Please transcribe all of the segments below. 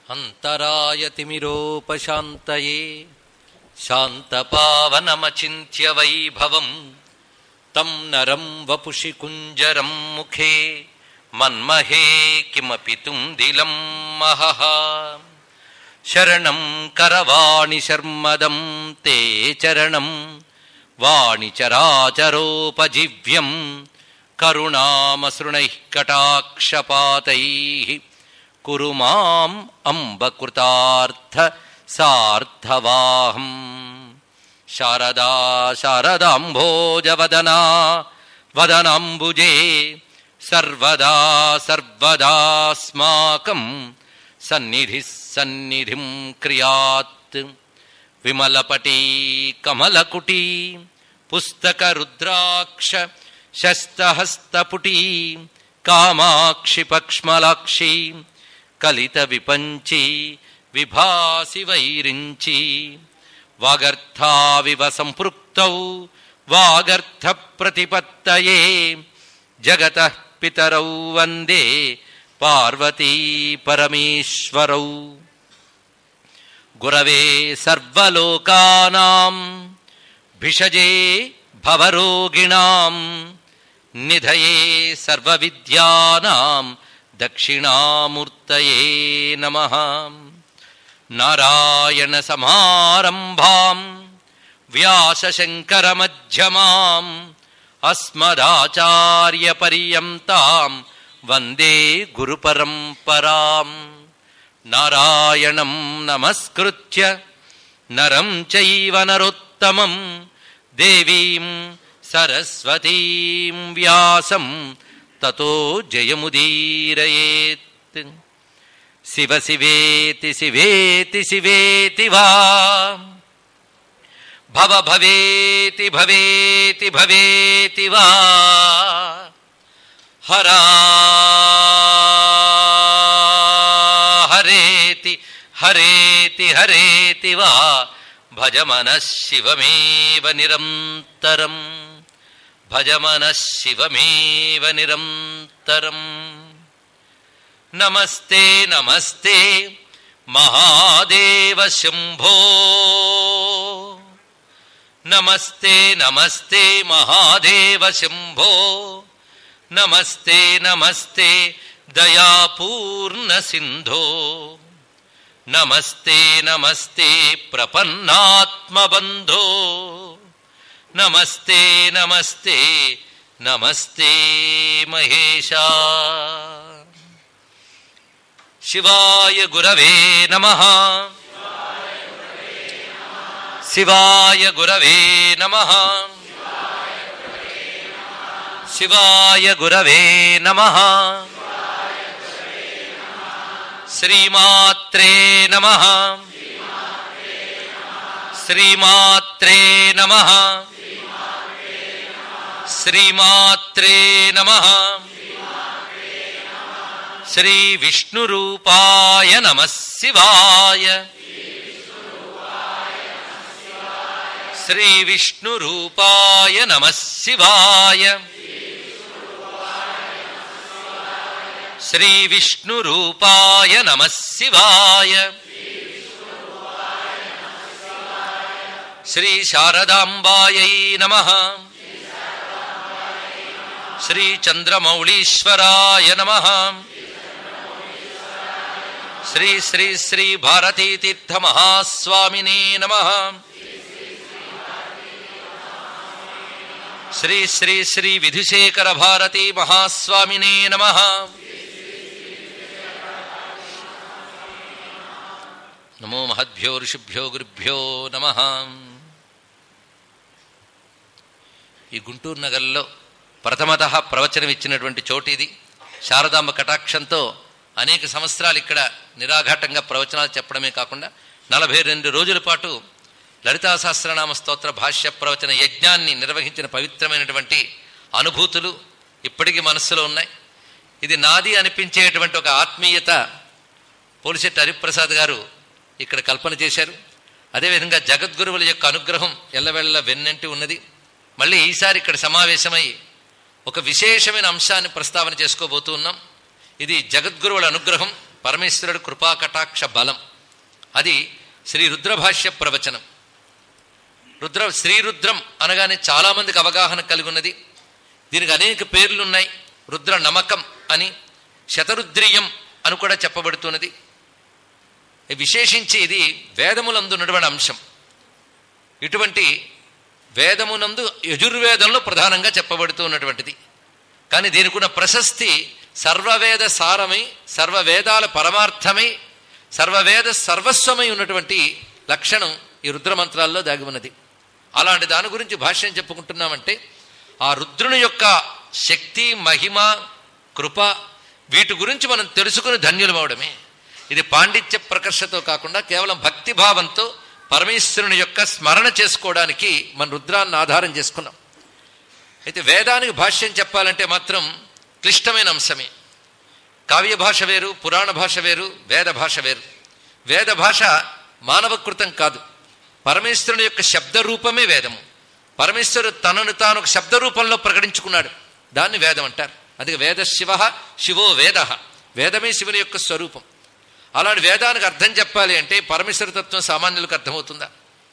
अन्तरायतिमिरोपशान्तये शान्तपावनमचिन्त्य वैभवम् तं नरं वपुषि कुञ्जरं मुखे मन्महे किमपि तुम्दिलं महः शरणं करवाणि शर्मदं ते चरणं वाणिचराचरोपजीव्यम् करुणामसृणैः कटाक्षपातैः कुरु माम् अम्बकृतार्थ सार्थवाहम् शारदा शारदाम्भोजवदना वदनाम्बुजे सर्वदा सर्वदास्माकम् सन्निधिः सन्निधिं क्रियात् विमलपटी कमलकुटी पुस्तकरुद्राक्ष शस्तहस्तपुटी कामाक्षि पक्ष्मलाक्षी कलितविपञ्ची विभासि वैरिञ्ची वागर्थाविव सम्पृक्तौ वागर्थप्रतिपत्तये जगतः पितरौ वन्दे पार्वती परमेश्वरौ गुरवे सर्वलोकानां भिषजे भवरोगिणाम् निधये सर्वविद्यानां दक्षिणामूर्तये नमः नारायणसमारम्भाम् व्यासशङ्करमध्यमाम् अस्मदाचार्यपर्यन्ताम् वन्दे गुरुपरम्पराम् नारायणं नमस्कृत्य नरं चैव नरोत्तमम् देवीं सरस्वतीं व्यासं ततो जयमुदीरयेत् शिव शिवेति शिवेति शिवेति वा भव भवेति भवेति भवेति वा हरा हरेति हरेति हरेति वा भज मनः शिवमेव निरन्तरम् भज मनः शिवमेव निरन्तरम् नमस्ते नमस्ते महादेव शम्भो नमस्ते नमस्ते महादेव शम्भो नमस्ते नमस्ते दयापूर्णसिन्धो नमस्ते नमस्ते प्रपन्नात्मबन्धो नमस्ते नमस्ते नमस्ते महेशा शिवाय गुरवे नमः शिवाय गुरवे नमः शिवाय गुरवे नमः श्रीमात्रे नमः श्रीमात्रे नमः श्रीमात्रे नमः श्रीविष्णुरूपाय नमः शिवाय श्रीविष्णुरूपाय नमः शिवाय श्रीविष्णुरूपाय नमः शिवाय श्रीशारदाम्बायै नमः श्रीचन्द्रमौळीश्वराय नमः श्री श्री श्री भारतीतीर्थमहास्वामिने नमः श्री श्री श्री विधुशेखर भारती महास्वामिने नमः నమో మహద్భ్యో ఋషిభ్యో గురుభ్యో నమ ఈ గుంటూరు నగరంలో ప్రథమత ప్రవచనం ఇచ్చినటువంటి చోటు ఇది శారదాంబ కటాక్షంతో అనేక సంవత్సరాలు ఇక్కడ నిరాఘాటంగా ప్రవచనాలు చెప్పడమే కాకుండా నలభై రెండు రోజుల పాటు లలితా సహస్రనామ స్తోత్ర భాష్య ప్రవచన యజ్ఞాన్ని నిర్వహించిన పవిత్రమైనటువంటి అనుభూతులు ఇప్పటికీ మనస్సులో ఉన్నాయి ఇది నాది అనిపించేటువంటి ఒక ఆత్మీయత పోలిశెట్టి హరిప్రసాద్ గారు ఇక్కడ కల్పన చేశారు అదేవిధంగా జగద్గురువుల యొక్క అనుగ్రహం ఎల్లవెళ్ళ వెన్నంటి ఉన్నది మళ్ళీ ఈసారి ఇక్కడ సమావేశమై ఒక విశేషమైన అంశాన్ని ప్రస్తావన చేసుకోబోతూ ఉన్నాం ఇది జగద్గురువుల అనుగ్రహం పరమేశ్వరుడు కృపాకటాక్ష బలం అది శ్రీ రుద్రభాష్య ప్రవచనం రుద్ర శ్రీరుద్రం అనగానే చాలామందికి అవగాహన కలిగి ఉన్నది దీనికి అనేక పేర్లు ఉన్నాయి రుద్ర నమకం అని శతరుద్రియం అని కూడా చెప్పబడుతున్నది విశేషించి ఇది వేదములందు ఉన్నటువంటి అంశం ఇటువంటి వేదమునందు యజుర్వేదంలో ప్రధానంగా చెప్పబడుతూ ఉన్నటువంటిది కానీ దీనికి ఉన్న ప్రశస్తి సర్వవేద సారమై సర్వవేదాల పరమార్థమై సర్వవేద సర్వస్వమై ఉన్నటువంటి లక్షణం ఈ రుద్రమంత్రాల్లో దాగి ఉన్నది అలాంటి దాని గురించి భాష్యం చెప్పుకుంటున్నామంటే ఆ రుద్రుని యొక్క శక్తి మహిమ కృప వీటి గురించి మనం తెలుసుకుని ధన్యులమవడమే ఇది పాండిత్య ప్రకర్షతో కాకుండా కేవలం భక్తిభావంతో పరమేశ్వరుని యొక్క స్మరణ చేసుకోవడానికి మన రుద్రాన్ని ఆధారం చేసుకున్నాం అయితే వేదానికి భాష్యం చెప్పాలంటే మాత్రం క్లిష్టమైన అంశమే కావ్య భాష వేరు పురాణ భాష వేరు వేద భాష వేరు వేద భాష మానవకృతం కాదు పరమేశ్వరుని యొక్క శబ్ద రూపమే వేదము పరమేశ్వరుడు తనను తాను ఒక శబ్ద రూపంలో ప్రకటించుకున్నాడు దాన్ని వేదం అంటారు అందుకే వేద శివ శివో వేద వేదమే శివుని యొక్క స్వరూపం అలాంటి వేదానికి అర్థం చెప్పాలి అంటే పరమేశ్వర తత్వం సామాన్యులకు అర్థమవుతుందా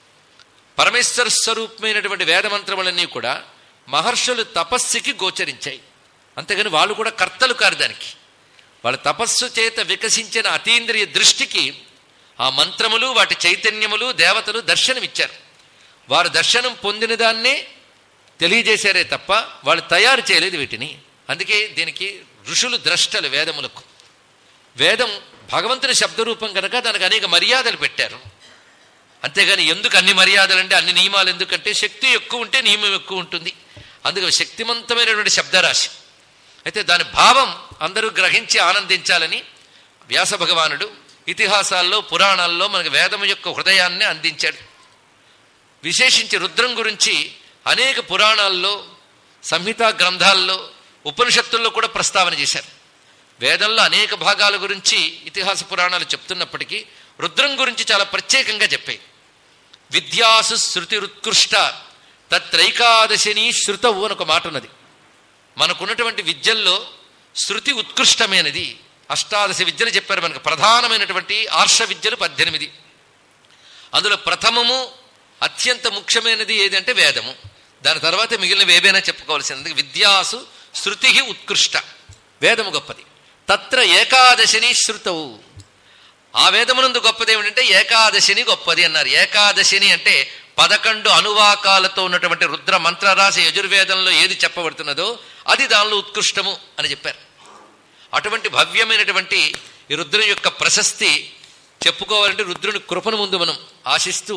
పరమేశ్వర స్వరూపమైనటువంటి వేదమంత్రములన్నీ కూడా మహర్షులు తపస్సుకి గోచరించాయి అంతేగాని వాళ్ళు కూడా కర్తలు కారు దానికి వాళ్ళ తపస్సు చేత వికసించిన అతీంద్రియ దృష్టికి ఆ మంత్రములు వాటి చైతన్యములు దేవతలు దర్శనమిచ్చారు వారు దర్శనం పొందిన దాన్నే తెలియజేశారే తప్ప వాళ్ళు తయారు చేయలేదు వీటిని అందుకే దీనికి ఋషులు ద్రష్టలు వేదములకు వేదం భగవంతుని శబ్దరూపం కనుక దానికి అనేక మర్యాదలు పెట్టారు అంతేగాని ఎందుకు అన్ని మర్యాదలు అంటే అన్ని నియమాలు ఎందుకంటే శక్తి ఎక్కువ ఉంటే నియమం ఎక్కువ ఉంటుంది అందుకే శక్తివంతమైనటువంటి శబ్దరాశి అయితే దాని భావం అందరూ గ్రహించి ఆనందించాలని వ్యాస భగవానుడు ఇతిహాసాల్లో పురాణాల్లో మనకు వేదం యొక్క హృదయాన్ని అందించాడు విశేషించి రుద్రం గురించి అనేక పురాణాల్లో సంహితా గ్రంథాల్లో ఉపనిషత్తుల్లో కూడా ప్రస్తావన చేశారు వేదంలో అనేక భాగాల గురించి ఇతిహాస పురాణాలు చెప్తున్నప్పటికీ రుద్రం గురించి చాలా ప్రత్యేకంగా చెప్పాయి విద్యాసు శృతి ఉత్కృష్ట తత్రైకాదశిని శృతవు అని ఒక మాట ఉన్నది మనకున్నటువంటి విద్యల్లో శృతి ఉత్కృష్టమైనది అష్టాదశ విద్యలు చెప్పారు మనకు ప్రధానమైనటువంటి ఆర్ష విద్యలు పద్దెనిమిది అందులో ప్రథమము అత్యంత ముఖ్యమైనది ఏదంటే వేదము దాని తర్వాత మిగిలినవి ఏవైనా చెప్పుకోవాల్సింది విద్యాసు శృతి ఉత్కృష్ట వేదము గొప్పది తత్ర ఏకాదశిని శృతవు ఆ వేదమునందు గొప్పది ఏమిటంటే ఏకాదశిని గొప్పది అన్నారు ఏకాదశిని అంటే పదకొండు అనువాకాలతో ఉన్నటువంటి రుద్ర మంత్రరాశి యజుర్వేదంలో ఏది చెప్పబడుతున్నదో అది దానిలో ఉత్కృష్టము అని చెప్పారు అటువంటి భవ్యమైనటువంటి ఈ రుద్రుని యొక్క ప్రశస్తి చెప్పుకోవాలంటే రుద్రుని కృపను ముందు మనం ఆశిస్తూ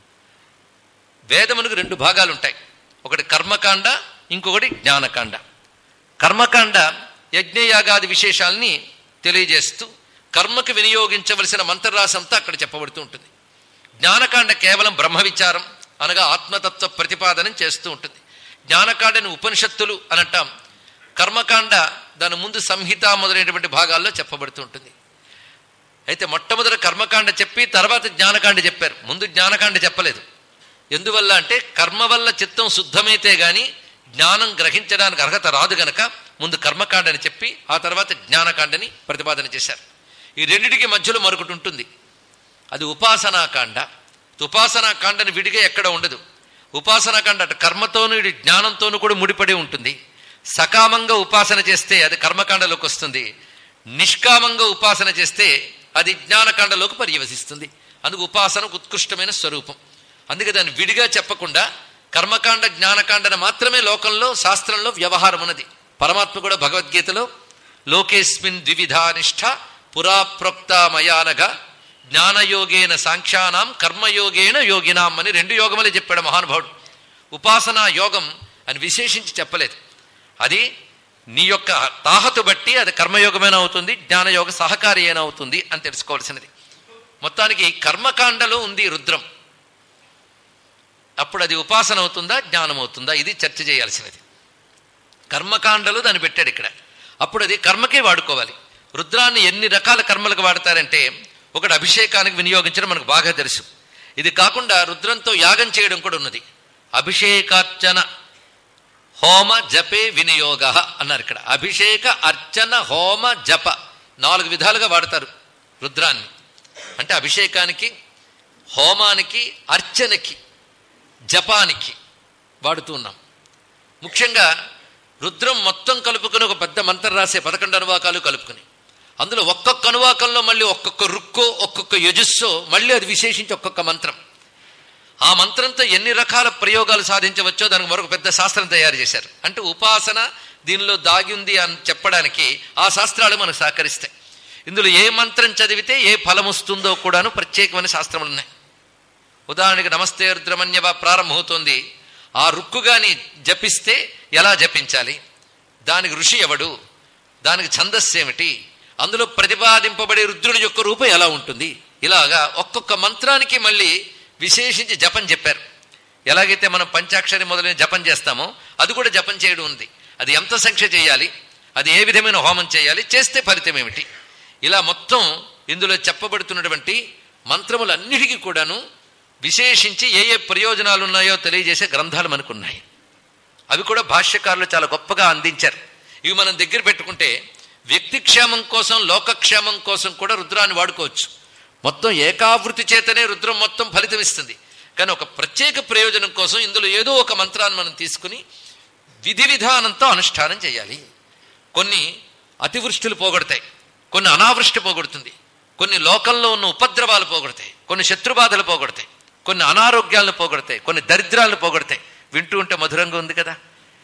వేదమునకు రెండు భాగాలు ఉంటాయి ఒకటి కర్మకాండ ఇంకొకటి జ్ఞానకాండ కర్మకాండ యజ్ఞయాగాది విశేషాలని తెలియజేస్తూ కర్మకు వినియోగించవలసిన మంత్రరాశంతా అక్కడ చెప్పబడుతూ ఉంటుంది జ్ఞానకాండ కేవలం బ్రహ్మ విచారం అనగా ఆత్మతత్వ ప్రతిపాదనం చేస్తూ ఉంటుంది జ్ఞానకాండని ఉపనిషత్తులు అని అంటాం కర్మకాండ దాని ముందు సంహిత మొదలైనటువంటి భాగాల్లో చెప్పబడుతూ ఉంటుంది అయితే మొట్టమొదటి కర్మకాండ చెప్పి తర్వాత జ్ఞానకాండ చెప్పారు ముందు జ్ఞానకాండ చెప్పలేదు ఎందువల్ల అంటే కర్మ వల్ల చిత్తం శుద్ధమైతే గాని జ్ఞానం గ్రహించడానికి అర్హత రాదు గనక ముందు కర్మకాండని చెప్పి ఆ తర్వాత జ్ఞానకాండని ప్రతిపాదన చేశారు ఈ రెండిటికి మధ్యలో మరొకటి ఉంటుంది అది ఉపాసనాకాండ ఉపాసనాకాండని విడిగా ఎక్కడ ఉండదు ఉపాసనాకాండ అటు కర్మతోనూ ఇటు జ్ఞానంతోనూ కూడా ముడిపడి ఉంటుంది సకామంగా ఉపాసన చేస్తే అది కర్మకాండలోకి వస్తుంది నిష్కామంగా ఉపాసన చేస్తే అది జ్ఞానకాండలోకి పర్యవసిస్తుంది అందుకు ఉపాసనకు ఉత్కృష్టమైన స్వరూపం అందుకే దాన్ని విడిగా చెప్పకుండా కర్మకాండ జ్ఞానకాండన మాత్రమే లోకంలో శాస్త్రంలో వ్యవహారం ఉన్నది పరమాత్మ కూడా భగవద్గీతలో లోకేస్మిన్ ద్వివిధానిష్ట పురాప్రోక్త మయానగా జ్ఞానయోగేన సాంఖ్యానాం కర్మయోగేన యోగినాం అని రెండు యోగములే చెప్పాడు మహానుభావుడు ఉపాసనా యోగం అని విశేషించి చెప్పలేదు అది నీ యొక్క తాహతు బట్టి అది కర్మయోగమైన అవుతుంది జ్ఞానయోగ సహకారి అయిన అవుతుంది అని తెలుసుకోవాల్సినది మొత్తానికి కర్మకాండలో ఉంది రుద్రం అప్పుడు అది ఉపాసన అవుతుందా జ్ఞానం అవుతుందా ఇది చర్చ చేయాల్సినది కర్మకాండలు దాన్ని పెట్టాడు ఇక్కడ అప్పుడు అది కర్మకే వాడుకోవాలి రుద్రాన్ని ఎన్ని రకాల కర్మలకు వాడతారంటే ఒకటి అభిషేకానికి వినియోగించడం మనకు బాగా తెలుసు ఇది కాకుండా రుద్రంతో యాగం చేయడం కూడా ఉన్నది అభిషేకార్చన హోమ జపే వినియోగ అన్నారు ఇక్కడ అభిషేక అర్చన హోమ జప నాలుగు విధాలుగా వాడతారు రుద్రాన్ని అంటే అభిషేకానికి హోమానికి అర్చనకి జపానికి వాడుతూ ఉన్నాం ముఖ్యంగా రుద్రం మొత్తం కలుపుకొని ఒక పెద్ద మంత్రం రాసే పదకొండు అనువాకాలు కలుపుకొని అందులో ఒక్కొక్క అనువాకంలో మళ్ళీ ఒక్కొక్క రుక్కో ఒక్కొక్క యజుస్సో మళ్ళీ అది విశేషించి ఒక్కొక్క మంత్రం ఆ మంత్రంతో ఎన్ని రకాల ప్రయోగాలు సాధించవచ్చో దానికి మరొక పెద్ద శాస్త్రం తయారు చేశారు అంటే ఉపాసన దీనిలో దాగి ఉంది అని చెప్పడానికి ఆ శాస్త్రాలు మనకు సహకరిస్తాయి ఇందులో ఏ మంత్రం చదివితే ఏ ఫలం వస్తుందో కూడాను ప్రత్యేకమైన శాస్త్రములు ఉన్నాయి ఉదాహరణకి నమస్తే రుద్రమన్యవ ప్రారంభమవుతోంది ఆ రుక్కుగాని జపిస్తే ఎలా జపించాలి దానికి ఋషి ఎవడు దానికి ఛందస్సు ఏమిటి అందులో ప్రతిపాదింపబడే రుద్రుని యొక్క రూపం ఎలా ఉంటుంది ఇలాగా ఒక్కొక్క మంత్రానికి మళ్ళీ విశేషించి జపం చెప్పారు ఎలాగైతే మనం పంచాక్షరి మొదలైన జపం చేస్తామో అది కూడా జపం చేయడం ఉంది అది ఎంత సంఖ్య చేయాలి అది ఏ విధమైన హోమం చేయాలి చేస్తే ఫలితం ఏమిటి ఇలా మొత్తం ఇందులో చెప్పబడుతున్నటువంటి మంత్రములన్నిటికీ కూడాను విశేషించి ఏ ఏ ప్రయోజనాలు ఉన్నాయో తెలియజేసే గ్రంథాలు మనకున్నాయి అవి కూడా భాష్యకారులు చాలా గొప్పగా అందించారు ఇవి మనం దగ్గర పెట్టుకుంటే వ్యక్తి క్షేమం కోసం లోకక్షేమం కోసం కూడా రుద్రాన్ని వాడుకోవచ్చు మొత్తం ఏకావృతి చేతనే రుద్రం మొత్తం ఫలితం ఇస్తుంది కానీ ఒక ప్రత్యేక ప్రయోజనం కోసం ఇందులో ఏదో ఒక మంత్రాన్ని మనం తీసుకుని విధి విధానంతో అనుష్ఠానం చేయాలి కొన్ని అతివృష్టిలు పోగొడతాయి కొన్ని అనావృష్టి పోగొడుతుంది కొన్ని లోకంలో ఉన్న ఉపద్రవాలు పోగొడతాయి కొన్ని శత్రుబాధలు పోగొడతాయి కొన్ని అనారోగ్యాలను పోగొడతాయి కొన్ని దరిద్రాలను పోగొడతాయి వింటూ ఉంటే మధురంగా ఉంది కదా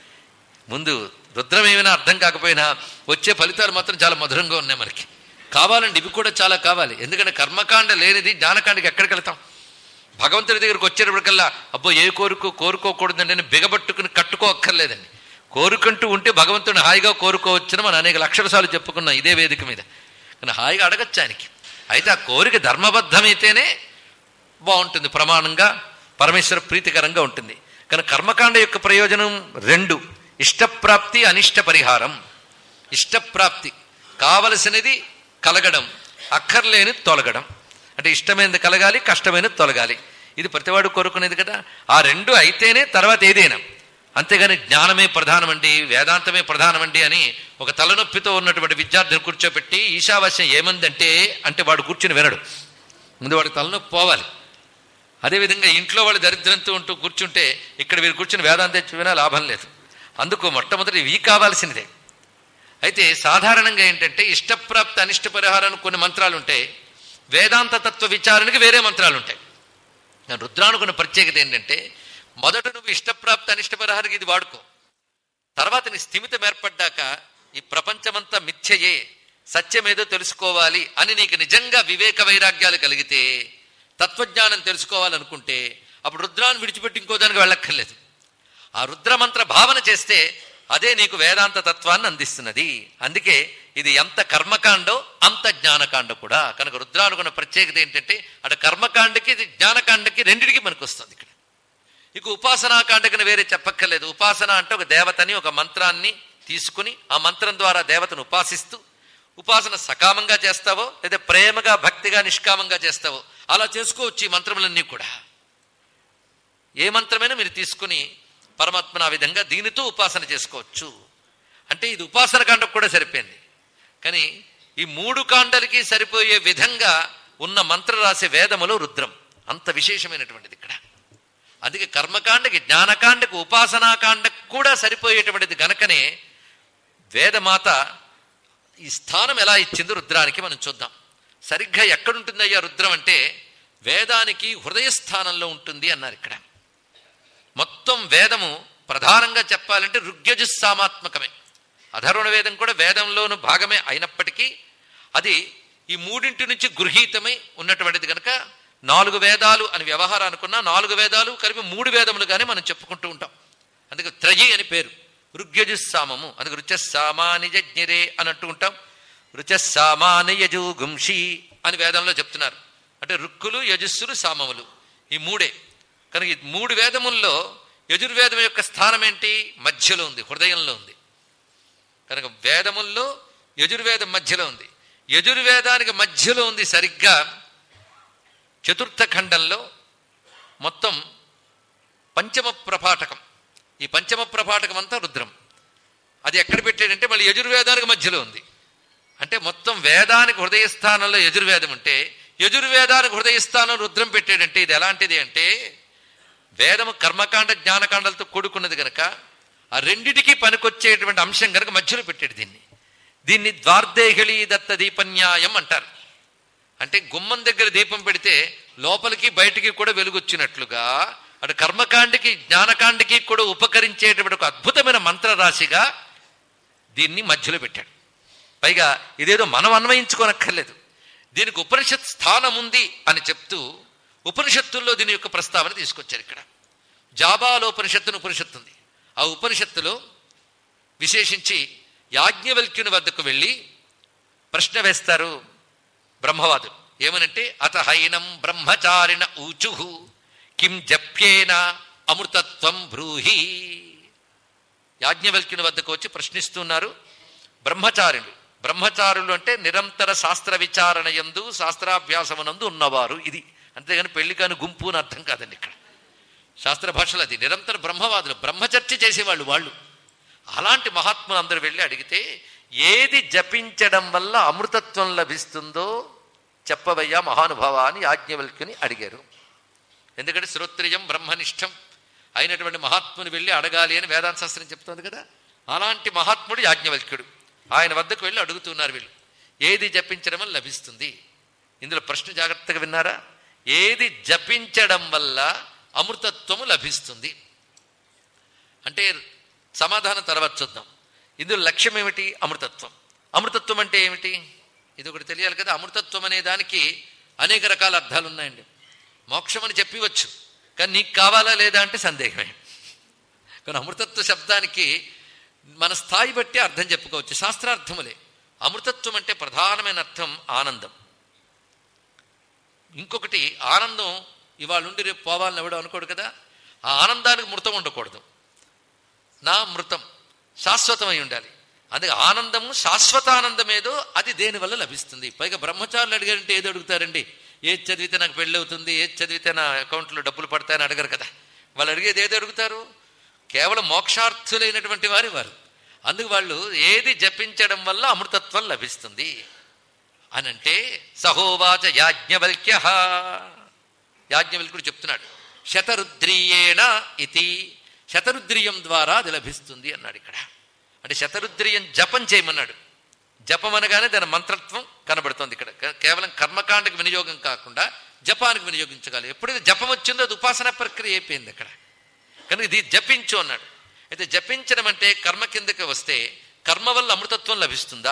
ముందు రుద్రం ఏమైనా అర్థం కాకపోయినా వచ్చే ఫలితాలు మాత్రం చాలా మధురంగా ఉన్నాయి మనకి కావాలండి ఇవి కూడా చాలా కావాలి ఎందుకంటే కర్మకాండ లేనిది జ్ఞానకాండకి ఎక్కడికి వెళ్తాం భగవంతుడి దగ్గరికి వచ్చేటప్పటికల్లా అబ్బో ఏ కోరుకో కోరుకోకూడదండి అని బిగబట్టుకుని కట్టుకోక్కర్లేదండి కోరుకుంటూ ఉంటే భగవంతుని హాయిగా కోరుకోవచ్చని మనం అనేక లక్షల సార్లు చెప్పుకున్నాం ఇదే వేదిక మీద కానీ హాయిగా అడగచ్చు ఆయనకి అయితే ఆ కోరిక ధర్మబద్ధమైతేనే బాగుంటుంది ప్రమాణంగా పరమేశ్వర ప్రీతికరంగా ఉంటుంది కానీ కర్మకాండ యొక్క ప్రయోజనం రెండు ఇష్టప్రాప్తి అనిష్ట పరిహారం ఇష్టప్రాప్తి కావలసినది కలగడం అక్కర్లేని తొలగడం అంటే ఇష్టమైనది కలగాలి కష్టమైనది తొలగాలి ఇది ప్రతివాడు కోరుకునేది కదా ఆ రెండు అయితేనే తర్వాత ఏదైనా అంతేగాని జ్ఞానమే ప్రధానమండి వేదాంతమే ప్రధానమండి అని ఒక తలనొప్పితో ఉన్నటువంటి విద్యార్థిని కూర్చోబెట్టి ఈశావాస్యం ఏమందంటే అంటే వాడు కూర్చుని వినడు ముందు వాడికి తలనొప్పి పోవాలి అదేవిధంగా ఇంట్లో వాళ్ళు దరిద్రంతో ఉంటూ కూర్చుంటే ఇక్కడ వీరు కూర్చుని వేదాంతం చెప్పినా లాభం లేదు అందుకు మొట్టమొదటి ఇవి కావాల్సినదే అయితే సాధారణంగా ఏంటంటే ఇష్టప్రాప్తి అనిష్ట పరిహారానికి కొన్ని మంత్రాలు ఉంటాయి వేదాంత తత్వ విచారణకి వేరే మంత్రాలు ఉంటాయి రుద్రానుకున్న ప్రత్యేకత ఏంటంటే మొదట నువ్వు ఇష్టప్రాప్తి అనిష్ట పరిహారానికి ఇది వాడుకో తర్వాత నీ స్థిమితం ఏర్పడ్డాక ఈ ప్రపంచమంతా మిథ్యయే సత్యమేదో తెలుసుకోవాలి అని నీకు నిజంగా వివేక వైరాగ్యాలు కలిగితే తత్వజ్ఞానం తెలుసుకోవాలనుకుంటే అప్పుడు రుద్రాన్ని విడిచిపెట్టి ఇంకో దానికి వెళ్ళక్కర్లేదు ఆ రుద్రమంత్ర భావన చేస్తే అదే నీకు వేదాంత తత్వాన్ని అందిస్తున్నది అందుకే ఇది ఎంత కర్మకాండో అంత జ్ఞానకాండ కూడా కనుక రుద్రానుకున్న ప్రత్యేకత ఏంటంటే అటు కర్మకాండకి ఇది జ్ఞానకాండకి రెండిటికి మనకు వస్తుంది ఇక్కడ ఇక ఉపాసనాకాండకని వేరే చెప్పక్కర్లేదు ఉపాసన అంటే ఒక దేవతని ఒక మంత్రాన్ని తీసుకుని ఆ మంత్రం ద్వారా దేవతను ఉపాసిస్తూ ఉపాసన సకామంగా చేస్తావో లేదా ప్రేమగా భక్తిగా నిష్కామంగా చేస్తావో అలా చేసుకోవచ్చు ఈ మంత్రములన్నీ కూడా ఏ మంత్రమైనా మీరు తీసుకుని పరమాత్మను ఆ విధంగా దీనితో ఉపాసన చేసుకోవచ్చు అంటే ఇది ఉపాసన కాండకు కూడా సరిపోయింది కానీ ఈ మూడు కాండలకి సరిపోయే విధంగా ఉన్న మంత్ర రాసే వేదములో రుద్రం అంత విశేషమైనటువంటిది ఇక్కడ అందుకే కర్మకాండకి జ్ఞానకాండకు ఉపాసనాకాండకు కూడా సరిపోయేటువంటిది గనకనే వేదమాత ఈ స్థానం ఎలా ఇచ్చిందో రుద్రానికి మనం చూద్దాం సరిగ్గా ఎక్కడుంటుందయ్యా రుద్రం అంటే వేదానికి హృదయ స్థానంలో ఉంటుంది అన్నారు ఇక్కడ మొత్తం వేదము ప్రధానంగా చెప్పాలంటే ఋగ్యజుస్సామాత్మకమే అధర్వణ వేదం కూడా వేదంలోను భాగమే అయినప్పటికీ అది ఈ మూడింటి నుంచి గృహీతమై ఉన్నటువంటిది కనుక నాలుగు వేదాలు అని వ్యవహారం అనుకున్నా నాలుగు వేదాలు కలిపి మూడు వేదములుగానే మనం చెప్పుకుంటూ ఉంటాం అందుకే త్రయి అని పేరు ఋగ్యజుస్సామము అందుకే రుచస్సామానిజ్ఞరే అని అంటూ ఉంటాం రుచస్సామానయజు గుంషి అని వేదంలో చెప్తున్నారు అంటే రుక్కులు యజస్సులు సామములు ఈ మూడే కనుక ఈ మూడు వేదముల్లో యజుర్వేదం యొక్క స్థానం ఏంటి మధ్యలో ఉంది హృదయంలో ఉంది కనుక వేదముల్లో యజుర్వేదం మధ్యలో ఉంది యజుర్వేదానికి మధ్యలో ఉంది సరిగ్గా చతుర్థ ఖండంలో మొత్తం పంచమ ప్రపాఠకం ఈ పంచమ ప్రపాఠకం అంతా రుద్రం అది ఎక్కడ పెట్టాడంటే మళ్ళీ యజుర్వేదానికి మధ్యలో ఉంది అంటే మొత్తం వేదానికి హృదయ స్థానంలో యజుర్వేదం ఉంటే యజుర్వేదానికి హృదయ స్థానం రుద్రం పెట్టాడంటే ఇది ఎలాంటిది అంటే వేదము కర్మకాండ జ్ఞానకాండాలతో కూడుకున్నది గనక ఆ రెండిటికి పనికొచ్చేటువంటి అంశం గనక మధ్యలో పెట్టాడు దీన్ని దీన్ని ద్వార్దేహిళీ దత్త దీపన్యాయం అంటారు అంటే గుమ్మం దగ్గర దీపం పెడితే లోపలికి బయటికి కూడా వెలుగొచ్చినట్లుగా అటు కర్మకాండకి జ్ఞానకాండకి కూడా ఉపకరించేటువంటి ఒక అద్భుతమైన మంత్రరాశిగా దీన్ని మధ్యలో పెట్టాడు పైగా ఇదేదో మనం అన్వయించుకోనక్కర్లేదు దీనికి ఉపనిషత్ స్థానం ఉంది అని చెప్తూ ఉపనిషత్తుల్లో దీని యొక్క ప్రస్తావన తీసుకొచ్చారు ఇక్కడ జాబాలోపనిషత్తుని ఉపనిషత్తు ఉంది ఆ ఉపనిషత్తులో విశేషించి యాజ్ఞవల్క్యుని వద్దకు వెళ్ళి ప్రశ్న వేస్తారు బ్రహ్మవాదులు ఏమనంటే అత హైనం బ్రహ్మచారిణ ఊచుహు కిం జప్యేన అమృతత్వం బ్రూహి యాజ్ఞవల్క్యుని వద్దకు వచ్చి ప్రశ్నిస్తున్నారు బ్రహ్మచారులు బ్రహ్మచారులు అంటే నిరంతర శాస్త్ర విచారణ ఎందు శాస్త్రాభ్యాసమునందు ఉన్నవారు ఇది అంతేగాని పెళ్లి కాని గుంపు అని అర్థం కాదండి ఇక్కడ శాస్త్ర భాషలో అది నిరంతర బ్రహ్మవాదులు బ్రహ్మచర్చ చేసేవాళ్ళు వాళ్ళు అలాంటి మహాత్ములు అందరూ వెళ్ళి అడిగితే ఏది జపించడం వల్ల అమృతత్వం లభిస్తుందో చెప్పవయ్యా మహానుభావ అని యాజ్ఞవల్క్యుని అడిగారు ఎందుకంటే శ్రోత్రియం బ్రహ్మనిష్టం అయినటువంటి మహాత్ముని వెళ్ళి అడగాలి అని వేదాంత శాస్త్రం చెప్తోంది కదా అలాంటి మహాత్ముడు యాజ్ఞవల్క్యుడు ఆయన వద్దకు వెళ్ళి అడుగుతున్నారు వీళ్ళు ఏది జపించడం వల్ల లభిస్తుంది ఇందులో ప్రశ్న జాగ్రత్తగా విన్నారా ఏది జపించడం వల్ల అమృతత్వము లభిస్తుంది అంటే సమాధానం తర్వాత చూద్దాం ఇందులో లక్ష్యం ఏమిటి అమృతత్వం అమృతత్వం అంటే ఏమిటి ఇది ఒకటి తెలియాలి కదా అమృతత్వం అనే దానికి అనేక రకాల అర్థాలు ఉన్నాయండి మోక్షం అని చెప్పివచ్చు కానీ నీకు కావాలా లేదా అంటే సందేహమే కానీ అమృతత్వ శబ్దానికి మన స్థాయి బట్టి అర్థం చెప్పుకోవచ్చు శాస్త్రార్థములే అమృతత్వం అంటే ప్రధానమైన అర్థం ఆనందం ఇంకొకటి ఆనందం ఇవాళ ఉండి రేపు పోవాలని ఎవడో అనుకోడు కదా ఆ ఆనందానికి మృతం ఉండకూడదు నా మృతం శాశ్వతమై ఉండాలి అందుకే ఆనందము శాశ్వతానందం ఏదో అది దేనివల్ల లభిస్తుంది పైగా బ్రహ్మచారులు అడిగారంటే ఏదో అడుగుతారండి ఏది చదివితే నాకు పెళ్ళి అవుతుంది ఏది చదివితే నా అకౌంట్లో డబ్బులు పడతాయని అడగరు కదా వాళ్ళు అడిగేది ఏది అడుగుతారు కేవలం మోక్షార్థులైనటువంటి వారి వారు అందుకు వాళ్ళు ఏది జపించడం వల్ల అమృతత్వం లభిస్తుంది అనంటే సహోవాచ యాజ్ఞవల్క్య యాజ్ఞవల్కుడు చెప్తున్నాడు శతరుద్రీయేణ ఇది శతరుద్రియం ద్వారా అది లభిస్తుంది అన్నాడు ఇక్కడ అంటే శతరుద్రియం జపం చేయమన్నాడు జపం అనగానే దాని మంత్రత్వం కనబడుతోంది ఇక్కడ కే- కేవలం కర్మకాండకి వినియోగం కాకుండా జపానికి వినియోగించగలి ఎప్పుడైతే జపం వచ్చిందో అది ఉపాసన ప్రక్రియ అయిపోయింది అక్కడ కనుక ఇది జపించు అన్నాడు అయితే జపించడం అంటే కర్మ కిందకి వస్తే కర్మ వల్ల అమృతత్వం లభిస్తుందా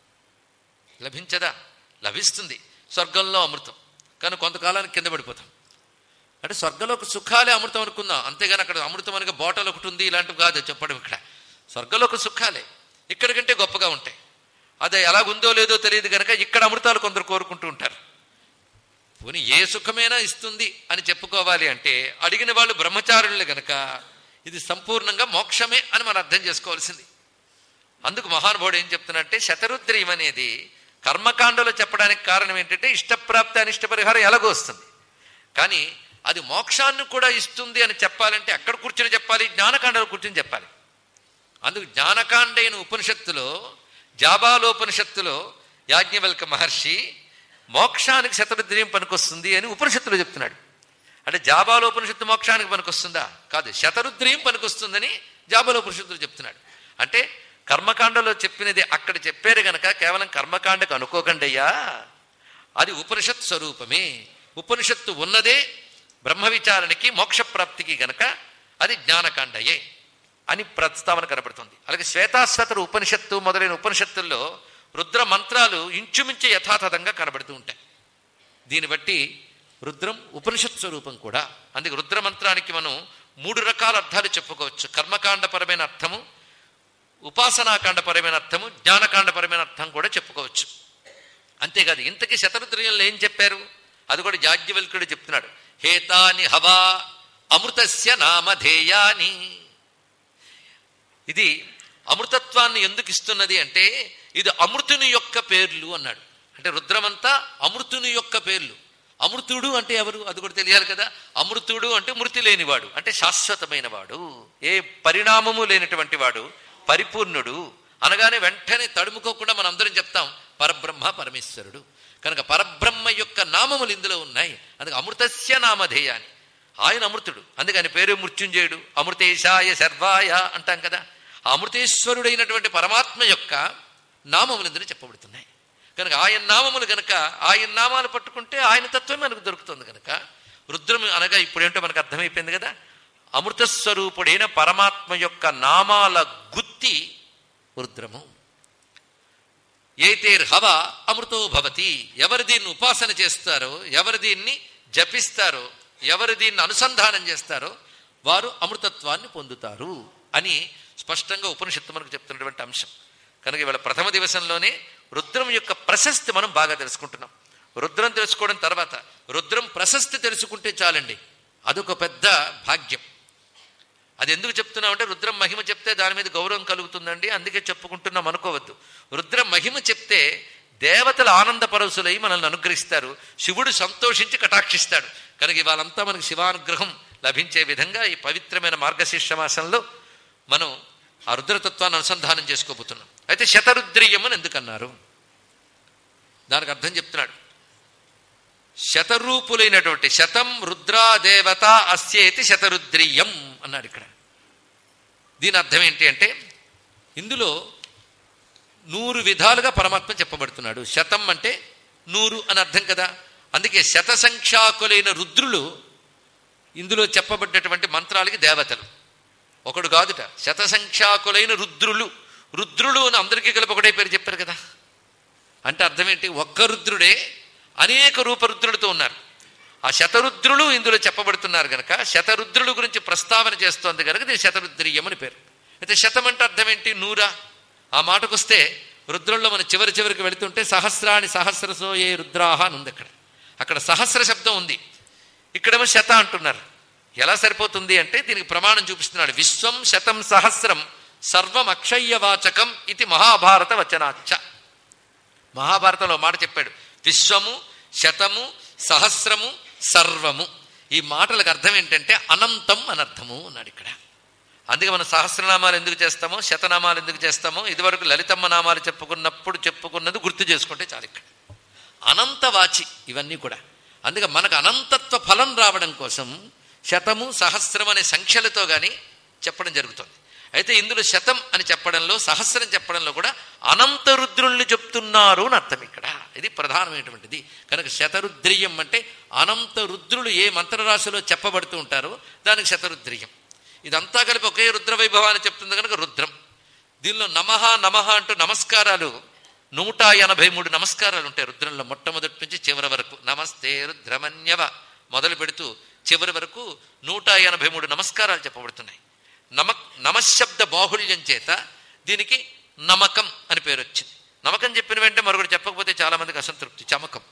లభించదా లభిస్తుంది స్వర్గంలో అమృతం కానీ కొంతకాలానికి కింద పడిపోతాం అంటే స్వర్గలోక సుఖాలే అమృతం అనుకుందాం అంతేగాని అక్కడ అమృతం అనగా బాటల్ ఒకటి ఉంది ఇలాంటివి కాదు చెప్పడం ఇక్కడ స్వర్గలోక సుఖాలే ఇక్కడికంటే గొప్పగా ఉంటాయి అది ఎలాగుందో లేదో తెలియదు కనుక ఇక్కడ అమృతాలు కొందరు కోరుకుంటూ ఉంటారు పోనీ ఏ సుఖమైనా ఇస్తుంది అని చెప్పుకోవాలి అంటే అడిగిన వాళ్ళు బ్రహ్మచారులు గనక ఇది సంపూర్ణంగా మోక్షమే అని మనం అర్థం చేసుకోవాల్సింది అందుకు మహానుభావుడు ఏం చెప్తున్నాడంటే శతరుద్రీయం అనేది కర్మకాండలో చెప్పడానికి కారణం ఏంటంటే ఇష్టప్రాప్తి అనిష్ట పరిహారం ఎలాగో వస్తుంది కానీ అది మోక్షాన్ని కూడా ఇస్తుంది అని చెప్పాలంటే అక్కడ కూర్చొని చెప్పాలి జ్ఞానకాండలో కూర్చొని చెప్పాలి అందుకు జ్ఞానకాండైన ఉపనిషత్తులో జాబాలోపనిషత్తులో యాజ్ఞవల్క మహర్షి మోక్షానికి శతరుద్రీయం పనికొస్తుంది అని ఉపనిషత్తులో చెప్తున్నాడు అంటే జాబాలోపనిషత్తు మోక్షానికి పనికొస్తుందా కాదు శతరుద్రీయం పనికొస్తుందని జాబాలోపనిషత్తులు చెప్తున్నాడు అంటే కర్మకాండలో చెప్పినది అక్కడ చెప్పారు గనక కేవలం కర్మకాండకు అనుకోకండి అయ్యా అది ఉపనిషత్ స్వరూపమే ఉపనిషత్తు ఉన్నదే బ్రహ్మ విచారణకి మోక్షప్రాప్తికి గనక అది జ్ఞానకాండయే అని ప్రస్తావన కనబడుతుంది అలాగే శ్వేతాశ్వతరు ఉపనిషత్తు మొదలైన ఉపనిషత్తుల్లో రుద్ర మంత్రాలు ఇంచుమించు యథాతథంగా కనబడుతూ ఉంటాయి దీన్ని బట్టి రుద్రం ఉపనిషత్ స్వరూపం కూడా అందుకే రుద్ర మంత్రానికి మనం మూడు రకాల అర్థాలు చెప్పుకోవచ్చు కర్మకాండపరమైన అర్థము ఉపాసనాకాండపరమైన అర్థము జ్ఞానకాండపరమైన అర్థం కూడా చెప్పుకోవచ్చు అంతేకాదు ఇంతకీ శతరుద్రయంలో ఏం చెప్పారు అది కూడా యాజ్ఞవల్కుడు చెప్తున్నాడు హేతాని హవా అమృతస్య నామధేయాని ఇది అమృతత్వాన్ని ఎందుకు ఇస్తున్నది అంటే ఇది అమృతుని యొక్క పేర్లు అన్నాడు అంటే రుద్రమంతా అమృతుని యొక్క పేర్లు అమృతుడు అంటే ఎవరు అది కూడా తెలియాలి కదా అమృతుడు అంటే మృతి లేనివాడు అంటే శాశ్వతమైన వాడు ఏ పరిణామము లేనటువంటి వాడు పరిపూర్ణుడు అనగానే వెంటనే తడుముకోకుండా మనం అందరం చెప్తాం పరబ్రహ్మ పరమేశ్వరుడు కనుక పరబ్రహ్మ యొక్క నామములు ఇందులో ఉన్నాయి అందుకే అమృతస్య నామధేయాన్ని ఆయన అమృతుడు అందుకని పేరు మృత్యుంజయుడు అమృతేశాయ శర్వాయ అంటాం కదా ఆ అమృతేశ్వరుడైనటువంటి పరమాత్మ యొక్క నామములు ఇందులో చెప్పబడుతున్నాయి కనుక ఆయన నామములు కనుక ఆయన నామాలు పట్టుకుంటే ఆయన తత్వమే మనకు దొరుకుతుంది కనుక రుద్రం అనగా ఇప్పుడేంటో మనకు అర్థమైపోయింది కదా అమృతస్వరూపుడైన పరమాత్మ యొక్క నామాల గుత్తి రుద్రము ఏతేర్ హవ అమృతో భవతి ఎవరు దీన్ని ఉపాసన చేస్తారో ఎవరు దీన్ని జపిస్తారో ఎవరు దీన్ని అనుసంధానం చేస్తారో వారు అమృతత్వాన్ని పొందుతారు అని స్పష్టంగా ఉపనిషత్తు మనకు చెప్తున్నటువంటి అంశం కనుక ఇవాళ ప్రథమ దివసంలోనే రుద్రం యొక్క ప్రశస్తి మనం బాగా తెలుసుకుంటున్నాం రుద్రం తెలుసుకోవడం తర్వాత రుద్రం ప్రశస్తి తెలుసుకుంటే చాలండి అదొక పెద్ద భాగ్యం అది ఎందుకు చెప్తున్నామంటే రుద్రం మహిమ చెప్తే దాని మీద గౌరవం కలుగుతుందండి అందుకే చెప్పుకుంటున్నాం అనుకోవద్దు రుద్రం మహిమ చెప్తే దేవతల ఆనంద పరవశులై మనల్ని అనుగ్రహిస్తారు శివుడు సంతోషించి కటాక్షిస్తాడు కనుక ఇవాళంతా మనకి శివానుగ్రహం లభించే విధంగా ఈ పవిత్రమైన మార్గశీర్ష మాసంలో మనం ఆ రుద్రతత్వాన్ని అనుసంధానం చేసుకోబోతున్నాం అయితే శతరుద్రీయం అని ఎందుకన్నారు దానికి అర్థం చెప్తున్నాడు శతరూపులైనటువంటి శతం రుద్రా దేవత అస్యేతి శతరుద్రీయం అన్నాడు ఇక్కడ దీని అర్థం ఏంటి అంటే ఇందులో నూరు విధాలుగా పరమాత్మ చెప్పబడుతున్నాడు శతం అంటే నూరు అని అర్థం కదా అందుకే శత సంఖ్యాకులైన రుద్రులు ఇందులో చెప్పబడ్డటువంటి మంత్రాలకి దేవతలు ఒకడు కాదుట శత సంఖ్యాకులైన రుద్రులు రుద్రులు అని అందరికీ కలిపి ఒకటే పేరు చెప్పారు కదా అంటే అర్థం ఏంటి ఒక్క రుద్రుడే అనేక రూపరుద్రులతో ఉన్నారు ఆ శతరుద్రులు ఇందులో చెప్పబడుతున్నారు గనక శతరుద్రుల గురించి ప్రస్తావన చేస్తోంది కనుక దీని శతరుద్రీయం అని పేరు అయితే శతం అంటే అర్థం ఏంటి నూరా ఆ మాటకొస్తే రుద్రుల్లో మన చివరి చివరికి వెళుతుంటే సహస్రాని సహస్రసో ఏ రుద్రాహ అని ఉంది అక్కడ అక్కడ సహస్ర శబ్దం ఉంది ఇక్కడేమో శత అంటున్నారు ఎలా సరిపోతుంది అంటే దీనికి ప్రమాణం చూపిస్తున్నాడు విశ్వం శతం సహస్రం సర్వం అక్షయ్యవాచకం ఇది మహాభారత వచనాచ మహాభారతంలో మాట చెప్పాడు విశ్వము శతము సహస్రము సర్వము ఈ మాటలకు అర్థం ఏంటంటే అనంతం అనర్థము అన్నాడు ఇక్కడ అందుకే మనం సహస్రనామాలు ఎందుకు చేస్తామో శతనామాలు ఎందుకు చేస్తామో ఇదివరకు లలితమ్మ నామాలు చెప్పుకున్నప్పుడు చెప్పుకున్నది గుర్తు చేసుకుంటే చాలు ఇక్కడ అనంతవాచి ఇవన్నీ కూడా అందుకే మనకు అనంతత్వ ఫలం రావడం కోసం శతము సహస్రం అనే సంఖ్యలతో కానీ చెప్పడం జరుగుతుంది అయితే ఇందులో శతం అని చెప్పడంలో సహస్రం చెప్పడంలో కూడా అనంత రుద్రుల్ని చెప్తున్నారు అని అర్థం ఇక్కడ ఇది ప్రధానమైనటువంటిది కనుక శతరుద్రియం అంటే అనంత రుద్రులు ఏ మంత్రరాశిలో చెప్పబడుతూ ఉంటారో దానికి శతరుద్రియం ఇదంతా కలిపి ఒకే రుద్ర వైభవాన్ని చెప్తుంది కనుక రుద్రం దీనిలో నమః నమః అంటూ నమస్కారాలు నూట ఎనభై మూడు నమస్కారాలు ఉంటాయి రుద్రంలో మొట్టమొదటి నుంచి చివరి వరకు నమస్తే రుద్రమన్యవ మొదలు పెడుతూ చివరి వరకు నూట ఎనభై మూడు నమస్కారాలు చెప్పబడుతున్నాయి నమ నమశబ్ద బాహుళ్యం చేత దీనికి నమకం అని పేరు వచ్చింది నమకం చెప్పిన వెంటనే మరొకటి చెప్పకపోతే చాలా మందికి అసంతృప్తి చమకం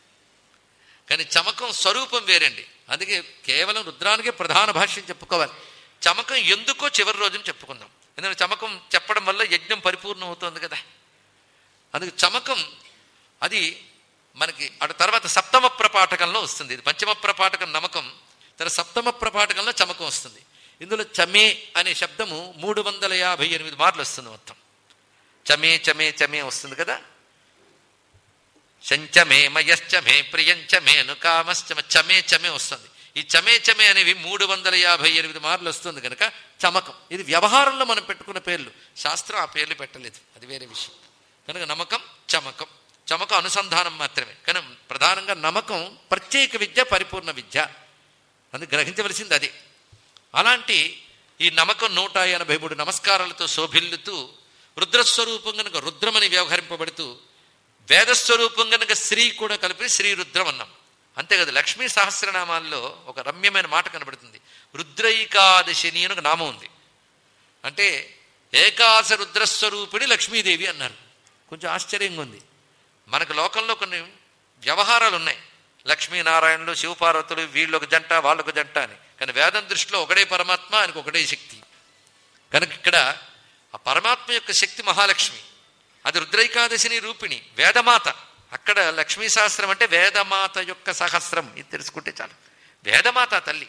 కానీ చమకం స్వరూపం వేరండి అందుకే కేవలం రుద్రానికే ప్రధాన భాష్యం చెప్పుకోవాలి చమకం ఎందుకో చివరి రోజున చెప్పుకుందాం ఎందుకంటే చమకం చెప్పడం వల్ల యజ్ఞం పరిపూర్ణం అవుతుంది కదా అందుకే చమకం అది మనకి అటు తర్వాత సప్తమ ప్రపాఠకంలో వస్తుంది ఇది పంచమ ప్రపాఠకం నమకం తర్వాత సప్తమ ప్రపాఠకంలో చమకం వస్తుంది ఇందులో చమే అనే శబ్దము మూడు వందల యాభై ఎనిమిది మార్లు వస్తుంది మొత్తం చమే చమే చమే వస్తుంది కదా శంచమే మయశ్చమే ప్రియంచమేను కామశ్చమ చమే చమే వస్తుంది ఈ చమే చమే అనేవి మూడు వందల యాభై ఎనిమిది మార్లు వస్తుంది కనుక చమకం ఇది వ్యవహారంలో మనం పెట్టుకున్న పేర్లు శాస్త్రం ఆ పేర్లు పెట్టలేదు అది వేరే విషయం కనుక నమ్మకం చమకం చమకం అనుసంధానం మాత్రమే కానీ ప్రధానంగా నమ్మకం ప్రత్యేక విద్య పరిపూర్ణ విద్య అది గ్రహించవలసింది అదే అలాంటి ఈ నమ్మకం నూట ఎనభై మూడు నమస్కారాలతో శోభిల్లుతూ రుద్రస్వరూపం కనుక రుద్రమని వ్యవహరింపబడుతూ వేదస్వరూపం కనుక శ్రీ కూడా కలిపి శ్రీ రుద్రం అన్నాం అంతేకాదు లక్ష్మీ సహస్రనామాల్లో ఒక రమ్యమైన మాట కనబడుతుంది రుద్రైకాదశిని అని ఒక నామం ఉంది అంటే ఏకాశ రుద్రస్వరూపిణి లక్ష్మీదేవి అన్నారు కొంచెం ఆశ్చర్యంగా ఉంది మనకు లోకంలో కొన్ని వ్యవహారాలు ఉన్నాయి లక్ష్మీనారాయణులు శివపార్వతులు వీళ్ళొక జంట వాళ్ళొక జంట అని కానీ వేదం దృష్టిలో ఒకడే పరమాత్మ ఆయనకు ఒకటే శక్తి కనుక ఇక్కడ ఆ పరమాత్మ యొక్క శక్తి మహాలక్ష్మి అది రుద్రైకాదశిని రూపిణి వేదమాత అక్కడ లక్ష్మీ సహస్రం అంటే వేదమాత యొక్క సహస్రం ఇది తెలుసుకుంటే చాలు వేదమాత తల్లి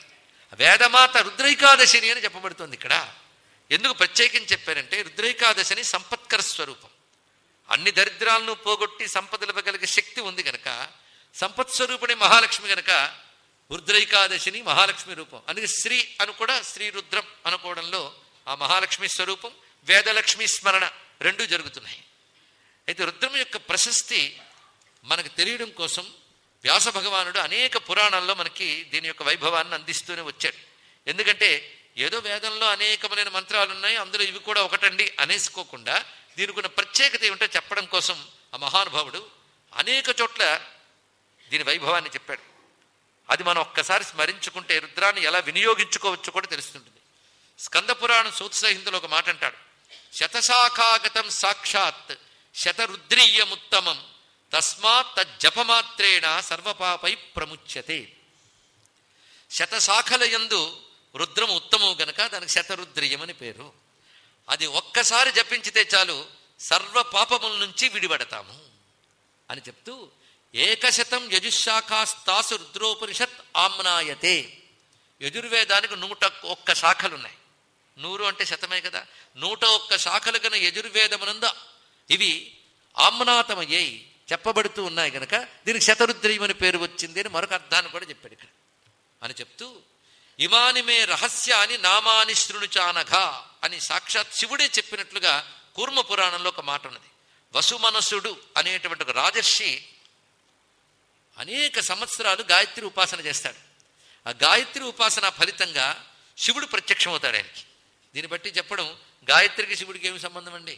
వేదమాత రుద్రైకాదశిని అని చెప్పబడుతుంది ఇక్కడ ఎందుకు ప్రత్యేకించి చెప్పారంటే రుద్రైకాదశిని సంపత్ భాస్కర స్వరూపం అన్ని దరిద్రాలను పోగొట్టి సంపదలు ఇవ్వగలిగే శక్తి ఉంది గనక సంపత్ స్వరూపుని మహాలక్ష్మి గనక రుద్రైకాదశిని మహాలక్ష్మి రూపం అందుకే శ్రీ అని కూడా శ్రీ రుద్రం అనుకోవడంలో ఆ మహాలక్ష్మి స్వరూపం వేదలక్ష్మి స్మరణ రెండూ జరుగుతున్నాయి అయితే రుద్రం యొక్క ప్రశస్తి మనకు తెలియడం కోసం వ్యాస భగవానుడు అనేక పురాణాల్లో మనకి దీని యొక్క వైభవాన్ని అందిస్తూనే వచ్చాడు ఎందుకంటే ఏదో వేదంలో అనేకమైన మంత్రాలు ఉన్నాయి అందులో ఇవి కూడా ఒకటండి అనేసుకోకుండా దీనికి ఉన్న ప్రత్యేకత ఏమిటో చెప్పడం కోసం ఆ మహానుభావుడు అనేక చోట్ల దీని వైభవాన్ని చెప్పాడు అది మనం ఒక్కసారి స్మరించుకుంటే రుద్రాన్ని ఎలా వినియోగించుకోవచ్చో కూడా తెలుస్తుంటుంది స్కంద పురాణం సూత్సహిందులో ఒక మాట అంటాడు శతశాఖాగతం సాక్షాత్ శతరుద్రీయముత్తమం తస్మాత్ తజ్జపమాత్రేణ సర్వపాపై ప్రముచ్యతే శతశాఖల యందు రుద్రము ఉత్తమం గనక దానికి శతరుద్రియం అని పేరు అది ఒక్కసారి జపించితే చాలు సర్వ పాపముల నుంచి విడిపడతాము అని చెప్తూ ఏకశతం యజుశాఖాస్తాసు రుద్రోపనిషత్ ఆమ్నాయతే యజుర్వేదానికి నూట ఒక్క శాఖలున్నాయి నూరు అంటే శతమే కదా నూట ఒక్క శాఖలు గన యజుర్వేదమునందు ఇవి ఆమ్నాతమయ్యాయి చెప్పబడుతూ ఉన్నాయి గనక దీనికి శతరుద్రీయం అని పేరు వచ్చింది అని మరొక అర్థాన్ని కూడా చెప్పాడు ఇక్కడ అని చెప్తూ ఇమాని మే రహస్యాని నామాని శృణుచానఘ అని సాక్షాత్ శివుడే చెప్పినట్లుగా కూర్మ పురాణంలో ఒక మాట ఉన్నది వసుమనసుడు అనేటువంటి ఒక రాజర్షి అనేక సంవత్సరాలు గాయత్రి ఉపాసన చేస్తాడు ఆ గాయత్రి ఉపాసన ఫలితంగా శివుడు ప్రత్యక్షమవుతాడు ఆయనకి దీన్ని బట్టి చెప్పడం గాయత్రికి శివుడికి ఏమి సంబంధం అండి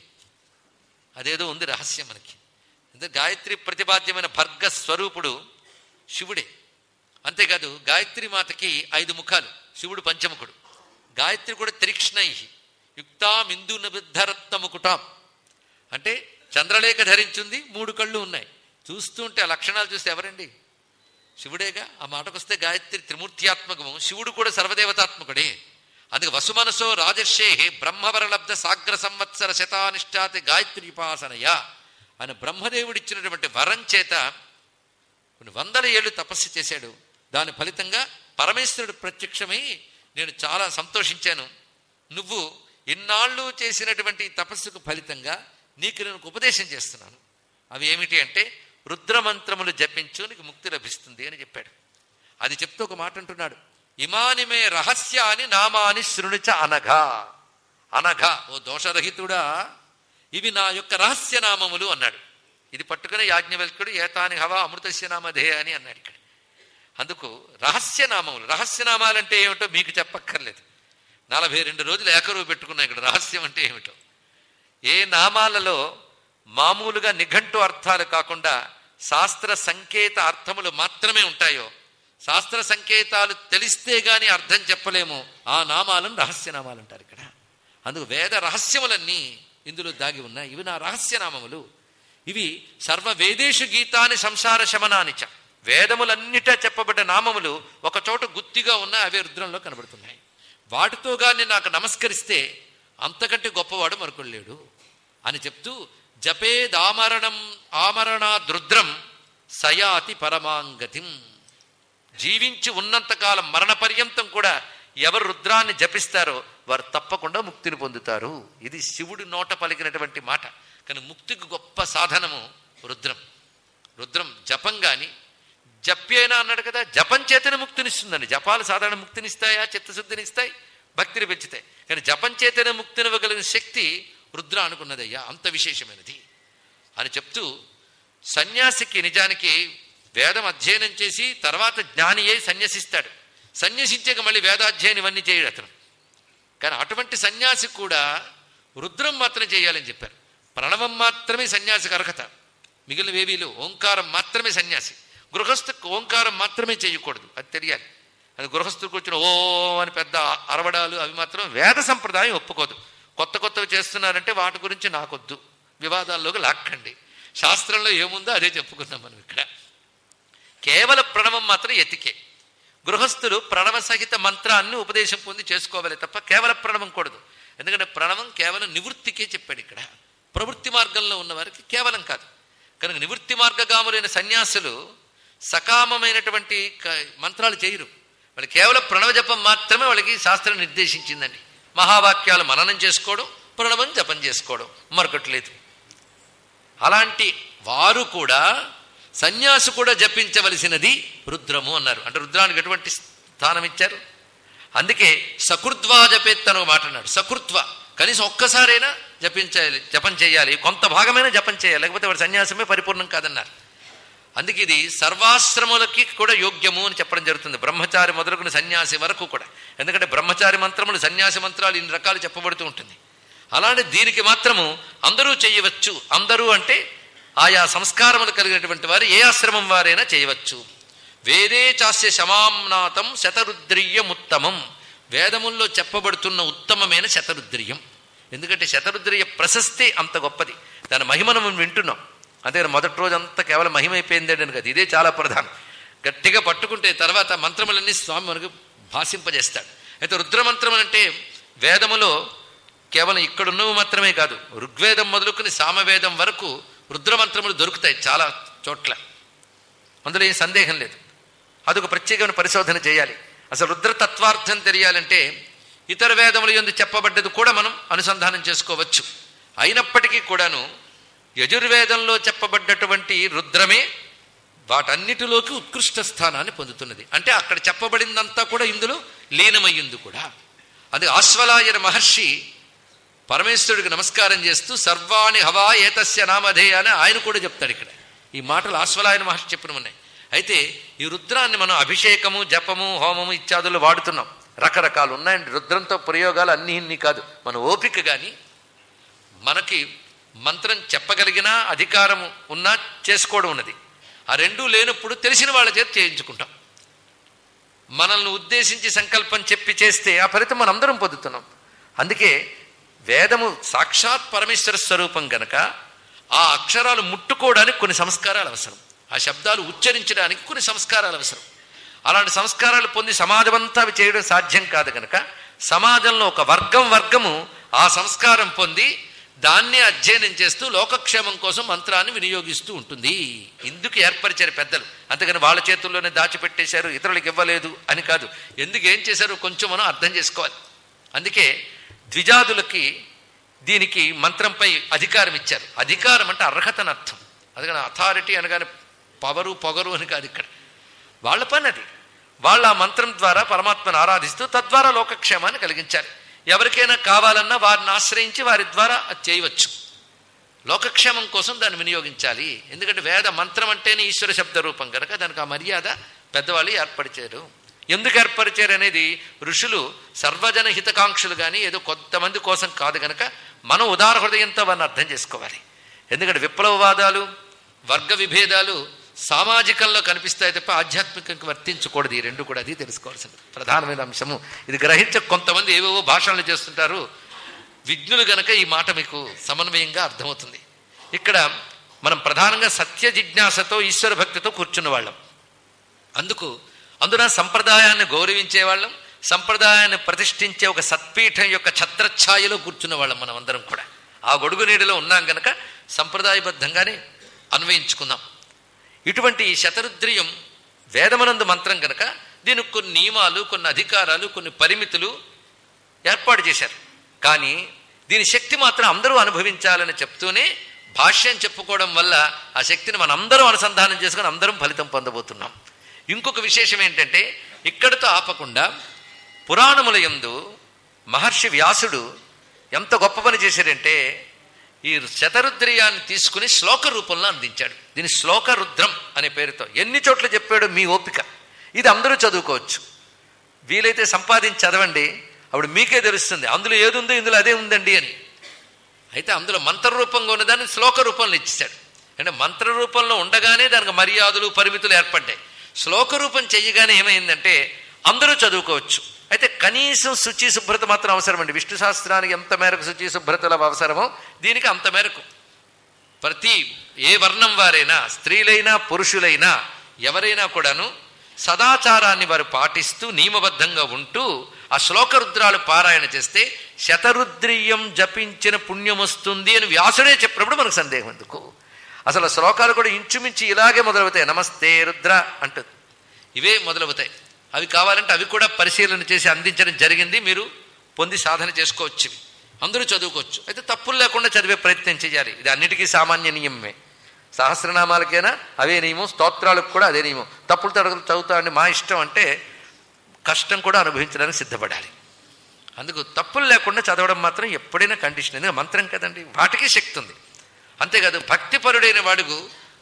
అదేదో ఉంది రహస్యం మనకి అంటే గాయత్రి ప్రతిపాద్యమైన భర్గ స్వరూపుడు శివుడే అంతేకాదు గాయత్రి మాతకి ఐదు ముఖాలు శివుడు పంచముఖుడు గాయత్రి కూడా త్రిక్ష్ణై యుక్తాం ఇందు నిబద్ధరత్నముకుటాం అంటే చంద్రలేఖ ధరించింది మూడు కళ్ళు ఉన్నాయి చూస్తుంటే ఆ లక్షణాలు చూస్తే ఎవరండి శివుడేగా ఆ మాటకొస్తే గాయత్రి త్రిమూర్త్యాత్మకము శివుడు కూడా సర్వదేవతాత్మకుడే అందుకే వసుమనసో రాజర్షే బ్రహ్మవరలబ్ధ సాగ్ర సంవత్సర శతానిష్టాతి గాయత్రి ఉపాసనయ అని బ్రహ్మదేవుడిచ్చినటువంటి వరం చేత కొన్ని వందల ఏళ్ళు తపస్సు చేశాడు దాని ఫలితంగా పరమేశ్వరుడు ప్రత్యక్షమై నేను చాలా సంతోషించాను నువ్వు ఇన్నాళ్ళు చేసినటువంటి తపస్సుకు ఫలితంగా నీకు నేను ఒక ఉపదేశం చేస్తున్నాను అవి ఏమిటి అంటే రుద్రమంత్రములు జపించు నీకు ముక్తి లభిస్తుంది అని చెప్పాడు అది చెప్తూ ఒక మాట అంటున్నాడు ఇమానిమే రహస్యాని నామాని శృణుచ అనఘ అనఘ ఓ దోషరహితుడా ఇవి నా యొక్క రహస్య నామములు అన్నాడు ఇది పట్టుకుని యాజ్ఞవల్కుడు ఏతాని హవా అమృతస్య నామధే అని అన్నాడు ఇక్కడ అందుకు రహస్యనామములు రహస్యనామాలంటే ఏమిటో మీకు చెప్పక్కర్లేదు నలభై రెండు రోజులు ఏకరువు పెట్టుకున్నా ఇక్కడ రహస్యం అంటే ఏమిటో ఏ నామాలలో మామూలుగా నిఘంటు అర్థాలు కాకుండా శాస్త్ర సంకేత అర్థములు మాత్రమే ఉంటాయో శాస్త్ర సంకేతాలు తెలిస్తే గాని అర్థం చెప్పలేము ఆ నామాలను రహస్యనామాలు అంటారు ఇక్కడ అందుకు వేద రహస్యములన్నీ ఇందులో దాగి ఉన్నాయి ఇవి నా రహస్యనామములు ఇవి సర్వ వేదేశు గీతాని సంసార శమనానిచ వేదములన్నిటా చెప్పబడ్డ నామములు ఒక చోట గుత్తిగా ఉన్న అవే రుద్రంలో కనబడుతున్నాయి వాటితో గాని నాకు నమస్కరిస్తే అంతకంటే గొప్పవాడు మరొకడు లేడు అని చెప్తూ జపేదామరణం ఆమరణాదృద్రం సయాతి పరమాంగతిం జీవించి ఉన్నంతకాలం మరణ పర్యంతం కూడా ఎవరు రుద్రాన్ని జపిస్తారో వారు తప్పకుండా ముక్తిని పొందుతారు ఇది శివుడి నోట పలికినటువంటి మాట కానీ ముక్తికి గొప్ప సాధనము రుద్రం రుద్రం జపం గాని జప్యేనా అన్నాడు కదా జపం చేతనే ముక్తినిస్తుందండి జపాలు సాధారణ ముక్తినిస్తాయా చిత్తశుద్ధినిస్తాయి భక్తిని పెంచుతాయి కానీ జపం చేతనే ముక్తినివ్వగలిగిన శక్తి రుద్ర అనుకున్నదయ్యా అంత విశేషమైనది అని చెప్తూ సన్యాసికి నిజానికి వేదం అధ్యయనం చేసి తర్వాత జ్ఞాని అయి సన్యసిస్తాడు సన్యసించాక మళ్ళీ వేదాధ్యయనం ఇవన్నీ చేయడు అతను కానీ అటువంటి సన్యాసి కూడా రుద్రం మాత్రం చేయాలని చెప్పారు ప్రణవం మాత్రమే సన్యాసికి అర్హత మిగిలిన వేవీలు ఓంకారం మాత్రమే సన్యాసి గృహస్థుకు ఓంకారం మాత్రమే చేయకూడదు అది తెలియాలి అది గృహస్థుకు వచ్చిన ఓ అని పెద్ద అరవడాలు అవి మాత్రం వేద సంప్రదాయం ఒప్పుకోదు కొత్త కొత్తవి చేస్తున్నారంటే వాటి గురించి నాకొద్దు వివాదాల్లోకి లాక్కండి శాస్త్రంలో ఏముందో అదే చెప్పుకుందాం మనం ఇక్కడ కేవల ప్రణవం మాత్రం ఎతికే గృహస్థులు ప్రణవ సహిత మంత్రాన్ని ఉపదేశం పొంది చేసుకోవాలి తప్ప కేవల ప్రణవం కూడదు ఎందుకంటే ప్రణవం కేవలం నివృత్తికే చెప్పాడు ఇక్కడ ప్రవృత్తి మార్గంలో ఉన్న వారికి కేవలం కాదు కనుక నివృత్తి మార్గగాములైన సన్యాసులు సకామమైనటువంటి క- మంత్రాలు చేయరు వాళ్ళు కేవలం ప్రణవ జపం మాత్రమే వాళ్ళకి శాస్త్రం నిర్దేశించిందండి మహావాక్యాలు మననం చేసుకోవడం ప్రణవం జపం చేసుకోవడం మరొకటి లేదు అలాంటి వారు కూడా సన్యాసి కూడా జపించవలసినది రుద్రము అన్నారు అంటే రుద్రానికి ఎటువంటి స్థానం ఇచ్చారు అందుకే సకృత్వా జపేత్ అని ఒక మాట అన్నాడు సకృత్వ కనీసం ఒక్కసారైనా జపించాలి జపం చేయాలి కొంత భాగమైనా జపం చేయాలి లేకపోతే వాడి సన్యాసమే పరిపూర్ణం కాదన్నారు అందుకే ఇది సర్వాశ్రములకి కూడా యోగ్యము అని చెప్పడం జరుగుతుంది బ్రహ్మచారి మొదలుకుని సన్యాసి వరకు కూడా ఎందుకంటే బ్రహ్మచారి మంత్రములు సన్యాసి మంత్రాలు ఇన్ని రకాలు చెప్పబడుతూ ఉంటుంది అలాంటి దీనికి మాత్రము అందరూ చేయవచ్చు అందరూ అంటే ఆయా సంస్కారములు కలిగినటువంటి వారు ఏ ఆశ్రమం వారైనా చేయవచ్చు వేదే చాస్య శమాంనాథం శతరుద్రీయముత్తమం వేదముల్లో చెప్పబడుతున్న ఉత్తమమైన శతరుద్రియం ఎందుకంటే శతరుద్రియ ప్రశస్తి అంత గొప్పది దాని మహిమను మనం వింటున్నాం అంతే మొదటి రోజు అంతా కేవలం మహిమ అయిపోయింది అని కదా ఇదే చాలా ప్రధానం గట్టిగా పట్టుకుంటే తర్వాత మంత్రములన్నీ స్వామి మనకు భాషింపజేస్తాడు అయితే రుద్రమంత్రం అంటే వేదములో కేవలం ఇక్కడున్నవి మాత్రమే కాదు ఋగ్వేదం మొదలుకుని సామవేదం వరకు రుద్రమంత్రములు దొరుకుతాయి చాలా చోట్ల అందులో ఏం సందేహం లేదు అదొక ప్రత్యేకమైన పరిశోధన చేయాలి అసలు రుద్రతత్వార్థం తెలియాలంటే ఇతర వేదముల ఎందు చెప్పబడ్డది కూడా మనం అనుసంధానం చేసుకోవచ్చు అయినప్పటికీ కూడాను యజుర్వేదంలో చెప్పబడ్డటువంటి రుద్రమే వాటన్నిటిలోకి ఉత్కృష్ట స్థానాన్ని పొందుతున్నది అంటే అక్కడ చెప్పబడిందంతా కూడా ఇందులో లీనమయ్యింది కూడా అది ఆశ్వలాయన మహర్షి పరమేశ్వరుడికి నమస్కారం చేస్తూ సర్వాణి హవా ఏతస్య నామధేయ అని ఆయన కూడా చెప్తాడు ఇక్కడ ఈ మాటలు ఆశ్వలాయన మహర్షి చెప్పిన ఉన్నాయి అయితే ఈ రుద్రాన్ని మనం అభిషేకము జపము హోమము ఇత్యాదులు వాడుతున్నాం రకరకాలు ఉన్నాయండి రుద్రంతో ప్రయోగాలు అన్నీ ఇన్ని కాదు మన ఓపిక కానీ మనకి మంత్రం చెప్పగలిగిన అధికారము ఉన్నా చేసుకోవడం ఉన్నది ఆ రెండూ లేనప్పుడు తెలిసిన వాళ్ళ చేత చేయించుకుంటాం మనల్ని ఉద్దేశించి సంకల్పం చెప్పి చేస్తే ఆ ఫలితం మనందరం పొందుతున్నాం అందుకే వేదము సాక్షాత్ పరమేశ్వర స్వరూపం గనక ఆ అక్షరాలు ముట్టుకోవడానికి కొన్ని సంస్కారాలు అవసరం ఆ శబ్దాలు ఉచ్చరించడానికి కొన్ని సంస్కారాలు అవసరం అలాంటి సంస్కారాలు పొంది సమాజమంతా అవి చేయడం సాధ్యం కాదు గనక సమాజంలో ఒక వర్గం వర్గము ఆ సంస్కారం పొంది దాన్ని అధ్యయనం చేస్తూ లోకక్షేమం కోసం మంత్రాన్ని వినియోగిస్తూ ఉంటుంది ఇందుకు ఏర్పరిచారు పెద్దలు అంతేగాని వాళ్ళ చేతుల్లోనే దాచిపెట్టేశారు ఇతరులకు ఇవ్వలేదు అని కాదు ఎందుకు ఏం చేశారు కొంచెం మనం అర్థం చేసుకోవాలి అందుకే ద్విజాదులకి దీనికి మంత్రంపై అధికారం ఇచ్చారు అధికారం అంటే అర్హతని అర్థం అందుకని అథారిటీ అనగానే పవరు పొగరు అని కాదు ఇక్కడ వాళ్ళ పని అది వాళ్ళ ఆ మంత్రం ద్వారా పరమాత్మను ఆరాధిస్తూ తద్వారా లోకక్షేమాన్ని కలిగించారు ఎవరికైనా కావాలన్నా వారిని ఆశ్రయించి వారి ద్వారా అది చేయవచ్చు లోకక్షేమం కోసం దాన్ని వినియోగించాలి ఎందుకంటే వేద మంత్రం అంటేనే ఈశ్వర శబ్ద రూపం కనుక దానికి ఆ మర్యాద పెద్దవాళ్ళు ఏర్పరిచారు ఎందుకు ఏర్పరిచారు అనేది ఋషులు సర్వజన హితకాంక్షలు కానీ ఏదో కొంతమంది కోసం కాదు గనక మనం ఉదార హృదయంతో వారిని అర్థం చేసుకోవాలి ఎందుకంటే విప్లవవాదాలు వర్గ విభేదాలు సామాజికంలో కనిపిస్తాయి తప్ప ఆధ్యాత్మికంగా వర్తించకూడదు ఈ రెండు కూడా అది తెలుసుకోవాల్సింది ప్రధానమైన అంశము ఇది గ్రహించ కొంతమంది ఏవేవో భాషణలు చేస్తుంటారు విఘ్నులు గనక ఈ మాట మీకు సమన్వయంగా అర్థమవుతుంది ఇక్కడ మనం ప్రధానంగా సత్య జిజ్ఞాసతో ఈశ్వర భక్తితో కూర్చున్న వాళ్ళం అందుకు అందున సంప్రదాయాన్ని గౌరవించే వాళ్ళం సంప్రదాయాన్ని ప్రతిష్ఠించే ఒక సత్పీఠం యొక్క ఛత్రఛాయలో కూర్చున్న వాళ్ళం మనం అందరం కూడా ఆ గొడుగు నీడలో ఉన్నాం గనక సంప్రదాయబద్ధంగానే అన్వయించుకుందాం ఇటువంటి ఈ శతరుద్రియం వేదమనందు మంత్రం గనక దీనికి కొన్ని నియమాలు కొన్ని అధికారాలు కొన్ని పరిమితులు ఏర్పాటు చేశారు కానీ దీని శక్తి మాత్రం అందరూ అనుభవించాలని చెప్తూనే భాష్యం చెప్పుకోవడం వల్ల ఆ శక్తిని మనందరం అనుసంధానం చేసుకుని అందరం ఫలితం పొందబోతున్నాం ఇంకొక విశేషం ఏంటంటే ఇక్కడితో ఆపకుండా పురాణముల యందు మహర్షి వ్యాసుడు ఎంత గొప్ప పని చేశాడంటే ఈ శతరుద్రియాన్ని తీసుకుని శ్లోక రూపంలో అందించాడు దీని శ్లోక రుద్రం అనే పేరుతో ఎన్ని చోట్ల చెప్పాడు మీ ఓపిక ఇది అందరూ చదువుకోవచ్చు వీలైతే సంపాదించి చదవండి అప్పుడు మీకే తెలుస్తుంది అందులో ఏది ఉందో ఇందులో అదే ఉందండి అని అయితే అందులో మంత్రరూపంగా ఉన్నదాన్ని శ్లోక రూపంలో ఇచ్చాడు అంటే మంత్ర రూపంలో ఉండగానే దానికి మర్యాదలు పరిమితులు ఏర్పడ్డాయి శ్లోక రూపం చెయ్యగానే ఏమైందంటే అందరూ చదువుకోవచ్చు అయితే కనీసం శుచి శుభ్రత మాత్రం అవసరమండి విష్ణు శాస్త్రానికి ఎంత మేరకు శుచి శుభ్రతల అవసరమో దీనికి అంత మేరకు ప్రతి ఏ వర్ణం వారైనా స్త్రీలైనా పురుషులైనా ఎవరైనా కూడాను సదాచారాన్ని వారు పాటిస్తూ నియమబద్ధంగా ఉంటూ ఆ శ్లోక రుద్రాలు పారాయణ చేస్తే శతరుద్రియం జపించిన పుణ్యం వస్తుంది అని వ్యాసుడే చెప్పినప్పుడు మనకు సందేహం ఎందుకు అసలు ఆ శ్లోకాలు కూడా ఇంచుమించి ఇలాగే మొదలవుతాయి నమస్తే రుద్ర అంటుంది ఇవే మొదలవుతాయి అవి కావాలంటే అవి కూడా పరిశీలన చేసి అందించడం జరిగింది మీరు పొంది సాధన చేసుకోవచ్చు ఇవి. అందరూ చదువుకోవచ్చు అయితే తప్పులు లేకుండా చదివే ప్రయత్నం చేయాలి ఇది అన్నిటికీ సామాన్య నియమమే సహస్రనామాలకైనా అవే నియమం స్తోత్రాలకు కూడా అదే నియమం తప్పులు తడగలు చదువుతా అండి మా ఇష్టం అంటే కష్టం కూడా అనుభవించడానికి సిద్ధపడాలి అందుకు తప్పులు లేకుండా చదవడం మాత్రం ఎప్పుడైనా కండిషన్ ఎందుకంటే మంత్రం కదండి వాటికి శక్తి ఉంది అంతేకాదు భక్తిపరుడైన వాడుకు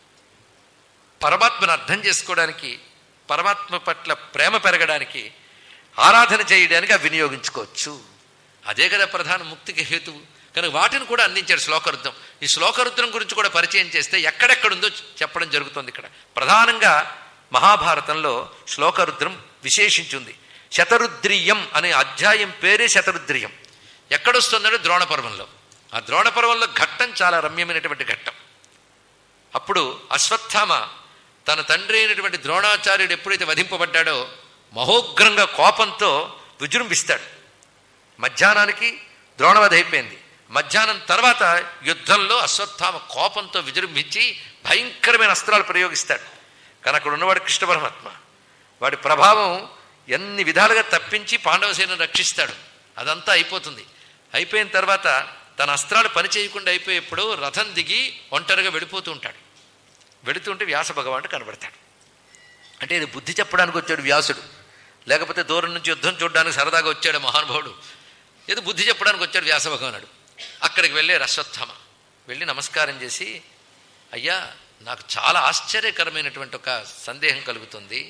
పరమాత్మను అర్థం చేసుకోవడానికి పరమాత్మ పట్ల ప్రేమ పెరగడానికి ఆరాధన చేయడానికి అవి వినియోగించుకోవచ్చు అదే కదా ప్రధాన ముక్తికి హేతువు కనుక వాటిని కూడా అందించాడు శ్లోకరుద్రం ఈ శ్లోకరుద్రం గురించి కూడా పరిచయం చేస్తే ఎక్కడెక్కడుందో చెప్పడం జరుగుతుంది ఇక్కడ ప్రధానంగా మహాభారతంలో శ్లోకరుద్రం విశేషించింది శతరుద్రియం అనే అధ్యాయం పేరే శతరుద్రియం ఎక్కడొస్తుందంటే ద్రోణ పర్వంలో ఆ ద్రోణ పర్వంలో ఘట్టం చాలా రమ్యమైనటువంటి ఘట్టం అప్పుడు అశ్వత్థామ తన తండ్రి అయినటువంటి ద్రోణాచార్యుడు ఎప్పుడైతే వధింపబడ్డాడో మహోగ్రంగా కోపంతో విజృంభిస్తాడు మధ్యాహ్నానికి ద్రోణవధ అయిపోయింది మధ్యాహ్నం తర్వాత యుద్ధంలో అశ్వత్థామ కోపంతో విజృంభించి భయంకరమైన అస్త్రాలు ప్రయోగిస్తాడు కానీ అక్కడ ఉన్నవాడు కృష్ణ పరమాత్మ వాడి ప్రభావం ఎన్ని విధాలుగా తప్పించి పాండవసేనను రక్షిస్తాడు అదంతా అయిపోతుంది అయిపోయిన తర్వాత తన అస్త్రాలు పనిచేయకుండా అయిపోయేప్పుడు రథం దిగి ఒంటరిగా వెళ్ళిపోతూ ఉంటాడు వెళుతుంటే వ్యాస భగవానుడు కనబడతాడు అంటే ఇది బుద్ధి చెప్పడానికి వచ్చాడు వ్యాసుడు లేకపోతే దూరం నుంచి యుద్ధం చూడడానికి సరదాగా వచ్చాడు మహానుభావుడు ఏదో బుద్ధి చెప్పడానికి వచ్చాడు వ్యాస భగవానుడు అక్కడికి వెళ్ళే రశ్వత్థమ వెళ్ళి నమస్కారం చేసి అయ్యా నాకు చాలా ఆశ్చర్యకరమైనటువంటి ఒక సందేహం కలుగుతుంది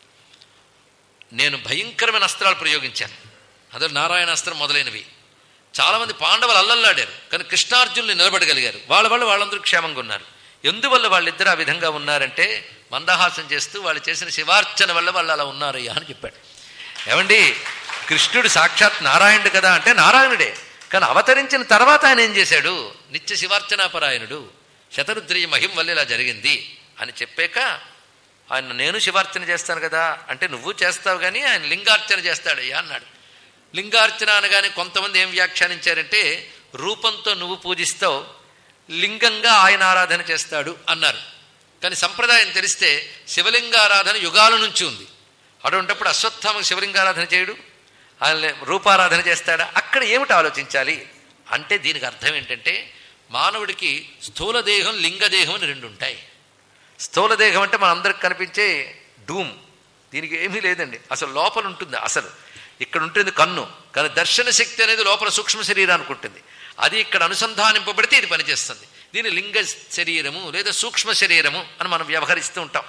నేను భయంకరమైన అస్త్రాలు ప్రయోగించాను అదే నారాయణ అస్త్రం మొదలైనవి చాలామంది పాండవులు అల్లల్లాడారు కానీ కృష్ణార్జునులు నిలబడగలిగారు వాళ్ళ వల్ల వాళ్ళందరూ క్షేమంగా ఉన్నారు ఎందువల్ల వాళ్ళిద్దరు ఆ విధంగా ఉన్నారంటే మందహాసం చేస్తూ వాళ్ళు చేసిన శివార్చన వల్ల వాళ్ళు అలా ఉన్నారయ్యా అని చెప్పాడు ఏమండి కృష్ణుడు సాక్షాత్ నారాయణుడు కదా అంటే నారాయణుడే కానీ అవతరించిన తర్వాత ఆయన ఏం చేశాడు నిత్య శివార్చనాపరాయణుడు శతరుద్రియ మహిం వల్ల ఇలా జరిగింది అని చెప్పాక ఆయన నేను శివార్చన చేస్తాను కదా అంటే నువ్వు చేస్తావు కానీ ఆయన లింగార్చన చేస్తాడయ్యా అన్నాడు లింగార్చన అనగానే కొంతమంది ఏం వ్యాఖ్యానించారంటే రూపంతో నువ్వు పూజిస్తావు లింగంగా ఆయన ఆరాధన చేస్తాడు అన్నారు కానీ సంప్రదాయం తెలిస్తే శివలింగారాధన యుగాల నుంచి ఉంది అటువంటిప్పుడు అశ్వత్థామకు శివలింగారాధన చేయడు ఆయన రూపారాధన చేస్తాడా అక్కడ ఏమిటి ఆలోచించాలి అంటే దీనికి అర్థం ఏంటంటే మానవుడికి స్థూల దేహం లింగదేహం అని రెండు ఉంటాయి స్థూల దేహం అంటే మనందరికి కనిపించే డూమ్ దీనికి ఏమీ లేదండి అసలు లోపల ఉంటుంది అసలు ఇక్కడ ఉంటుంది కన్ను కానీ దర్శన శక్తి అనేది లోపల సూక్ష్మ శరీరానికి ఉంటుంది అది ఇక్కడ అనుసంధానింపబడితే ఇది పనిచేస్తుంది దీని లింగ శరీరము లేదా సూక్ష్మ శరీరము అని మనం వ్యవహరిస్తూ ఉంటాం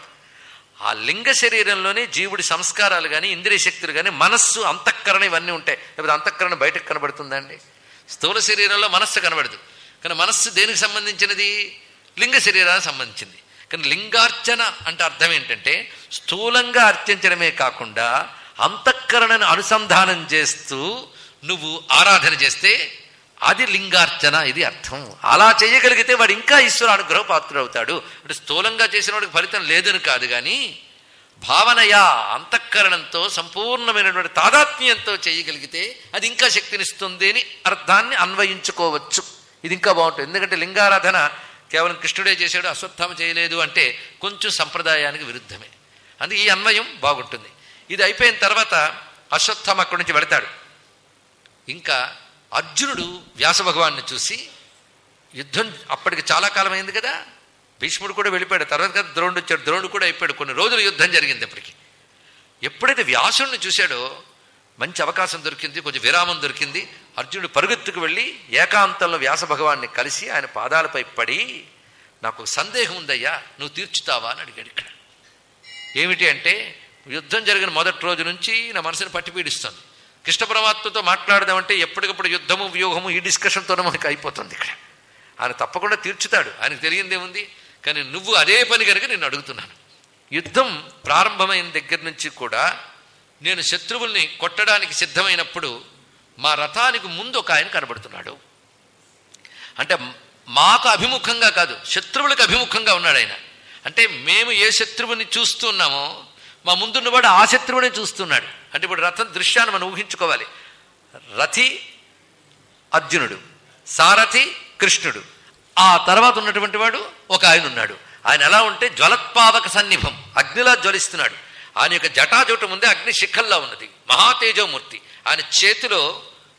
ఆ లింగ శరీరంలోనే జీవుడి సంస్కారాలు కానీ ఇంద్రియ శక్తులు కానీ మనస్సు అంతఃకరణ ఇవన్నీ ఉంటాయి లేకపోతే అంతఃకరణ బయటకు కనబడుతుందండి స్థూల శరీరంలో మనస్సు కనబడదు కానీ మనస్సు దేనికి సంబంధించినది లింగ శరీరానికి సంబంధించింది కానీ లింగార్చన అంటే అర్థం ఏంటంటే స్థూలంగా అర్చించడమే కాకుండా అంతఃకరణను అనుసంధానం చేస్తూ నువ్వు ఆరాధన చేస్తే అది లింగార్చన ఇది అర్థం అలా చేయగలిగితే వాడు ఇంకా ఈశ్వర అనుగ్రహ పాత్రుడవుతాడు అంటే స్థూలంగా చేసిన వాడికి ఫలితం లేదని కాదు కానీ భావనయా అంతఃకరణంతో సంపూర్ణమైనటువంటి తాదాత్మ్యంతో చేయగలిగితే అది ఇంకా శక్తినిస్తుంది అని అర్థాన్ని అన్వయించుకోవచ్చు ఇది ఇంకా బాగుంటుంది ఎందుకంటే లింగారాధన కేవలం కృష్ణుడే చేశాడు అశ్వత్థామ చేయలేదు అంటే కొంచెం సంప్రదాయానికి విరుద్ధమే అందుకే ఈ అన్వయం బాగుంటుంది ఇది అయిపోయిన తర్వాత అశ్వత్థామ అక్కడి నుంచి వెళతాడు ఇంకా అర్జునుడు వ్యాస భగవాన్ని చూసి యుద్ధం అప్పటికి చాలా కాలం అయింది కదా భీష్ముడు కూడా వెళ్ళిపోయాడు తర్వాత కదా ద్రోణుడు వచ్చాడు ద్రోణుడు కూడా అయిపోయాడు కొన్ని రోజులు యుద్ధం జరిగింది అప్పటికి ఎప్పుడైతే వ్యాసుడిని చూశాడో మంచి అవకాశం దొరికింది కొంచెం విరామం దొరికింది అర్జునుడు పరుగెత్తుకు వెళ్ళి ఏకాంతంలో వ్యాస భగవాన్ని కలిసి ఆయన పాదాలపై పడి నాకు సందేహం ఉందయ్యా నువ్వు తీర్చుతావా అని అడిగాడు ఇక్కడ ఏమిటి అంటే యుద్ధం జరిగిన మొదటి రోజు నుంచి నా మనసుని పట్టి పీడిస్తుంది కృష్ణ పరమాత్మతో మాట్లాడదామంటే ఎప్పటికప్పుడు యుద్ధము వ్యూహము ఈ డిస్కషన్తోనే మనకి అయిపోతుంది ఇక్కడ ఆయన తప్పకుండా తీర్చుతాడు ఆయనకు తెలియందేముంది కానీ నువ్వు అదే పని కనుక నేను అడుగుతున్నాను యుద్ధం ప్రారంభమైన దగ్గర నుంచి కూడా నేను శత్రువుల్ని కొట్టడానికి సిద్ధమైనప్పుడు మా రథానికి ముందు ఒక ఆయన కనబడుతున్నాడు అంటే మాకు అభిముఖంగా కాదు శత్రువులకు అభిముఖంగా ఉన్నాడు ఆయన అంటే మేము ఏ శత్రువుని చూస్తున్నామో మా ముందున్నవాడు ఆ శత్రువునే చూస్తున్నాడు అంటే ఇప్పుడు రథం దృశ్యాన్ని మనం ఊహించుకోవాలి రథి అర్జునుడు సారథి కృష్ణుడు ఆ తర్వాత ఉన్నటువంటి వాడు ఒక ఆయన ఉన్నాడు ఆయన ఎలా ఉంటే జ్వలత్పావక సన్నిభం అగ్నిలా జ్వలిస్తున్నాడు ఆయన యొక్క జటాజూటం ముందే అగ్ని శిఖల్లా ఉన్నది మహాతేజోమూర్తి ఆయన చేతిలో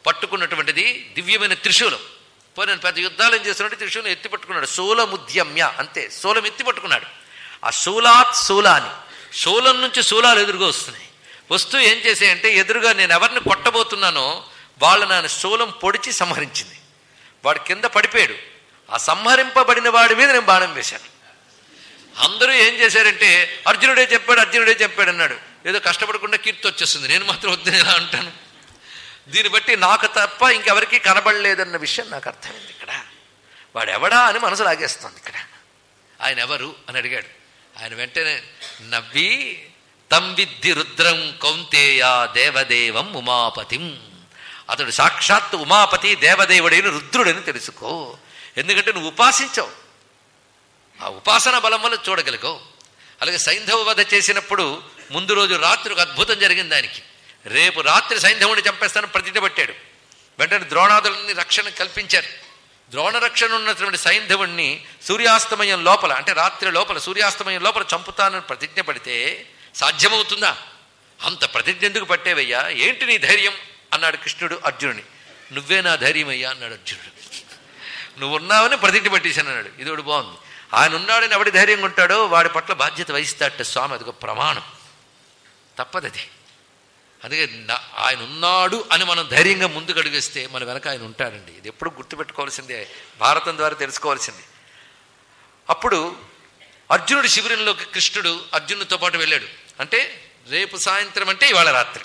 పట్టుకున్నటువంటిది దివ్యమైన త్రిశూలం పోయి నేను పెద్ద యుద్ధాలు ఏం చేస్తున్నట్టు త్రిశూలం ఎత్తి పట్టుకున్నాడు శూలముద్యమ్య అంతే శూలం ఎత్తి పట్టుకున్నాడు ఆ శూలాత్ శూలాని శూలం నుంచి శూలాలు ఎదురుగా వస్తున్నాయి వస్తూ ఏం చేసాయంటే ఎదురుగా నేను ఎవరిని కొట్టబోతున్నానో వాళ్ళ నాన్న శూలం పొడిచి సంహరించింది వాడు కింద పడిపోయాడు ఆ సంహరింపబడిన వాడి మీద నేను బాణం వేశాను అందరూ ఏం చేశారంటే అర్జునుడే చెప్పాడు అర్జునుడే చెప్పాడు అన్నాడు ఏదో కష్టపడకుండా కీర్తి వచ్చేస్తుంది నేను మాత్రం వద్దని ఎలా అంటాను దీన్ని బట్టి నాకు తప్ప ఇంకెవరికి కనబడలేదన్న విషయం నాకు అర్థమైంది ఇక్కడ వాడు ఎవడా అని మనసు లాగేస్తుంది ఇక్కడ ఆయన ఎవరు అని అడిగాడు ఆయన వెంటనే నవ్వి తంవిద్ధి రుద్రం కౌంతేయ దేవదేవం ఉమాపతిం అతడు సాక్షాత్ ఉమాపతి దేవదేవుడైన రుద్రుడని తెలుసుకో ఎందుకంటే నువ్వు ఉపాసించావు ఆ ఉపాసన బలం వల్ల చూడగలిగావు అలాగే సైంధవ వధ చేసినప్పుడు ముందు రోజు రాత్రి ఒక అద్భుతం జరిగింది దానికి రేపు రాత్రి సైంధవుని చంపేస్తాను ప్రతిజ్ఞ పట్టాడు వెంటనే ద్రోణాదులని రక్షణ కల్పించారు ద్రోణ రక్షణ ఉన్నటువంటి సైంధవుణ్ణి సూర్యాస్తమయం లోపల అంటే రాత్రి లోపల సూర్యాస్తమయం లోపల చంపుతానని ప్రతిజ్ఞ పడితే సాధ్యమవుతుందా అంత ప్రతిజ్ఞ ఎందుకు పట్టేవయ్యా ఏంటి నీ ధైర్యం అన్నాడు కృష్ణుడు అర్జునుని నువ్వే నా ధైర్యం అయ్యా అన్నాడు అర్జునుడు నువ్వు ఉన్నావని ప్రతిజ్ఞ పట్టేశాను అన్నాడు ఇది ఒకటి బాగుంది ఆయన ఉన్నాడని ఎవడి ధైర్యంగా ఉంటాడో వాడి పట్ల బాధ్యత వహిస్తాడట స్వామి అదొక ప్రమాణం తప్పదది అందుకే నా- ఆయన ఉన్నాడు అని మనం ధైర్యంగా ముందుకు అడుగేస్తే మన వెనక ఆయన ఉంటాడండి ఇది ఎప్పుడు గుర్తుపెట్టుకోవాల్సిందే భారతం ద్వారా తెలుసుకోవాల్సింది అప్పుడు అర్జునుడి శిబిరంలోకి కృష్ణుడు అర్జునుడితో పాటు వెళ్ళాడు అంటే రేపు సాయంత్రం అంటే ఇవాళ రాత్రి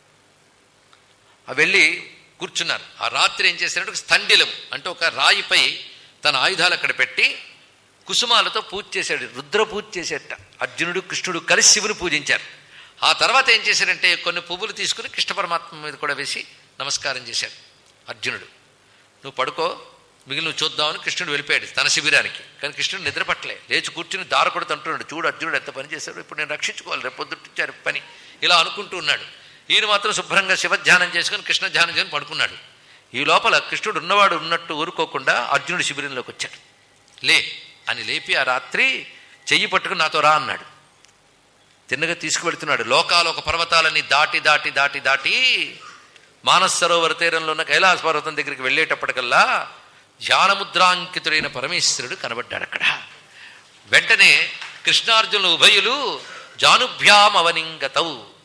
ఆ వెళ్ళి కూర్చున్నారు ఆ రాత్రి ఏం చేశారంటే ఒక స్థండిలం అంటే ఒక రాయిపై తన ఆయుధాలు అక్కడ పెట్టి కుసుమాలతో పూజ చేశాడు రుద్ర పూజ చేసేట అర్జునుడు కృష్ణుడు కలిసి శివుని పూజించారు ఆ తర్వాత ఏం చేశారంటే కొన్ని పువ్వులు తీసుకుని కృష్ణ పరమాత్మ మీద కూడా వేసి నమస్కారం చేశాడు అర్జునుడు నువ్వు పడుకో మిగిలిన నువ్వు చూద్దామని కృష్ణుడు వెళ్ళిపోయాడు తన శిబిరానికి కానీ కృష్ణుడు నిద్రపట్టలే లేచి కూర్చుని దారకుడు అంటున్నాడు చూడు అర్జునుడు ఎంత పని చేశాడు ఇప్పుడు నేను రక్షించుకోవాలి రేపు పొద్దుటిచ్చారు పని ఇలా అనుకుంటూ ఉన్నాడు ఈయన మాత్రం శుభ్రంగా శివధ్యానం చేసుకుని కృష్ణ ధ్యానం చేసుకుని పడుకున్నాడు ఈ లోపల కృష్ణుడు ఉన్నవాడు ఉన్నట్టు ఊరుకోకుండా అర్జునుడు శిబిరంలోకి వచ్చాడు లే అని లేపి ఆ రాత్రి చెయ్యి పట్టుకుని నాతో రా అన్నాడు తిన్నగా తీసుకువెళ్తున్నాడు లోకాలోక పర్వతాలన్నీ దాటి దాటి దాటి దాటి మానస సరోవర తీరంలో ఉన్న కైలాస పర్వతం దగ్గరికి వెళ్ళేటప్పటికల్లా ధ్యానముద్రాంకితుడైన పరమేశ్వరుడు కనబడ్డాడు అక్కడ వెంటనే కృష్ణార్జునులు ఉభయులు జానుభ్యాం అవనింగతౌ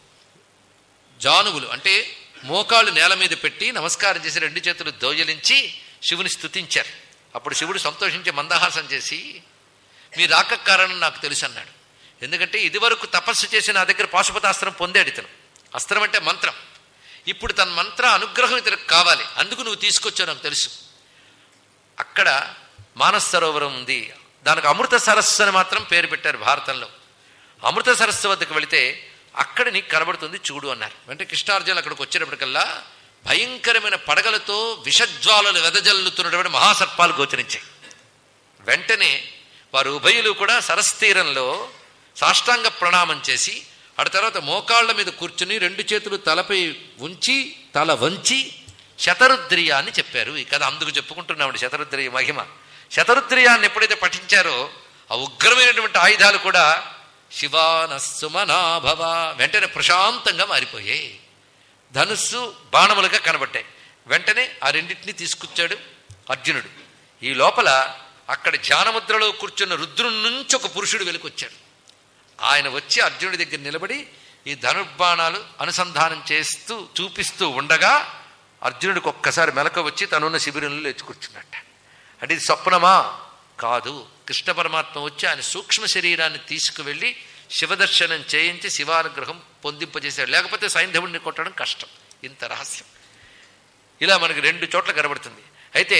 జానువులు అంటే మోకాళ్ళు నేల మీద పెట్టి నమస్కారం చేసి రెండు చేతులు దోయలించి శివుని స్తుతించారు అప్పుడు శివుడు సంతోషించి మందహాసం చేసి మీ రాక కారణం నాకు తెలుసు అన్నాడు ఎందుకంటే ఇదివరకు తపస్సు చేసి నా దగ్గర పాశుపతాస్త్రం పొందాడు ఇతను అస్త్రం అంటే మంత్రం ఇప్పుడు తన మంత్ర అనుగ్రహం ఇతనికి కావాలి అందుకు నువ్వు తీసుకొచ్చావు నాకు తెలుసు అక్కడ మానస సరోవరం ఉంది దానికి అమృత సరస్సు అని మాత్రం పేరు పెట్టారు భారతంలో అమృత సరస్సు వద్దకు వెళితే అక్కడ నీకు కనబడుతుంది చూడు అన్నారు అంటే కృష్ణార్జునులు అక్కడికి వచ్చేటప్పటికల్లా భయంకరమైన పడగలతో విషజ్వాలలు వెదజల్లుతున్నటువంటి మహాసర్పాలు గోచరించాయి వెంటనే వారు ఉభయులు కూడా సరస్తీరంలో సాష్టాంగ ప్రణామం చేసి ఆ తర్వాత మోకాళ్ల మీద కూర్చుని రెండు చేతులు తలపై ఉంచి తల వంచి శతరుద్రియాన్ని చెప్పారు ఈ కథ అందుకు చెప్పుకుంటున్నామండి శతరుద్రియ మహిమ శతరుద్రియాన్ని ఎప్పుడైతే పఠించారో ఆ ఉగ్రమైనటువంటి ఆయుధాలు కూడా శివానస్సుమనాభవ వెంటనే ప్రశాంతంగా మారిపోయాయి ధనుస్సు బాణములుగా కనబడ్డాయి వెంటనే ఆ రెండింటిని తీసుకొచ్చాడు అర్జునుడు ఈ లోపల అక్కడ ధ్యానముద్రలో కూర్చున్న రుద్రుని నుంచి ఒక పురుషుడు వెలుకొచ్చాడు ఆయన వచ్చి అర్జునుడి దగ్గర నిలబడి ఈ ధనుర్బాణాలు అనుసంధానం చేస్తూ చూపిస్తూ ఉండగా అర్జునుడికి ఒక్కసారి మెలక వచ్చి తనున్న శిబిరంలో లేచి కూర్చున్నట్ట అంటే ఇది స్వప్నమా కాదు కృష్ణ పరమాత్మ వచ్చి ఆయన సూక్ష్మ శరీరాన్ని తీసుకువెళ్ళి శివదర్శనం చేయించి శివానుగ్రహం పొందింపజేశాడు లేకపోతే సైంధవుడిని కొట్టడం కష్టం ఇంత రహస్యం ఇలా మనకి రెండు చోట్ల కనబడుతుంది అయితే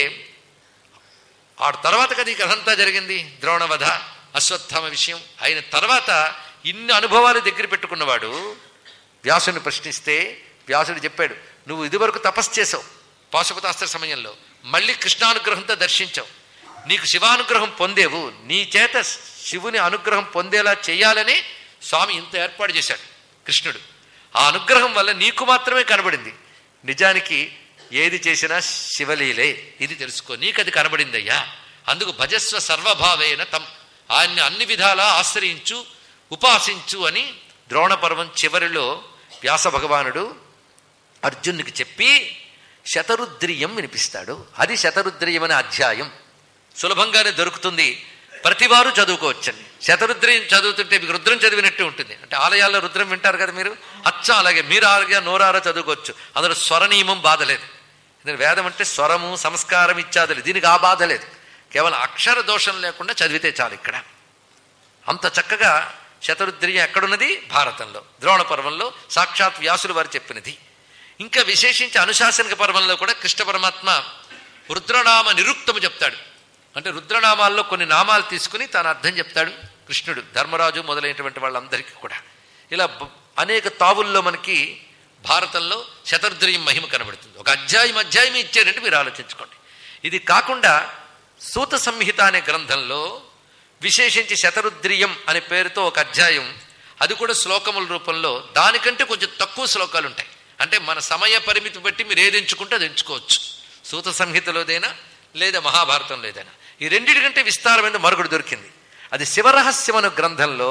ఆ తర్వాత కదా ఈ కథంతా జరిగింది ద్రోణవధ అశ్వత్థామ విషయం అయిన తర్వాత ఇన్ని అనుభవాలు దగ్గర పెట్టుకున్నవాడు వ్యాసుని ప్రశ్నిస్తే వ్యాసుడు చెప్పాడు నువ్వు ఇదివరకు తపస్సు చేసావు పాశుపతాస్త్ర సమయంలో మళ్ళీ కృష్ణానుగ్రహంతో దర్శించావు నీకు శివానుగ్రహం పొందేవు నీ చేత శివుని అనుగ్రహం పొందేలా చేయాలని స్వామి ఇంత ఏర్పాటు చేశాడు కృష్ణుడు ఆ అనుగ్రహం వల్ల నీకు మాత్రమే కనబడింది నిజానికి ఏది చేసినా శివలీలే ఇది తెలుసుకో నీకు అది కనబడిందయ్యా అందుకు భజస్వ సర్వభావేన తం ఆయన్ని అన్ని విధాలా ఆశ్రయించు ఉపాసించు అని ద్రోణ పర్వం చివరిలో వ్యాస భగవానుడు అర్జునునికి చెప్పి శతరుద్రియం వినిపిస్తాడు అది శతరుద్రియం అనే అధ్యాయం సులభంగానే దొరుకుతుంది ప్రతివారు చదువుకోవచ్చండి శతరుద్రం చదువుతుంటే మీకు రుద్రం చదివినట్టు ఉంటుంది అంటే ఆలయాల్లో రుద్రం వింటారు కదా మీరు అచ్చ అలాగే మీరు ఆరోగ్య నోరారో చదువుకోవచ్చు అందులో స్వర నియమం బాధ లేదు ఎందుకంటే వేదం అంటే స్వరము సంస్కారం ఇత్యాదులు దీనికి ఆ బాధ లేదు కేవలం అక్షర దోషం లేకుండా చదివితే చాలు ఇక్కడ అంత చక్కగా శతరుద్రియం ఎక్కడున్నది భారతంలో ద్రోణ పర్వంలో సాక్షాత్ వ్యాసులు వారు చెప్పినది ఇంకా విశేషించి అనుశాసనిక పర్వంలో కూడా కృష్ణ పరమాత్మ రుద్రనామ నిరుక్తము చెప్తాడు అంటే రుద్రనామాల్లో కొన్ని నామాలు తీసుకుని తాను అర్థం చెప్తాడు కృష్ణుడు ధర్మరాజు మొదలైనటువంటి వాళ్ళందరికీ కూడా ఇలా బ- అనేక తావుల్లో మనకి భారతంలో శతరుద్రయం మహిమ కనబడుతుంది ఒక అధ్యాయం అధ్యాయం ఇచ్చాడంటే మీరు ఆలోచించుకోండి ఇది కాకుండా సూత సంహిత అనే గ్రంథంలో విశేషించి శతరుద్రియం అనే పేరుతో ఒక అధ్యాయం అది కూడా శ్లోకముల రూపంలో దానికంటే కొంచెం తక్కువ శ్లోకాలు ఉంటాయి అంటే మన సమయ పరిమితి బట్టి మీరు ఏది ఎంచుకుంటే అది ఎంచుకోవచ్చు సూత సంహితలోదైనా లేదా మహాభారతంలోదైనా ఈ రెండిటికంటే విస్తారమైన మరొకటి దొరికింది అది శివరహస్యం అనే గ్రంథంలో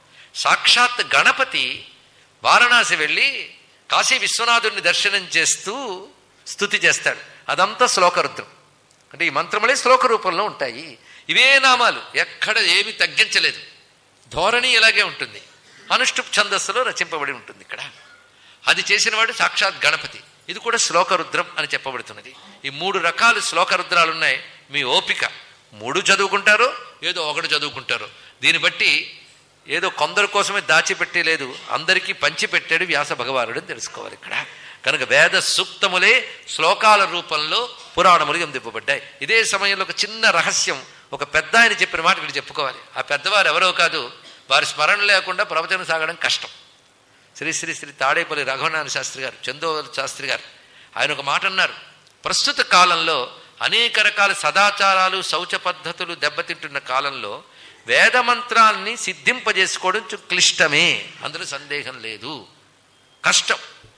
సాక్షాత్ గణపతి వారణాసి వెళ్ళి కాశీ విశ్వనాథుడిని దర్శనం చేస్తూ స్తుతి చేస్తాడు అదంతా శ్లోకరుద్రం అంటే ఈ మంత్రములే శ్లోక రూపంలో ఉంటాయి ఇవే నామాలు ఎక్కడ ఏమీ తగ్గించలేదు ధోరణి ఇలాగే ఉంటుంది అనుష్టుప్ ఛందస్సులో రచింపబడి ఉంటుంది ఇక్కడ అది చేసినవాడు సాక్షాత్ గణపతి ఇది కూడా శ్లోకరుద్రం అని చెప్పబడుతున్నది ఈ మూడు రకాల శ్లోకరుద్రాలు ఉన్నాయి మీ ఓపిక మూడు చదువుకుంటారు ఏదో ఒకటి చదువుకుంటారు దీన్ని బట్టి ఏదో కొందరి కోసమే దాచిపెట్టే లేదు అందరికీ పంచిపెట్టాడు వ్యాస భగవానుడు అని తెలుసుకోవాలి ఇక్కడ కనుక వేద సూక్తములే శ్లోకాల రూపంలో పురాణములు అందివ్వబడ్డాయి ఇదే సమయంలో ఒక చిన్న రహస్యం ఒక పెద్ద ఆయన చెప్పిన మాట ఇక్కడ చెప్పుకోవాలి ఆ పెద్దవారు ఎవరో కాదు వారి స్మరణ లేకుండా ప్రవచనం సాగడం కష్టం శ్రీ శ్రీ శ్రీ తాడేపల్లి రఘునారాయణ శాస్త్రి గారు చందోవర శాస్త్రి గారు ఆయన ఒక మాట అన్నారు ప్రస్తుత కాలంలో అనేక రకాల సదాచారాలు శౌచ పద్ధతులు దెబ్బతింటున్న కాలంలో వేద మంత్రాల్ని సిద్ధింపజేసుకోవడం చు- క్లిష్టమే అందులో సందేహం లేదు కష్టం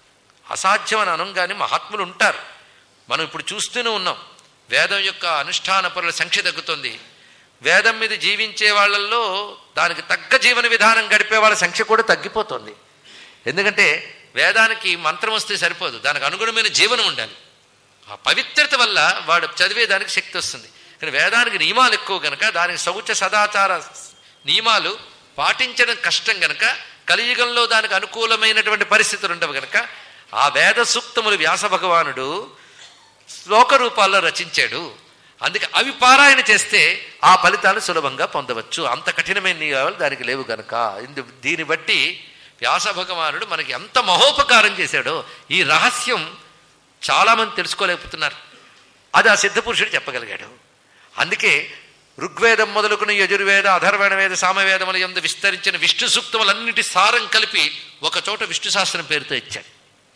అసాధ్యం అని అనంగానే మహాత్ములు ఉంటారు మనం ఇప్పుడు చూస్తూనే ఉన్నాం వేదం యొక్క అనుష్ఠాన పరుల సంఖ్య తగ్గుతుంది వేదం మీద జీవించే వాళ్ళల్లో దానికి తగ్గ జీవన విధానం గడిపే వాళ్ళ సంఖ్య కూడా తగ్గిపోతుంది ఎందుకంటే వేదానికి మంత్రం వస్తే సరిపోదు దానికి అనుగుణమైన జీవనం ఉండాలి ఆ పవిత్రత వల్ల వాడు చదివేదానికి శక్తి వస్తుంది కానీ వేదానికి నియమాలు ఎక్కువ గనక దానికి శౌచ సదాచార నియమాలు పాటించడం కష్టం గనక కలియుగంలో దానికి అనుకూలమైనటువంటి పరిస్థితులు ఉండవు గనక ఆ వేద సూక్తములు వ్యాస భగవానుడు శ్లోక రూపాల్లో రచించాడు అందుకే అవి పారాయణ చేస్తే ఆ ఫలితాలు సులభంగా పొందవచ్చు అంత కఠినమైన నియమాలు దానికి లేవు గనక ఇందు దీన్ని బట్టి వ్యాస భగవానుడు మనకి ఎంత మహోపకారం చేశాడో ఈ రహస్యం చాలామంది తెలుసుకోలేకపోతున్నారు అది ఆ సిద్ధపురుషుడు చెప్పగలిగాడు అందుకే ఋగ్వేదం మొదలుకుని యజుర్వేద అధర్వణ వేద సామవేదముల యందు విస్తరించిన విష్ణు సూక్తములన్నిటి సారం కలిపి ఒక చోట విష్ణు శాస్త్రం పేరుతో ఇచ్చాడు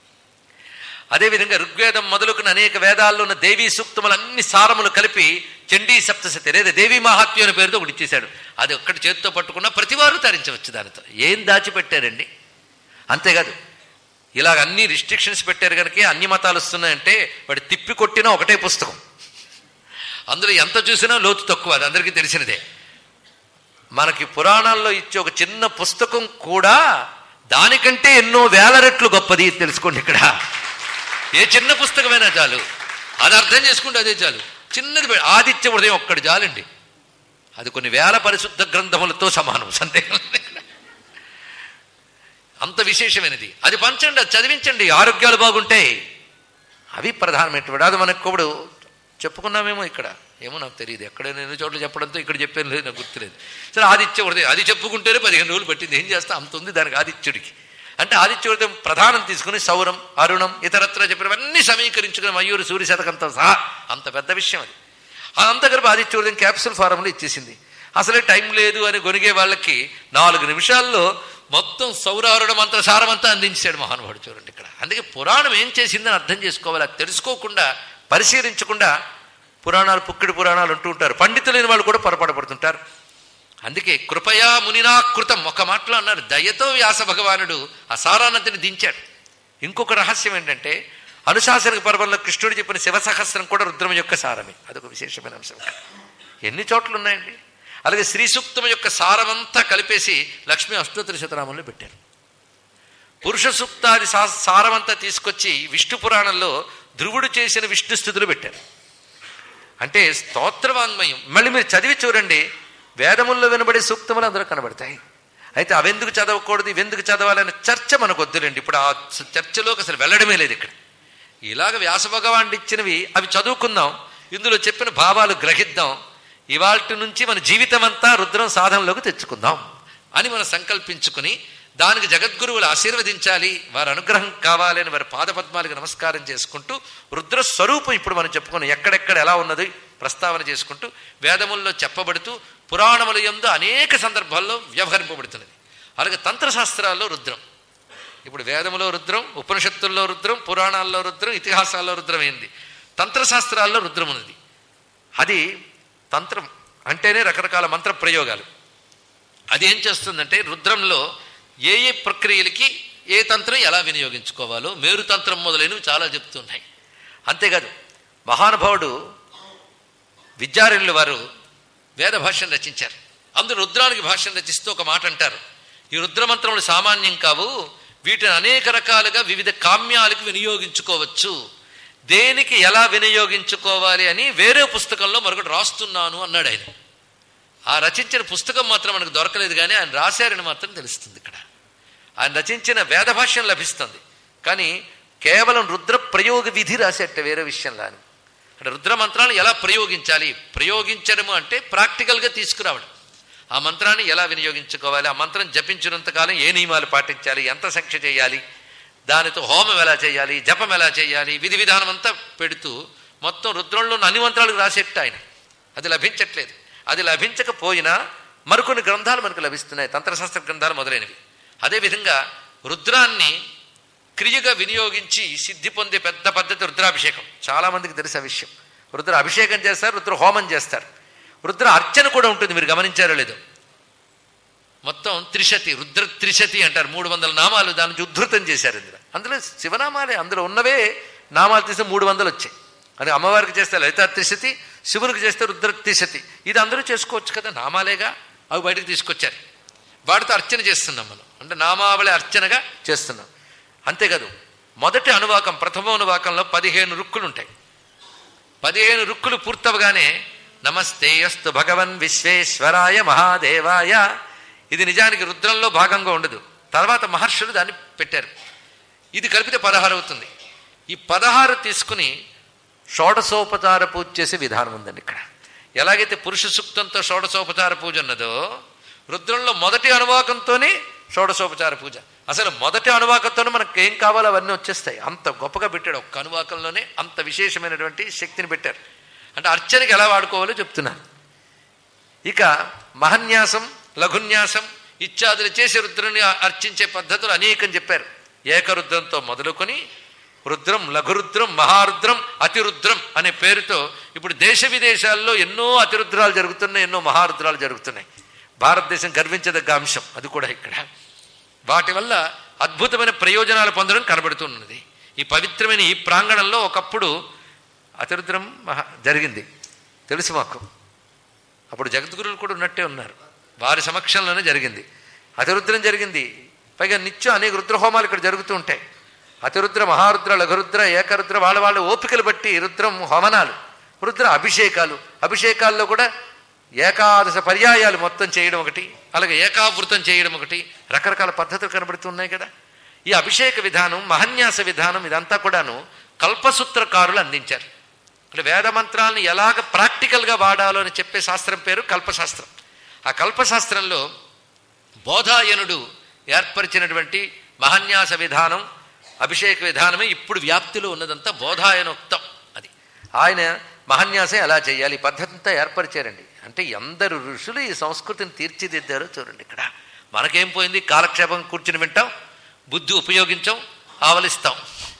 అదేవిధంగా ఋగ్వేదం మొదలుకున్న అనేక వేదాల్లో ఉన్న దేవీ సూక్తములన్ని సారములు కలిపి చండీ సప్తశతి లేదా దేవీ మహాత్మ్యం అనే పేరుతో ఒకటి ఇచ్చేశాడు అది ఒక్కటి చేతితో పట్టుకున్నా ప్రతివారు తరించవచ్చు దానితో ఏం దాచిపెట్టారండి అంతేకాదు ఇలాగ అన్ని రిస్ట్రిక్షన్స్ పెట్టారు కనుక అన్ని మతాలు వస్తున్నాయంటే వాడు తిప్పి కొట్టినా ఒకటే పుస్తకం అందులో ఎంత చూసినా లోతు తక్కువ అది అందరికీ తెలిసినదే మనకి పురాణాల్లో ఇచ్చే ఒక చిన్న పుస్తకం కూడా దానికంటే ఎన్నో వేల రెట్లు గొప్పది తెలుసుకోండి ఇక్కడ ఏ చిన్న పుస్తకమైనా చాలు అది అర్థం చేసుకుంటే అదే చాలు చిన్నది పె- ఆదిత్య ఉదయం ఒక్కటి చాలండి అది కొన్ని వేల పరిశుద్ధ గ్రంథములతో సమానం సందేహం లేదు. అంత విశేషమైనది అది పంచండి అది చదివించండి ఆరోగ్యాలు బాగుంటాయి అవి ప్రధానమైనటువంటి అది మనకు ఇప్పుడు చెప్పుకున్నామేమో ఇక్కడ ఏమో నాకు తెలియదు ఎక్కడ నేను చోట్ల చెప్పడంతో ఇక్కడ చెప్పాను లేదు నాకు గుర్తులేదు సరే ఆదిత్య హృదయం అది చెప్పుకుంటేనే పదిహేను రోజులు పట్టింది ఏం చేస్తా అంత ఉంది దానికి ఆదిత్యుడికి అంటే ఆదిత్య హృదయం ప్రధానం తీసుకుని సౌరం అరుణం ఇతరత్ర చెప్పినవన్నీ సమీకరించుకుని మయూరు సూర్య శతకంతో సహా అంత పెద్ద విషయం అది అంత కలిపి ఆదిత్య హృదయం క్యాప్సుల్ ఫారంలో ఇచ్చేసింది అసలే టైం లేదు అని గొనిగే వాళ్ళకి నాలుగు నిమిషాల్లో మొత్తం సౌరారుణ మంత్ర సారమంతా అందించాడు మహానుభావుడు చూడండి ఇక్కడ అందుకే పురాణం ఏం చేసిందని అర్థం చేసుకోవాలి అది తెలుసుకోకుండా పరిశీలించకుండా పురాణాలు పుక్కిడి పురాణాలు అంటూ ఉంటారు పండితులైన వాళ్ళు కూడా పొరపాటు పడుతుంటారు అందుకే కృపయా మునినాకృతం ఒక మాటలో అన్నారు దయతో వ్యాస భగవానుడు ఆ సారానంతిని దించాడు ఇంకొక రహస్యం ఏంటంటే అనుశాసనిక పర్వంలో కృష్ణుడు చెప్పిన శివసహస్రం కూడా రుద్రం యొక్క సారమే అదొక విశేషమైన అంశం ఎన్ని చోట్ల ఉన్నాయండి అలాగే శ్రీ సూక్తం యొక్క సారమంతా కలిపేసి లక్ష్మీ అష్టోత్తర శతనామంలో పెట్టారు పురుష సూక్తాది సా సారమంతా తీసుకొచ్చి విష్ణు పురాణంలో ధ్రువుడు చేసిన విష్ణు స్థుతులు పెట్టారు అంటే స్తోత్రవాంగ్మయం మళ్ళీ మీరు చదివి చూడండి వేదముల్లో వినబడే సూక్తములు అందులో కనబడతాయి అయితే అవెందుకు చదవకూడదు ఇవెందుకు చదవాలనే చర్చ మనకు వద్దులేండి ఇప్పుడు ఆ చర్చలోకి అసలు వెళ్ళడమే లేదు ఇక్కడ ఇలాగ వ్యాస భగవానుడు ఇచ్చినవి అవి చదువుకుందాం ఇందులో చెప్పిన భావాలు గ్రహిద్దాం ఇవాల్టి నుంచి మన జీవితం అంతా రుద్రం సాధనలోకి తెచ్చుకుందాం అని మనం సంకల్పించుకుని దానికి జగద్గురువులు ఆశీర్వదించాలి వారి అనుగ్రహం కావాలి అని వారి పాదపద్మాలకు నమస్కారం చేసుకుంటూ రుద్ర స్వరూపం ఇప్పుడు మనం చెప్పుకున్నాం ఎక్కడెక్కడ ఎలా ఉన్నది ప్రస్తావన చేసుకుంటూ వేదముల్లో చెప్పబడుతూ పురాణముల యందు అనేక సందర్భాల్లో వ్యవహరింపబడుతున్నది అలాగే తంత్రశాస్త్రాల్లో రుద్రం ఇప్పుడు వేదములో రుద్రం ఉపనిషత్తుల్లో రుద్రం పురాణాల్లో రుద్రం ఇతిహాసాల్లో రుద్రం అయింది తంత్రశాస్త్రాల్లో రుద్రం ఉన్నది అది తంత్రం అంటేనే రకరకాల మంత్ర ప్రయోగాలు అది ఏం చేస్తుందంటే రుద్రంలో ఏ ఏ ప్రక్రియలకి ఏ తంత్రం ఎలా వినియోగించుకోవాలో మేరు తంత్రం మొదలైనవి చాలా చెప్తున్నాయి అంతేకాదు మహానుభావుడు విద్యారణ్యుల వారు వేద భాష్యం రచించారు అందులో రుద్రానికి భాష్యం రచిస్తూ ఒక మాట అంటారు ఈ రుద్రమంత్రములు సామాన్యం కావు వీటిని అనేక రకాలుగా వివిధ కామ్యాలకు వినియోగించుకోవచ్చు దేనికి ఎలా వినియోగించుకోవాలి అని వేరే పుస్తకంలో మరొకటి రాస్తున్నాను అన్నాడు ఆయన ఆ రచించిన పుస్తకం మాత్రం మనకు దొరకలేదు కానీ ఆయన రాశారని మాత్రం తెలుస్తుంది ఇక్కడ ఆయన రచించిన వేద భాష్యం లభిస్తుంది కానీ కేవలం రుద్ర ప్రయోగ విధి రాసేట వేరే విషయంలో అని అంటే రుద్ర మంత్రాన్ని ఎలా ప్రయోగించాలి ప్రయోగించడము అంటే ప్రాక్టికల్గా తీసుకురావడం ఆ మంత్రాన్ని ఎలా వినియోగించుకోవాలి ఆ మంత్రం జపించినంతకాలం ఏ నియమాలు పాటించాలి ఎంత సంఖ్య చేయాలి దానితో హోమం ఎలా చేయాలి జపం ఎలా చేయాలి విధి విధానం అంతా పెడుతూ మొత్తం రుద్రంలో ఉన్న అన్ని మంత్రాలకు రాసేట్టు ఆయన అది లభించట్లేదు అది లభించకపోయినా మరికొన్ని గ్రంథాలు మనకు లభిస్తున్నాయి తంత్రశాస్త్ర గ్రంథాలు మొదలైనవి అదేవిధంగా రుద్రాన్ని క్రియగా వినియోగించి సిద్ధి పొందే పెద్ద పద్ధతి రుద్రాభిషేకం చాలా మందికి తెలిసే ఆ విషయం రుద్ర అభిషేకం చేస్తారు రుద్ర హోమం చేస్తారు రుద్ర అర్చన కూడా ఉంటుంది మీరు గమనించారో లేదో మొత్తం త్రిశతి రుద్ర త్రిశతి అంటారు మూడు వందల నామాలు దాని నుంచి ఉద్ధృతం చేశారు ఇందులో అందులో శివనామాలే అందులో ఉన్నవే నామాలు తీస్తే మూడు వందలు వచ్చాయి అని అమ్మవారికి చేస్తే లలితా త్రిశతి శివునికి చేస్తే రుద్ర త్రిశతి ఇది అందరూ చేసుకోవచ్చు కదా నామాలేగా అవి బయటకు తీసుకొచ్చారు వాటితో అర్చన చేస్తున్నాం మనం అంటే నామావళి అర్చనగా చేస్తున్నాం అంతేకాదు మొదటి అనువాకం ప్రథమ అనువాకంలో పదిహేను రుక్కులు ఉంటాయి పదిహేను రుక్కులు పూర్తవగానే నమస్తే అస్తు భగవన్ విశ్వేశ్వరాయ మహాదేవాయ ఇది నిజానికి రుద్రంలో భాగంగా ఉండదు తర్వాత మహర్షులు దాన్ని పెట్టారు ఇది కలిపితే పదహారు అవుతుంది ఈ పదహారు తీసుకుని షోడసోపచార పూజ చేసే విధానం ఉందండి ఇక్కడ ఎలాగైతే పురుష సూక్తంతో షోడసోపచార పూజ ఉన్నదో రుద్రంలో మొదటి అనువాకంతోనే షోడసోపచార పూజ అసలు మొదటి అనువాకంతోనే మనకు ఏం కావాలో అవన్నీ వచ్చేస్తాయి అంత గొప్పగా పెట్టాడు ఒక్క అనువాకంలోనే అంత విశేషమైనటువంటి శక్తిని పెట్టారు అంటే అర్చనకి ఎలా వాడుకోవాలో చెప్తున్నారు ఇక మహన్యాసం లఘున్యాసం ఇత్యాదులు చేసి రుద్రుని అర్చించే పద్ధతులు అనేకం చెప్పారు ఏకరుద్రంతో మొదలుకొని రుద్రం లఘురుద్రం మహారుద్రం అతిరుద్రం అనే పేరుతో ఇప్పుడు దేశ విదేశాల్లో ఎన్నో అతిరుద్రాలు జరుగుతున్నాయి ఎన్నో మహారుద్రాలు జరుగుతున్నాయి భారతదేశం గర్వించదగ్గ అంశం అది కూడా ఇక్కడ వాటి వల్ల అద్భుతమైన ప్రయోజనాలు పొందడం కనబడుతున్నది ఈ పవిత్రమైన ఈ ప్రాంగణంలో ఒకప్పుడు అతిరుద్రం మహా జరిగింది తెలుసు మాకు అప్పుడు జగద్గురువులు కూడా ఉన్నట్టే ఉన్నారు వారి సమక్షంలోనే జరిగింది అతిరుద్రం జరిగింది పైగా నిత్యం అనేక రుద్రహోమాలు ఇక్కడ జరుగుతూ ఉంటాయి అతిరుద్ర మహారుద్ర లఘురుద్ర ఏకరుద్ర వాళ్ళ వాళ్ళ ఓపికలు బట్టి రుద్రం హోమనాలు రుద్ర అభిషేకాలు అభిషేకాల్లో కూడా ఏకాదశ పర్యాయాలు మొత్తం చేయడం ఒకటి అలాగే ఏకావృతం చేయడం ఒకటి రకరకాల పద్ధతులు కనబడుతున్నాయి కదా ఈ అభిషేక విధానం మహన్యాస విధానం ఇదంతా కూడాను కల్పసూత్రకారులు అందించారు అంటే వేద మంత్రాలను ఎలాగ ప్రాక్టికల్గా వాడాలో అని చెప్పే శాస్త్రం పేరు కల్పశాస్త్రం ఆ కల్పశాస్త్రంలో బోధాయనుడు ఏర్పరిచినటువంటి మహన్యాస విధానం అభిషేక విధానమే ఇప్పుడు వ్యాప్తిలో ఉన్నదంతా బోధాయనోక్తం అది ఆయన మహన్యాసం ఎలా చేయాలి ఈ పద్ధతి అంతా ఏర్పరిచారండి అంటే ఎందరు ఋషులు ఈ సంస్కృతిని తీర్చిదిద్దారో చూడండి ఇక్కడ మనకేం పోయింది కాలక్షేపం కూర్చుని వింటాం బుద్ధి ఉపయోగించాం ఆవలిస్తాం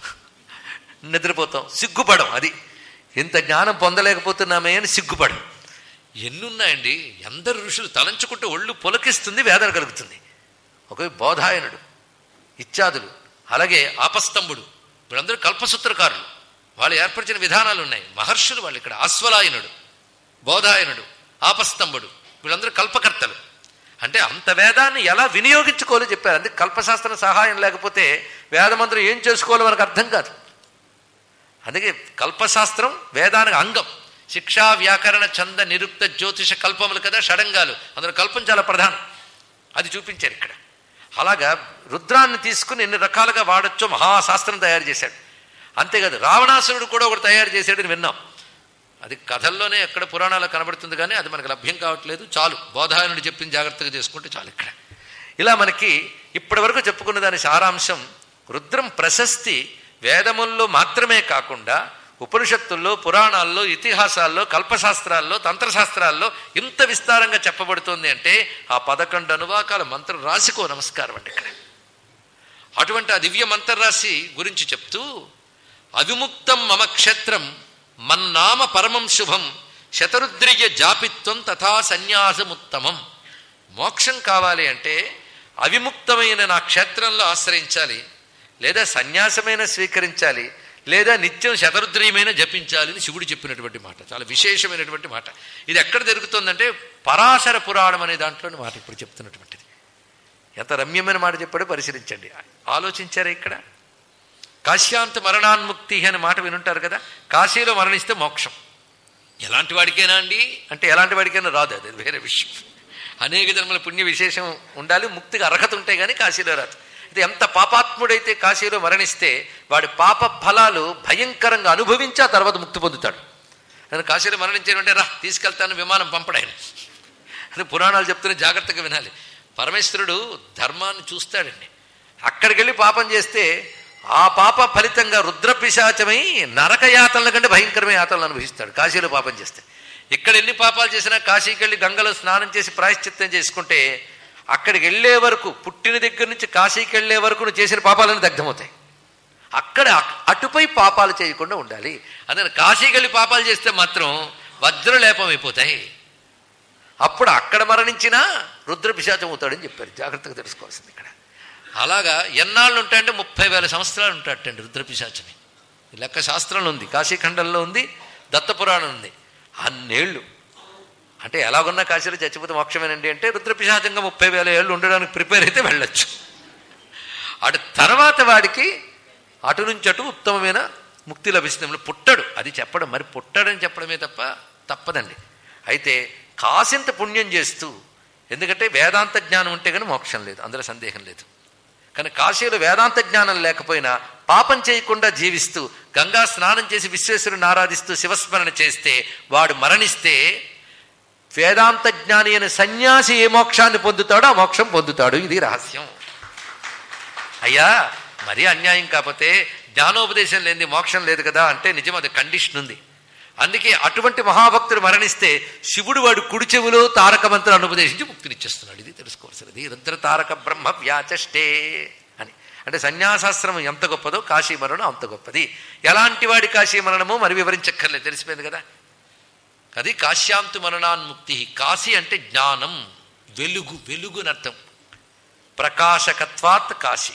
నిద్రపోతాం సిగ్గుపడం అది ఇంత జ్ఞానం పొందలేకపోతున్నామే అని సిగ్గుపడం ఎన్నున్నాయండి ఎందరు ఋషులు తలంచుకుంటే ఒళ్ళు పొలకిస్తుంది వేదన కలుగుతుంది ఒక బోధాయనుడు ఇత్యాదులు అలాగే ఆపస్తంభుడు వీళ్ళందరూ కల్పసూత్రకారులు వాళ్ళు ఏర్పరిచిన విధానాలు ఉన్నాయి మహర్షులు వాళ్ళు ఇక్కడ ఆస్వలాయనుడు బోధాయనుడు ఆపస్తంభుడు వీళ్ళందరూ కల్పకర్తలు అంటే అంత వేదాన్ని ఎలా వినియోగించుకోవాలో చెప్పారు అందుకే కల్పశాస్త్రం సహాయం లేకపోతే వేదమంత్రం ఏం చేసుకోవాలో మనకు అర్థం కాదు అందుకే కల్పశాస్త్రం వేదానికి అంగం శిక్షా వ్యాకరణ చంద నిరుక్త జ్యోతిష కల్పములు కదా షడంగాలు అందులో కల్పం చాలా ప్రధానం అది చూపించారు ఇక్కడ అలాగా రుద్రాన్ని తీసుకుని ఎన్ని రకాలుగా వాడచ్చో మహాశాస్త్రం తయారు చేశాడు అంతేకాదు రావణాసురుడు కూడా ఒకటి తయారు చేశాడని విన్నాం అది కథల్లోనే ఎక్కడ పురాణాలు కనబడుతుంది కానీ అది మనకు లభ్యం కావట్లేదు చాలు బోధాయనుడు చెప్పింది జాగ్రత్తగా చేసుకుంటే చాలు ఇక్కడ ఇలా మనకి ఇప్పటి వరకు చెప్పుకున్న దాని సారాంశం రుద్రం ప్రశస్తి వేదముల్లో మాత్రమే కాకుండా ఉపనిషత్తుల్లో పురాణాల్లో ఇతిహాసాల్లో కల్పశాస్త్రాల్లో తంత్రశాస్త్రాల్లో ఇంత విస్తారంగా చెప్పబడుతోంది అంటే ఆ పదకొండు అనువాకాల మంత్రం రాసికో నమస్కారం అండి ఇక్కడ అటువంటి ఆ దివ్య మంత్రరాశి గురించి చెప్తూ అవిముక్తం మమ క్షేత్రం మన్నామ పరమం శుభం శతరుద్రియ జాపిత్వం తథా సన్యాసముత్తమం మోక్షం కావాలి అంటే అవిముక్తమైన నా క్షేత్రంలో ఆశ్రయించాలి లేదా సన్యాసమైన స్వీకరించాలి లేదా నిత్యం శతరుద్రీయమైన జపించాలి అని శివుడు చెప్పినటువంటి మాట చాలా విశేషమైనటువంటి మాట ఇది ఎక్కడ జరుగుతుందంటే పరాశర పురాణం అనే దాంట్లోని మాట ఇప్పుడు చెప్తున్నటువంటిది ఎంత రమ్యమైన మాట చెప్పాడో పరిశీలించండి ఆలోచించారా ఇక్కడ కాశ్యాంత మరణాన్ముక్తి అనే మాట వినుంటారు కదా కాశీలో మరణిస్తే మోక్షం ఎలాంటి వాడికైనా అండి అంటే ఎలాంటి వాడికైనా రాదు అది వేరే విషయం అనేక జన్మల పుణ్య విశేషం ఉండాలి ముక్తికి అర్హత ఉంటే కానీ కాశీలో రాదు ఇది ఎంత పాపాత్ముడైతే కాశీలో మరణిస్తే వాడి పాప ఫలాలు భయంకరంగా అనుభవించి ఆ తర్వాత ముక్తి పొందుతాడు నేను కాశీలో మరణించానంటే రా తీసుకెళ్తాను విమానం పంపడాయన అది పురాణాలు చెప్తున్న జాగ్రత్తగా వినాలి పరమేశ్వరుడు ధర్మాన్ని చూస్తాడండి అక్కడికి వెళ్ళి పాపం చేస్తే ఆ పాప ఫలితంగా రుద్రపిశాచమై నరకయాతనల కంటే భయంకరమైన యాతనలు అనుభవిస్తాడు కాశీలో పాపం చేస్తే ఇక్కడ ఎన్ని పాపాలు చేసినా కాశీకి వెళ్ళి గంగలో స్నానం చేసి ప్రాయశ్చిత్తం చేసుకుంటే అక్కడికి వెళ్ళే వరకు పుట్టిన దగ్గర నుంచి కాశీకి వెళ్ళే వరకు నువ్వు చేసిన పాపాలను దగ్ధమవుతాయి అక్కడ అటుపై పాపాలు చేయకుండా ఉండాలి అందుకని కాశీకి వెళ్ళి పాపాలు చేస్తే మాత్రం వజ్రలేపం అయిపోతాయి అప్పుడు అక్కడ మరణించినా రుద్ర పిశాచం అవుతాడని చెప్పారు జాగ్రత్తగా తెలుసుకోవాల్సింది ఇక్కడ అలాగా ఎన్నాళ్ళు ఉంటాయంటే ముప్పై వేల సంవత్సరాలు ఉంటాడటండి రుద్ర పిశాచమి లెక్క శాస్త్రంలో ఉంది కాశీఖండంలో ఉంది దత్తపురాణం ఉంది అన్నేళ్ళు అంటే ఎలాగున్నా కాశీలో చచ్చిపోతే మోక్షమేనండి అంటే రుద్రపిశాచంగా ముప్పై వేల ఏళ్ళు ఉండడానికి ప్రిపేర్ అయితే వెళ్ళొచ్చు అటు తర్వాత వాడికి అటు నుంచి అటు ఉత్తమమైన ముక్తి లభిస్తుంది పుట్టడు అది చెప్పడం మరి పుట్టడని చెప్పడమే తప్ప తప్పదండి అయితే కాసింత పుణ్యం చేస్తూ ఎందుకంటే వేదాంత జ్ఞానం ఉంటే కానీ మోక్షం లేదు అందులో సందేహం లేదు కానీ కాశీలో వేదాంత జ్ఞానం లేకపోయినా పాపం చేయకుండా జీవిస్తూ గంగా స్నానం చేసి విశ్వేశ్వరుని ఆరాధిస్తూ శివస్మరణ చేస్తే వాడు మరణిస్తే వేదాంత జ్ఞాని అయిన సన్యాసి ఏ మోక్షాన్ని పొందుతాడో ఆ మోక్షం పొందుతాడు ఇది రహస్యం అయ్యా మరీ అన్యాయం కాకపోతే జ్ఞానోపదేశం లేనిది మోక్షం లేదు కదా అంటే నిజం అది కండిషన్ ఉంది అందుకే అటువంటి మహాభక్తుడు మరణిస్తే శివుడు వాడు కుడి చెవులో తారక మంత్రాన్ని ఉపదేశించి ముక్తినిచ్చేస్తున్నాడు ఇది తెలుసుకోవాల్సినది రుద్ర తారక బ్రహ్మ వ్యాచష్టే అని అంటే సన్యాసాశ్రమం ఎంత గొప్పదో కాశీ మరణం అంత గొప్పది ఎలాంటి వాడి కాశీ మరణమో మరి వివరించక్కర్లేదు తెలిసిపోయింది కదా అది కాశ్యాంతు మరణాన్ముక్తి కాశీ అంటే జ్ఞానం వెలుగు వెలుగు అని అర్థం ప్రకాశకత్వాత్ కాశీ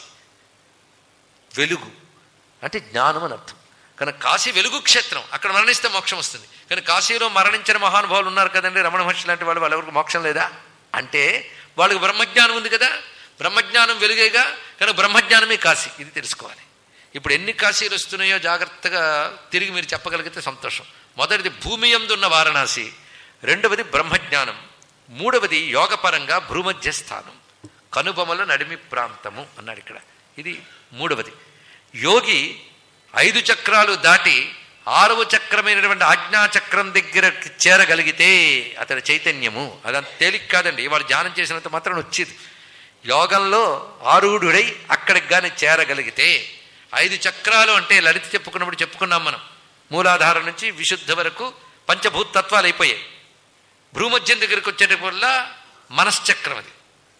వెలుగు అంటే జ్ఞానం అని అర్థం కానీ కాశీ వెలుగు క్షేత్రం అక్కడ మరణిస్తే మోక్షం వస్తుంది కానీ కాశీలో మరణించిన మహానుభావులు ఉన్నారు కదండి రమణ మహర్షి లాంటి వాళ్ళు వాళ్ళెవరికి మోక్షం లేదా అంటే వాళ్ళకి బ్రహ్మజ్ఞానం ఉంది కదా బ్రహ్మజ్ఞానం వెలుగేగా కానీ బ్రహ్మజ్ఞానమే కాశీ ఇది తెలుసుకోవాలి ఇప్పుడు ఎన్ని కాశీలు వస్తున్నాయో జాగ్రత్తగా తిరిగి మీరు చెప్పగలిగితే సంతోషం మొదటిది భూమి ఉన్న వారణాసి రెండవది బ్రహ్మజ్ఞానం మూడవది యోగపరంగా భూమధ్య స్థానం కనుబొమల నడిమి ప్రాంతము అన్నాడు ఇక్కడ ఇది మూడవది యోగి ఐదు చక్రాలు దాటి ఆరవ చక్రమైనటువంటి ఆజ్ఞాచక్రం దగ్గరకి చేరగలిగితే అతడి చైతన్యము అదంత తేలిక కాదండి వాడు ధ్యానం చేసినంత మాత్రం వచ్చేది యోగంలో ఆరూఢుడై అక్కడికి కానీ చేరగలిగితే ఐదు చక్రాలు అంటే లలిత చెప్పుకున్నప్పుడు చెప్పుకున్నాం మనం మూలాధారం నుంచి విశుద్ధ వరకు పంచభూతత్వాలు అయిపోయాయి భ్రూమధ్యం దగ్గరికి వచ్చేటప్పుడల్లా మనశ్చక్రం అది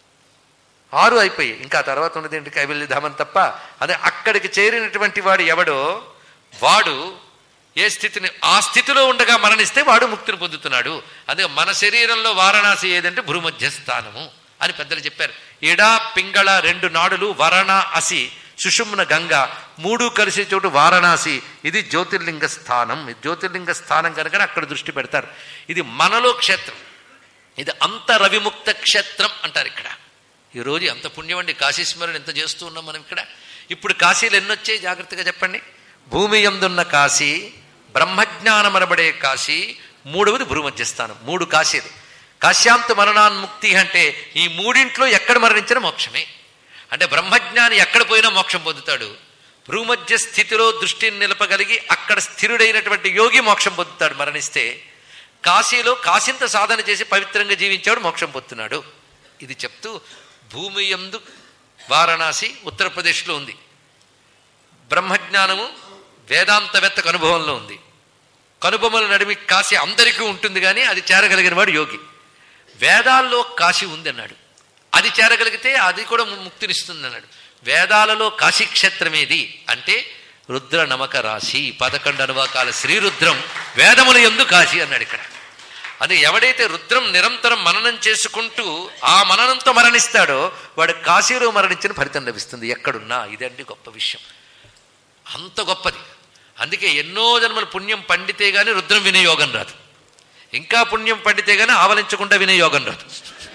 ఆరు అయిపోయాయి ఇంకా తర్వాత ఉన్నది ఏంటి కైవల్యధామం తప్ప అదే అక్కడికి చేరినటువంటి వాడు ఎవడో వాడు ఏ స్థితిని ఆ స్థితిలో ఉండగా మరణిస్తే వాడు ముక్తిని పొందుతున్నాడు అదే మన శరీరంలో వారణాసి ఏదంటే భూమధ్య స్థానము అని పెద్దలు చెప్పారు ఇడా పింగళ రెండు నాడులు వరణ అసి సుషుమ్న గంగ మూడు కలిసే చోటు వారణాసి ఇది జ్యోతిర్లింగ స్థానం ఇది జ్యోతిర్లింగ స్థానం కనుక అక్కడ దృష్టి పెడతారు ఇది మనలో క్షేత్రం ఇది అంత రవిముక్త క్షేత్రం అంటారు ఇక్కడ ఈరోజు ఎంత పుణ్యం అండి కాశీస్మరణ ఎంత చేస్తూ ఉన్నాం మనం ఇక్కడ ఇప్పుడు కాశీలు ఎన్నొచ్చాయి జాగ్రత్తగా చెప్పండి భూమి ఎందున్న కాశీ బ్రహ్మజ్ఞానమనబడే కాశీ మూడవది భూమధ్యస్థానం మూడు కాశీలు కాశ్యాంత మరణాన్ముక్తి అంటే ఈ మూడింట్లో ఎక్కడ మరణించిన మోక్షమే అంటే బ్రహ్మజ్ఞాని ఎక్కడ పోయినా మోక్షం పొందుతాడు భూమధ్య స్థితిలో దృష్టిని నిలపగలిగి అక్కడ స్థిరుడైనటువంటి యోగి మోక్షం పొందుతాడు మరణిస్తే కాశీలో కాసింత సాధన చేసి పవిత్రంగా జీవించాడు మోక్షం పొందుతున్నాడు ఇది చెప్తూ భూమి ఎందు వారణాసి ఉత్తరప్రదేశ్లో ఉంది బ్రహ్మజ్ఞానము వేదాంతవేత్తకు అనుభవంలో ఉంది కనుబొమ్మల నడిమి కాశీ అందరికీ ఉంటుంది కానీ అది చేరగలిగిన వాడు యోగి వేదాల్లో కాశీ ఉంది అన్నాడు అది చేరగలిగితే అది కూడా ముక్తినిస్తుంది అన్నాడు వేదాలలో కాశీ క్షేత్రం ఏది అంటే రుద్ర నమక రాశి పదకొండు అనువాకాల శ్రీరుద్రం వేదముల ఎందు కాశీ అన్నాడు ఇక్కడ అది ఎవడైతే రుద్రం నిరంతరం మననం చేసుకుంటూ ఆ మననంతో మరణిస్తాడో వాడు కాశీలో మరణించిన ఫలితం లభిస్తుంది ఎక్కడున్నా ఇదండి గొప్ప విషయం అంత గొప్పది అందుకే ఎన్నో జన్మల పుణ్యం పండితే గాని రుద్రం వినే యోగం రాదు ఇంకా పుణ్యం పండితే గాని ఆవలించకుండా వినే యోగం రాదు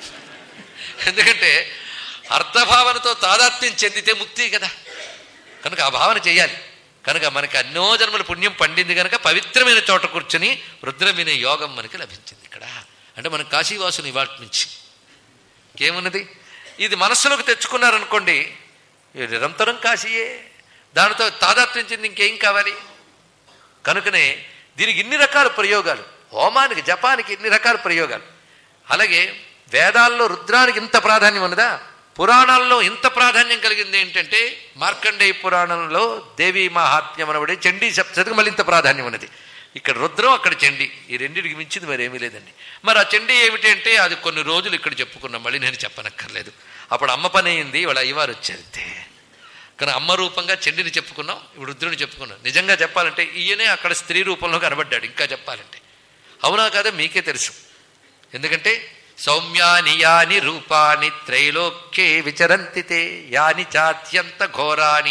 ఎందుకంటే అర్థభావనతో తాదాత్మ్యం చెందితే ముక్తి కదా కనుక ఆ భావన చేయాలి కనుక మనకి ఎన్నో జన్మల పుణ్యం పండింది కనుక పవిత్రమైన చోట కూర్చొని రుద్రం వినే యోగం మనకి లభించింది ఇక్కడ అంటే మన కాశీవాసుని ఇవాటి నుంచి ఇంకేమున్నది ఇది మనస్సులోకి తెచ్చుకున్నారనుకోండి ఇది నిరంతరం కాశీయే దానితో తాదాత్మ్యం చెంది ఇంకేం కావాలి కనుకనే దీనికి ఇన్ని రకాల ప్రయోగాలు హోమానికి జపానికి ఇన్ని రకాల ప్రయోగాలు అలాగే వేదాల్లో రుద్రానికి ఇంత ప్రాధాన్యం ఉన్నదా పురాణాల్లో ఇంత ప్రాధాన్యం కలిగింది ఏంటంటే మార్కండేయ పురాణంలో దేవీ మహాత్మ్యం అనబడే చండీ సప్తతికి మళ్ళీ ఇంత ప్రాధాన్యం ఉన్నది ఇక్కడ రుద్రం అక్కడ చండి ఈ రెండింటికి మించింది మరి ఏమీ లేదండి మరి ఆ చండి ఏమిటి అంటే అది కొన్ని రోజులు ఇక్కడ చెప్పుకున్నాం మళ్ళీ నేను చెప్పనక్కర్లేదు అప్పుడు అమ్మ పని అయింది వాళ్ళ అయ్యవారు వచ్చారంతే కానీ అమ్మ రూపంగా చెండిని చెప్పుకున్నాం ఇప్పుడు రుద్రుని చెప్పుకున్నాం నిజంగా చెప్పాలంటే ఈయనే అక్కడ స్త్రీ రూపంలో కనబడ్డాడు ఇంకా చెప్పాలంటే అవునా కాదా మీకే తెలుసు ఎందుకంటే సౌమ్యాని యాని రూపాని త్రైలోక్యే విచరంతి తే యాని చాత్యంత ఘోరాని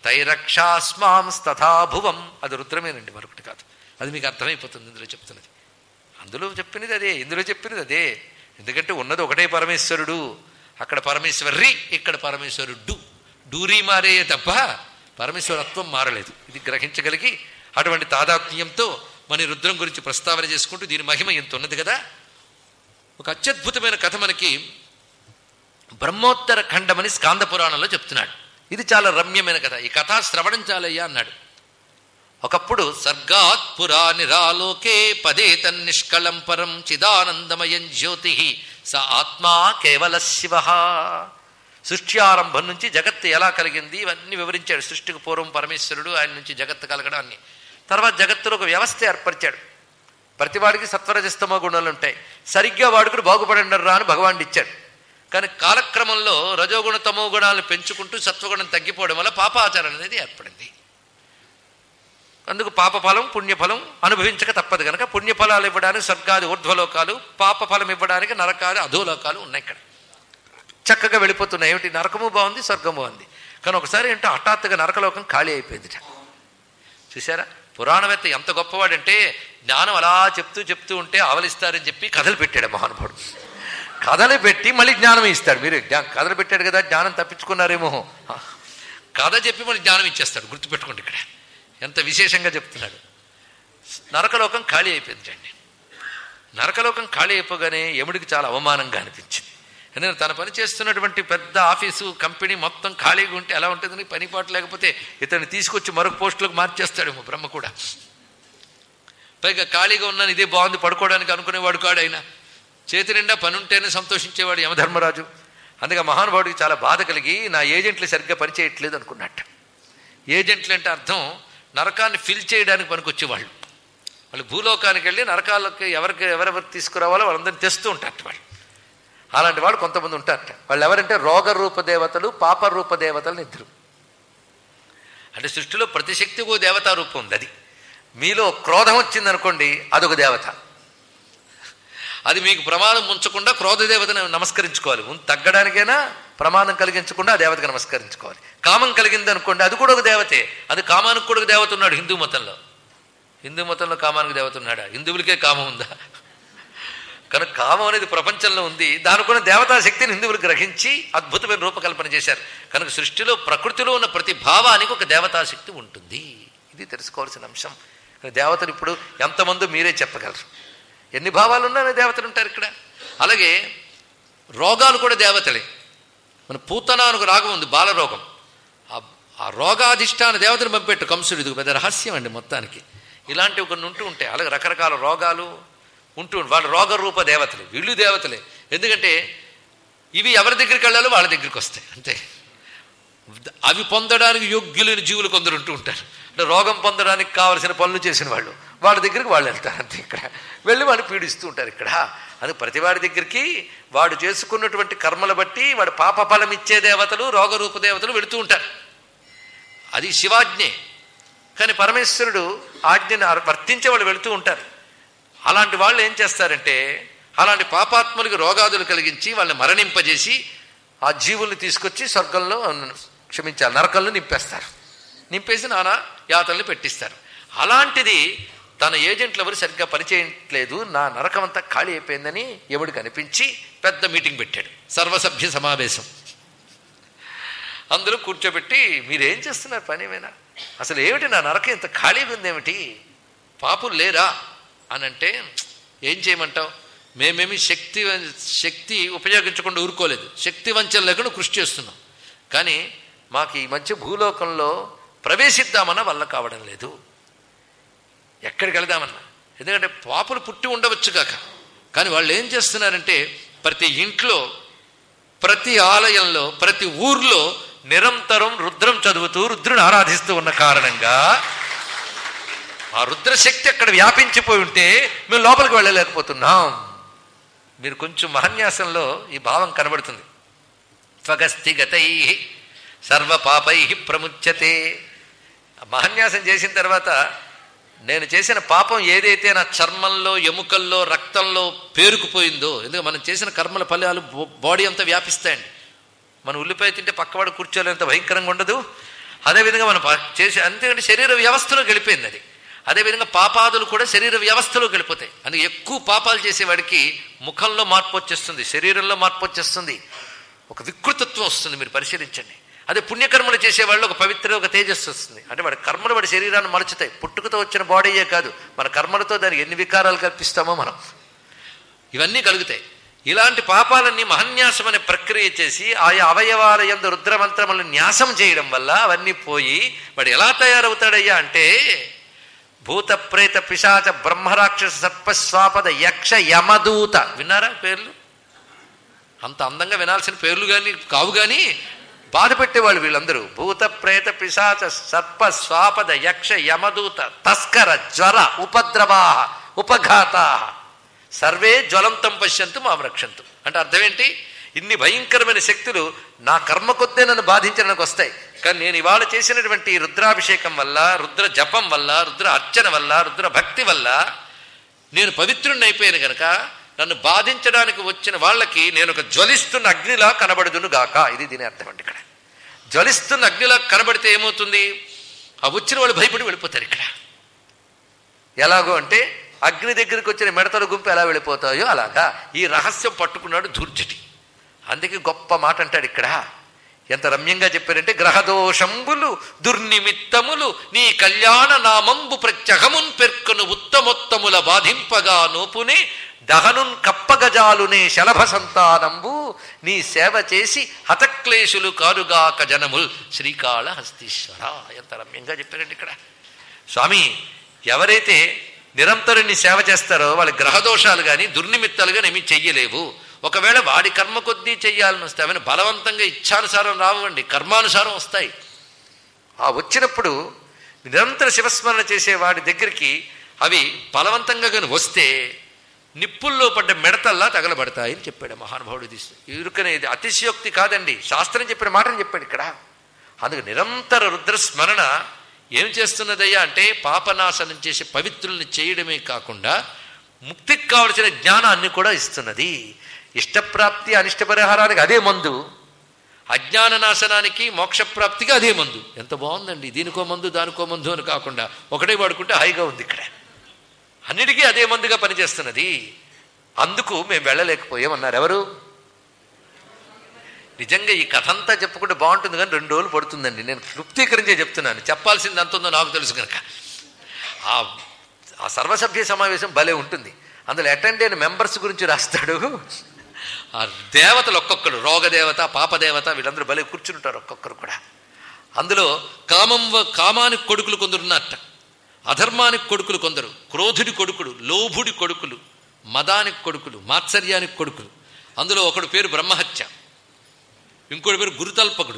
తైరక్షాస్మాంస్తథాభువం అది రుద్రమేనండి మరొకటి కాదు అది మీకు అర్థమైపోతుంది ఇందులో చెప్తున్నది అందులో చెప్పినది అదే ఇందులో చెప్పినది అదే ఎందుకంటే ఉన్నది ఒకటే పరమేశ్వరుడు అక్కడ పరమేశ్వరి ఇక్కడ పరమేశ్వరుడు డూరీ మారే తప్ప పరమేశ్వరత్వం మారలేదు ఇది గ్రహించగలిగి అటువంటి తాదాత్మ్యంతో మన రుద్రం గురించి ప్రస్తావన చేసుకుంటూ దీని మహిమ ఎంత ఉన్నది కదా ఒక అత్యద్భుతమైన కథ మనకి బ్రహ్మోత్తర ఖండమని స్కాంద పురాణంలో చెప్తున్నాడు ఇది చాలా రమ్యమైన కథ ఈ కథ శ్రవణం చాలయ్యా అన్నాడు ఒకప్పుడు సర్గాత్ పురా నిరాలోకే పదే తన్నిష్కళం పరం చిదానందమయం జ్యోతి స ఆత్మా కేవల శివ సృష్టి ఆరంభం నుంచి జగత్తు ఎలా కలిగింది ఇవన్నీ వివరించాడు సృష్టికి పూర్వం పరమేశ్వరుడు ఆయన నుంచి జగత్తు కలగడం అన్ని తర్వాత జగత్తులో ఒక వ్యవస్థ ఏర్పరిచాడు ప్రతివాడికి సత్వరజస్తమ గుణాలు ఉంటాయి సరిగ్గా వాడుకుని బాగుపడండి రా అని భగవాన్ ఇచ్చాడు కానీ కాలక్రమంలో రజోగుణ తమో గుణాలను పెంచుకుంటూ సత్వగుణం తగ్గిపోవడం వల్ల పాపాచారం అనేది ఏర్పడింది అందుకు పాపఫలం పుణ్యఫలం అనుభవించక తప్పదు కనుక పుణ్యఫలాలు ఇవ్వడానికి స్వర్గాది ఊర్ధ్వలోకాలు పాపఫలం ఇవ్వడానికి నరకాది అధోలోకాలు ఉన్నాయి ఇక్కడ చక్కగా వెళ్ళిపోతున్నాయి ఏమిటి నరకము బాగుంది స్వర్గము బాగుంది కానీ ఒకసారి ఏంటో హఠాత్తుగా నరకలోకం ఖాళీ అయిపోయిందిట చూసారా పురాణవేత్త ఎంత గొప్పవాడంటే జ్ఞానం అలా చెప్తూ చెప్తూ ఉంటే ఆవలిస్తారని చెప్పి కథలు పెట్టాడు మహానుభావుడు కథలు పెట్టి మళ్ళీ జ్ఞానం ఇస్తాడు మీరు జ్ఞా- కథలు పెట్టాడు కదా జ్ఞానం తప్పించుకున్నారేమో కథ చెప్పి మళ్ళీ జ్ఞానం ఇచ్చేస్తాడు గుర్తుపెట్టుకోండి ఇక్కడ ఎంత విశేషంగా చెప్తున్నాడు నరకలోకం ఖాళీ అయిపోయింది అండి నరకలోకం ఖాళీ అయిపోగానే యముడికి చాలా అవమానంగా అనిపించింది ఎందుకంటే తన పని చేస్తున్నటువంటి పెద్ద ఆఫీసు కంపెనీ మొత్తం ఖాళీగా ఉంటే ఎలా ఉంటుందని పని పాటు లేకపోతే ఇతన్ని తీసుకొచ్చి మరొక పోస్టులకు మార్చేస్తాడేమో బ్రహ్మ కూడా పైగా ఖాళీగా ఉన్నాను ఇదే బాగుంది పడుకోవడానికి అనుకునేవాడు కాడు ఆయన చేతి నిండా పని ఉంటేనే సంతోషించేవాడు యమధర్మరాజు అందుకే ఆ మహానుభావుడికి చాలా బాధ కలిగి నా ఏజెంట్లు సరిగ్గా పనిచేయట్లేదు అనుకున్నట్ట ఏజెంట్లు అంటే అర్థం నరకాన్ని ఫిల్ చేయడానికి పనికొచ్చేవాళ్ళు వాళ్ళు భూలోకానికి వెళ్ళి నరకాలకి ఎవరికి ఎవరెవరు తీసుకురావాలో వాళ్ళందరినీ తెస్తూ ఉంటారట వాళ్ళు అలాంటి వాళ్ళు కొంతమంది ఉంటారట వాళ్ళు ఎవరంటే రోగ రూప దేవతలు పాప రూప దేవతలు ఇద్దరు అంటే సృష్టిలో ప్రతి శక్తికి ఓ దేవతా రూపం ఉంది అది మీలో క్రోధం వచ్చిందనుకోండి అదొక దేవత అది మీకు ప్రమాదం ఉంచకుండా క్రోధ దేవతను నమస్కరించుకోవాలి ముందు తగ్గడానికైనా ప్రమాదం కలిగించకుండా ఆ దేవతకు నమస్కరించుకోవాలి కామం కలిగింది అనుకోండి అది కూడా ఒక దేవతే అది కామానికి కూడా ఒక దేవత ఉన్నాడు హిందూ మతంలో హిందూ మతంలో కామానికి దేవత ఉన్నాడా హిందువులకే కామం ఉందా కనుక కామం అనేది ప్రపంచంలో ఉంది దానికున్న దేవతా శక్తిని హిందువులు గ్రహించి అద్భుతమైన రూపకల్పన చేశారు కనుక సృష్టిలో ప్రకృతిలో ఉన్న ప్రతి భావానికి ఒక దేవతా శక్తి ఉంటుంది ఇది తెలుసుకోవాల్సిన అంశం దేవతలు ఇప్పుడు ఎంతమందో మీరే చెప్పగలరు ఎన్ని భావాలు ఉన్నా దేవతలు ఉంటారు ఇక్కడ అలాగే రోగాలు కూడా దేవతలే మన పూతన అనుకు రాగం ఉంది బాలరోగం ఆ- ఆ రోగాధిష్టాన దేవతను పంపెట్టు కంసుడు ఇది ఒక పెద్ద రహస్యం అండి మొత్తానికి ఇలాంటివి కొన్ని ఉంటూ ఉంటాయి అలాగే రకరకాల రోగాలు ఉంటూ వాళ్ళ రోగ రూప దేవతలు వీళ్ళు దేవతలే ఎందుకంటే ఇవి ఎవరి దగ్గరికి వెళ్ళాలో వాళ్ళ దగ్గరికి వస్తాయి అంతే అవి పొందడానికి యోగ్యులైన జీవులు కొందరు ఉంటూ ఉంటారు అంటే రోగం పొందడానికి కావలసిన పనులు చేసిన వాళ్ళు వాళ్ళ దగ్గరికి వాళ్ళు వెళ్తారు అంతే ఇక్కడ వెళ్ళి వాడిని పీడిస్తూ ఉంటారు ఇక్కడ అది ప్రతి వాడి దగ్గరికి వాడు చేసుకున్నటువంటి కర్మల బట్టి వాడు పాప ఫలం ఇచ్చే దేవతలు రోగరూప దేవతలు వెళుతూ ఉంటారు అది శివాజ్ఞే కానీ పరమేశ్వరుడు ఆజ్ఞని వర్తించే వాళ్ళు వెళుతూ ఉంటారు అలాంటి వాళ్ళు ఏం చేస్తారంటే అలాంటి పాపాత్మలకు రోగాదులు కలిగించి వాళ్ళని మరణింపజేసి ఆ జీవుల్ని తీసుకొచ్చి స్వర్గంలో క్షమించాలి నరకంలో నింపేస్తారు నింపేసి నానా యాతల్ని పెట్టిస్తారు అలాంటిది తన ఏజెంట్లు ఎవరు సరిగ్గా పనిచేయట్లేదు నా నరకం అంతా ఖాళీ అయిపోయిందని ఎవడికి అనిపించి పెద్ద మీటింగ్ పెట్టాడు సర్వసభ్య సమావేశం అందరూ కూర్చోబెట్టి మీరేం చేస్తున్నారు పని ఏమైనా అసలు ఏమిటి నా నరకం ఇంత ఖాళీగా ఉందేమిటి పాపులు లేరా అని అంటే ఏం చేయమంటావు మేమేమి శక్తి శక్తి ఉపయోగించకుండా ఊరుకోలేదు శక్తి వంచన లేకుండా కృషి చేస్తున్నాం కానీ మాకు ఈ మధ్య భూలోకంలో ప్రవేశిద్దామన్న వల్ల కావడం లేదు ఎక్కడికి వెళదామన్నా ఎందుకంటే పాపులు పుట్టి ఉండవచ్చు కాక కానీ వాళ్ళు ఏం చేస్తున్నారంటే ప్రతి ఇంట్లో ప్రతి ఆలయంలో ప్రతి ఊర్లో నిరంతరం రుద్రం చదువుతూ రుద్రుని ఆరాధిస్తూ ఉన్న కారణంగా ఆ రుద్రశక్తి అక్కడ వ్యాపించిపోయి ఉంటే మేము లోపలికి వెళ్ళలేకపోతున్నాం మీరు కొంచెం మహన్యాసంలో ఈ భావం కనబడుతుంది స్వగస్థిగతై సర్వపాపై ప్రముచ్యతే మహన్యాసం చేసిన తర్వాత నేను చేసిన పాపం ఏదైతే నా చర్మంలో ఎముకల్లో రక్తంలో పేరుకుపోయిందో ఎందుకంటే మనం చేసిన కర్మల ఫలాలు బాడీ అంతా వ్యాపిస్తాయండి మనం ఉల్లిపాయ తింటే పక్కవాడు కూర్చోలేంత భయంకరంగా ఉండదు అదేవిధంగా మనం ప- చేసే అంతేకంటే శరీర వ్యవస్థలో గడిపోయింది అది అదేవిధంగా పాపాదులు కూడా శరీర వ్యవస్థలో గడిపోతాయి అందుకే ఎక్కువ పాపాలు చేసేవాడికి ముఖంలో మార్పు వచ్చేస్తుంది శరీరంలో మార్పు వచ్చేస్తుంది ఒక వికృతత్వం వస్తుంది మీరు పరిశీలించండి అదే పుణ్యకర్మలు చేసేవాళ్ళు ఒక పవిత్ర ఒక తేజస్సు వస్తుంది అంటే వాడి కర్మలు వాడి శరీరాన్ని మలుచుతాయి పుట్టుకతో వచ్చిన బాడీయే కాదు మన కర్మలతో దానికి ఎన్ని వికారాలు కల్పిస్తామో మనం ఇవన్నీ కలుగుతాయి ఇలాంటి పాపాలన్నీ మహన్యాసం అనే ప్రక్రియ చేసి ఆయా అవయవాల ఎందు రుద్రమంత్రములను న్యాసం చేయడం వల్ల అవన్నీ పోయి వాడు ఎలా తయారవుతాడయ్యా అంటే భూత ప్రేత పిశాచ బ్రహ్మరాక్షస సర్పస్వాపద యక్ష యమదూత విన్నారా పేర్లు అంత అందంగా వినాల్సిన పేర్లు కానీ కావు కానీ బాధ పెట్టేవాళ్ళు వీళ్ళందరూ భూత ప్రేత పిశాచ సర్ప స్వాపద యక్ష యమదూత తస్కర జ్వర ఉపద్రవా ఉపఘాతా సర్వే జ్వలంతం పశ్యంతు మాం రక్షంతు అంటే అర్థం ఏంటి ఇన్ని భయంకరమైన శక్తులు నా కర్మ కొద్దే నన్ను బాధించడానికి వస్తాయి కానీ నేను ఇవాళ చేసినటువంటి ఈ రుద్రాభిషేకం వల్ల రుద్ర జపం వల్ల రుద్ర అర్చన వల్ల రుద్ర భక్తి వల్ల నేను పవిత్రుణ్ణి అయిపోయాను గనక నన్ను బాధించడానికి వచ్చిన వాళ్ళకి నేను ఒక జ్వలిస్తున్న అగ్నిలా కనబడుదును గాక ఇది దీని అర్థం అండి ఇక్కడ జ్వలిస్తున్న అగ్నిలా కనబడితే ఏమవుతుంది ఆ వచ్చిన వాళ్ళు భయపడి వెళ్ళిపోతారు ఇక్కడ ఎలాగో అంటే అగ్ని దగ్గరికి వచ్చిన మిడతల గుంపు ఎలా వెళ్ళిపోతాయో అలాగా ఈ రహస్యం పట్టుకున్నాడు ధూర్జటి అందుకే గొప్ప మాట అంటాడు ఇక్కడ ఎంత రమ్యంగా చెప్పారంటే గ్రహదోషంబులు దుర్నిమిత్తములు నీ కళ్యాణ నామంబు ప్రత్యహమున్ పెర్కొను ఉత్తమోత్తముల బాధింపగా నోపునే దహనున్ కప్పగజాలునే శలభ సంతానంబు నీ సేవ చేసి హతక్లేశులు కారుగాక జనముల్ శ్రీకాళ హస్తీశ్వర ఎంత రమ్యంగా చెప్పారండి ఇక్కడ స్వామి ఎవరైతే నిరంతరం నీ సేవ చేస్తారో వాళ్ళ గ్రహదోషాలు కానీ దుర్నిమిత్తాలు కానీ ఏమీ చెయ్యలేవు ఒకవేళ వాడి కర్మ కొద్దీ చెయ్యాలని వస్తే అవన్నీ బలవంతంగా ఇచ్చానుసారం రావండి కర్మానుసారం వస్తాయి ఆ వచ్చినప్పుడు నిరంతర శివస్మరణ చేసే వాడి దగ్గరికి అవి బలవంతంగా కానీ వస్తే నిప్పుల్లో పడ్డ మిడతల్లా తగలబడతాయని చెప్పాడు మహానుభావుడు ఇది ఇరుకనే ఇది అతిశయోక్తి కాదండి శాస్త్రం చెప్పిన మాటని చెప్పాడు ఇక్కడ అందుకు నిరంతర రుద్రస్మరణ ఏం చేస్తున్నదయ్యా అంటే పాపనాశనం చేసే పవిత్రుల్ని చేయడమే కాకుండా ముక్తికి కావలసిన జ్ఞానాన్ని కూడా ఇస్తున్నది ఇష్టప్రాప్తి అనిష్ట పరిహారానికి అదే మందు అజ్ఞాన నాశనానికి మోక్షప్రాప్తికి అదే మందు ఎంత బాగుందండి దీనికో మందు దానికో మందు అని కాకుండా ఒకటే వాడుకుంటే హాయిగా ఉంది ఇక్కడ అన్నిటికీ అదే మందుగా పనిచేస్తున్నది అందుకు మేము వెళ్ళలేకపోయామన్నారు ఎవరు నిజంగా ఈ కథ అంతా చెప్పుకుంటే బాగుంటుంది కానీ రెండు రోజులు పడుతుందండి నేను క్లుప్తీకరించే చెప్తున్నాను చెప్పాల్సింది ఎంత ఉందో నాకు తెలుసు కనుక ఆ ఆ సర్వసభ్య సమావేశం భలే ఉంటుంది అందులో అటెండ్ అయిన మెంబర్స్ గురించి రాస్తాడు ఆ దేవతలు ఒక్కొక్కరు రోగదేవత పాపదేవత వీళ్ళందరూ భలే కూర్చుంటారు ఒక్కొక్కరు కూడా అందులో కామం వ- కామానికి కొడుకులు కొందరు ఉన్నట్ట అధర్మానికి కొడుకులు కొందరు క్రోధుడి కొడుకులు లోభుడి కొడుకులు మదానికి కొడుకులు మాత్సర్యానికి కొడుకులు అందులో ఒకడు పేరు బ్రహ్మహత్య ఇంకోటి పేరు గురుతల్పకుడు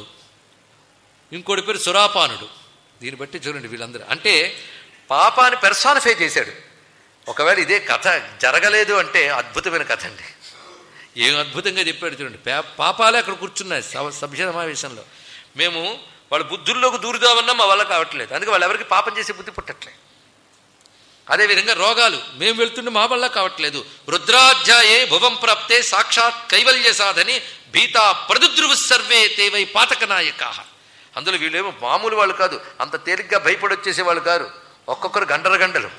ఇంకోటి పేరు సురాపానుడు దీన్ని బట్టి చూడండి వీళ్ళందరూ అంటే పాపాన్ని పెర్సానిఫై చేశాడు ఒకవేళ ఇదే కథ జరగలేదు అంటే అద్భుతమైన కథ అండి ఏం అద్భుతంగా చెప్పాడు చూడండి పా- పాపాలే అక్కడ కూర్చున్నాయి సభ- సభ్య సమావేశంలో మేము వాళ్ళ బుద్ధుల్లోకి దూరుదామన్నా మా వల్ల కావట్లేదు అందుకే వాళ్ళు ఎవరికి పాపం చేసే బుద్ధి పుట్టట్లేదు అదేవిధంగా రోగాలు మేము వెళ్తుంటే మా వల్ల కావట్లేదు రుద్రాధ్యాయే భువం ప్రాప్తే సాక్షాత్ కైవల్య సాధని భీతా ప్రదుద్రువు సర్వే తేవై పాతక నాయకా అందులో వీళ్ళేమో మామూలు వాళ్ళు కాదు అంత తేలిగ్గా భయపడి వచ్చేసే వాళ్ళు కాదు ఒక్కొక్కరు గంటల గంటలు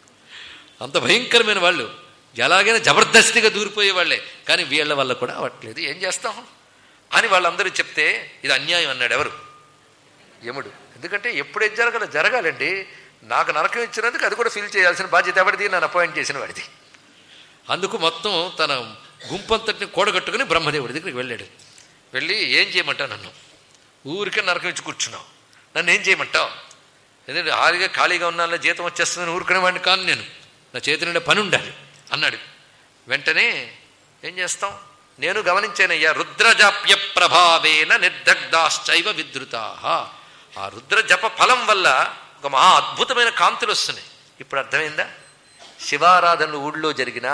అంత భయంకరమైన వాళ్ళు ఎలాగైనా జబర్దస్తిగా దూరిపోయే వాళ్ళే కానీ వీళ్ళ వల్ల కూడా అవ్వట్లేదు ఏం చేస్తాం అని వాళ్ళందరూ చెప్తే ఇది అన్యాయం అన్నాడు ఎవరు యముడు ఎందుకంటే ఎప్పుడేది జరగాలి జరగాలండి నాకు నరకం ఇచ్చినందుకు అది కూడా ఫీల్ చేయాల్సిన బాధ్యత ఎవరిది నన్ను అపాయింట్ చేసిన వాడిది అందుకు మొత్తం తన గుంపంతటిని కూడగట్టుకుని బ్రహ్మదేవుడి దగ్గరికి వెళ్ళాడు వెళ్ళి ఏం చేయమంటావు నన్ను ఊరికే నరకం ఇచ్చి కూర్చున్నావు నన్ను ఏం చేయమంటావు ఎందుకంటే హాయిగా ఖాళీగా ఉన్నాను జీతం వచ్చేస్తుందని ఊరుకునే వాడిని కాను నేను నా చేతి నిండా పని ఉండాలి అన్నాడు వెంటనే ఏం చేస్తాం నేను గమనించానయ్యా రుద్రజాప్య ప్రభావేన నిర్దగ్ధాశ్చైవ విద్రుతా ఆ రుద్ర జప ఫలం వల్ల ఒక మహా అద్భుతమైన కాంతులు వస్తున్నాయి ఇప్పుడు అర్థమైందా శివారాధనలు ఊళ్ళో జరిగినా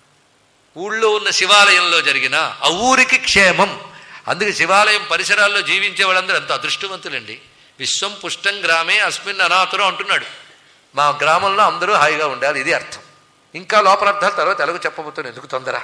ఊళ్ళో ఉన్న శివాలయంలో జరిగిన ఆ ఊరికి క్షేమం అందుకే శివాలయం పరిసరాల్లో జీవించే వాళ్ళందరూ ఎంతో అదృష్టవంతులండి విశ్వం పుష్టం గ్రామే అస్మిన్ అనాథురం అంటున్నాడు మా గ్రామంలో అందరూ హాయిగా ఉండాలి ఇది అర్థం ఇంకా లోపల అర్థాలు తర్వాత ఎలాగో చెప్పబోతున్నాను ఎందుకు తొందర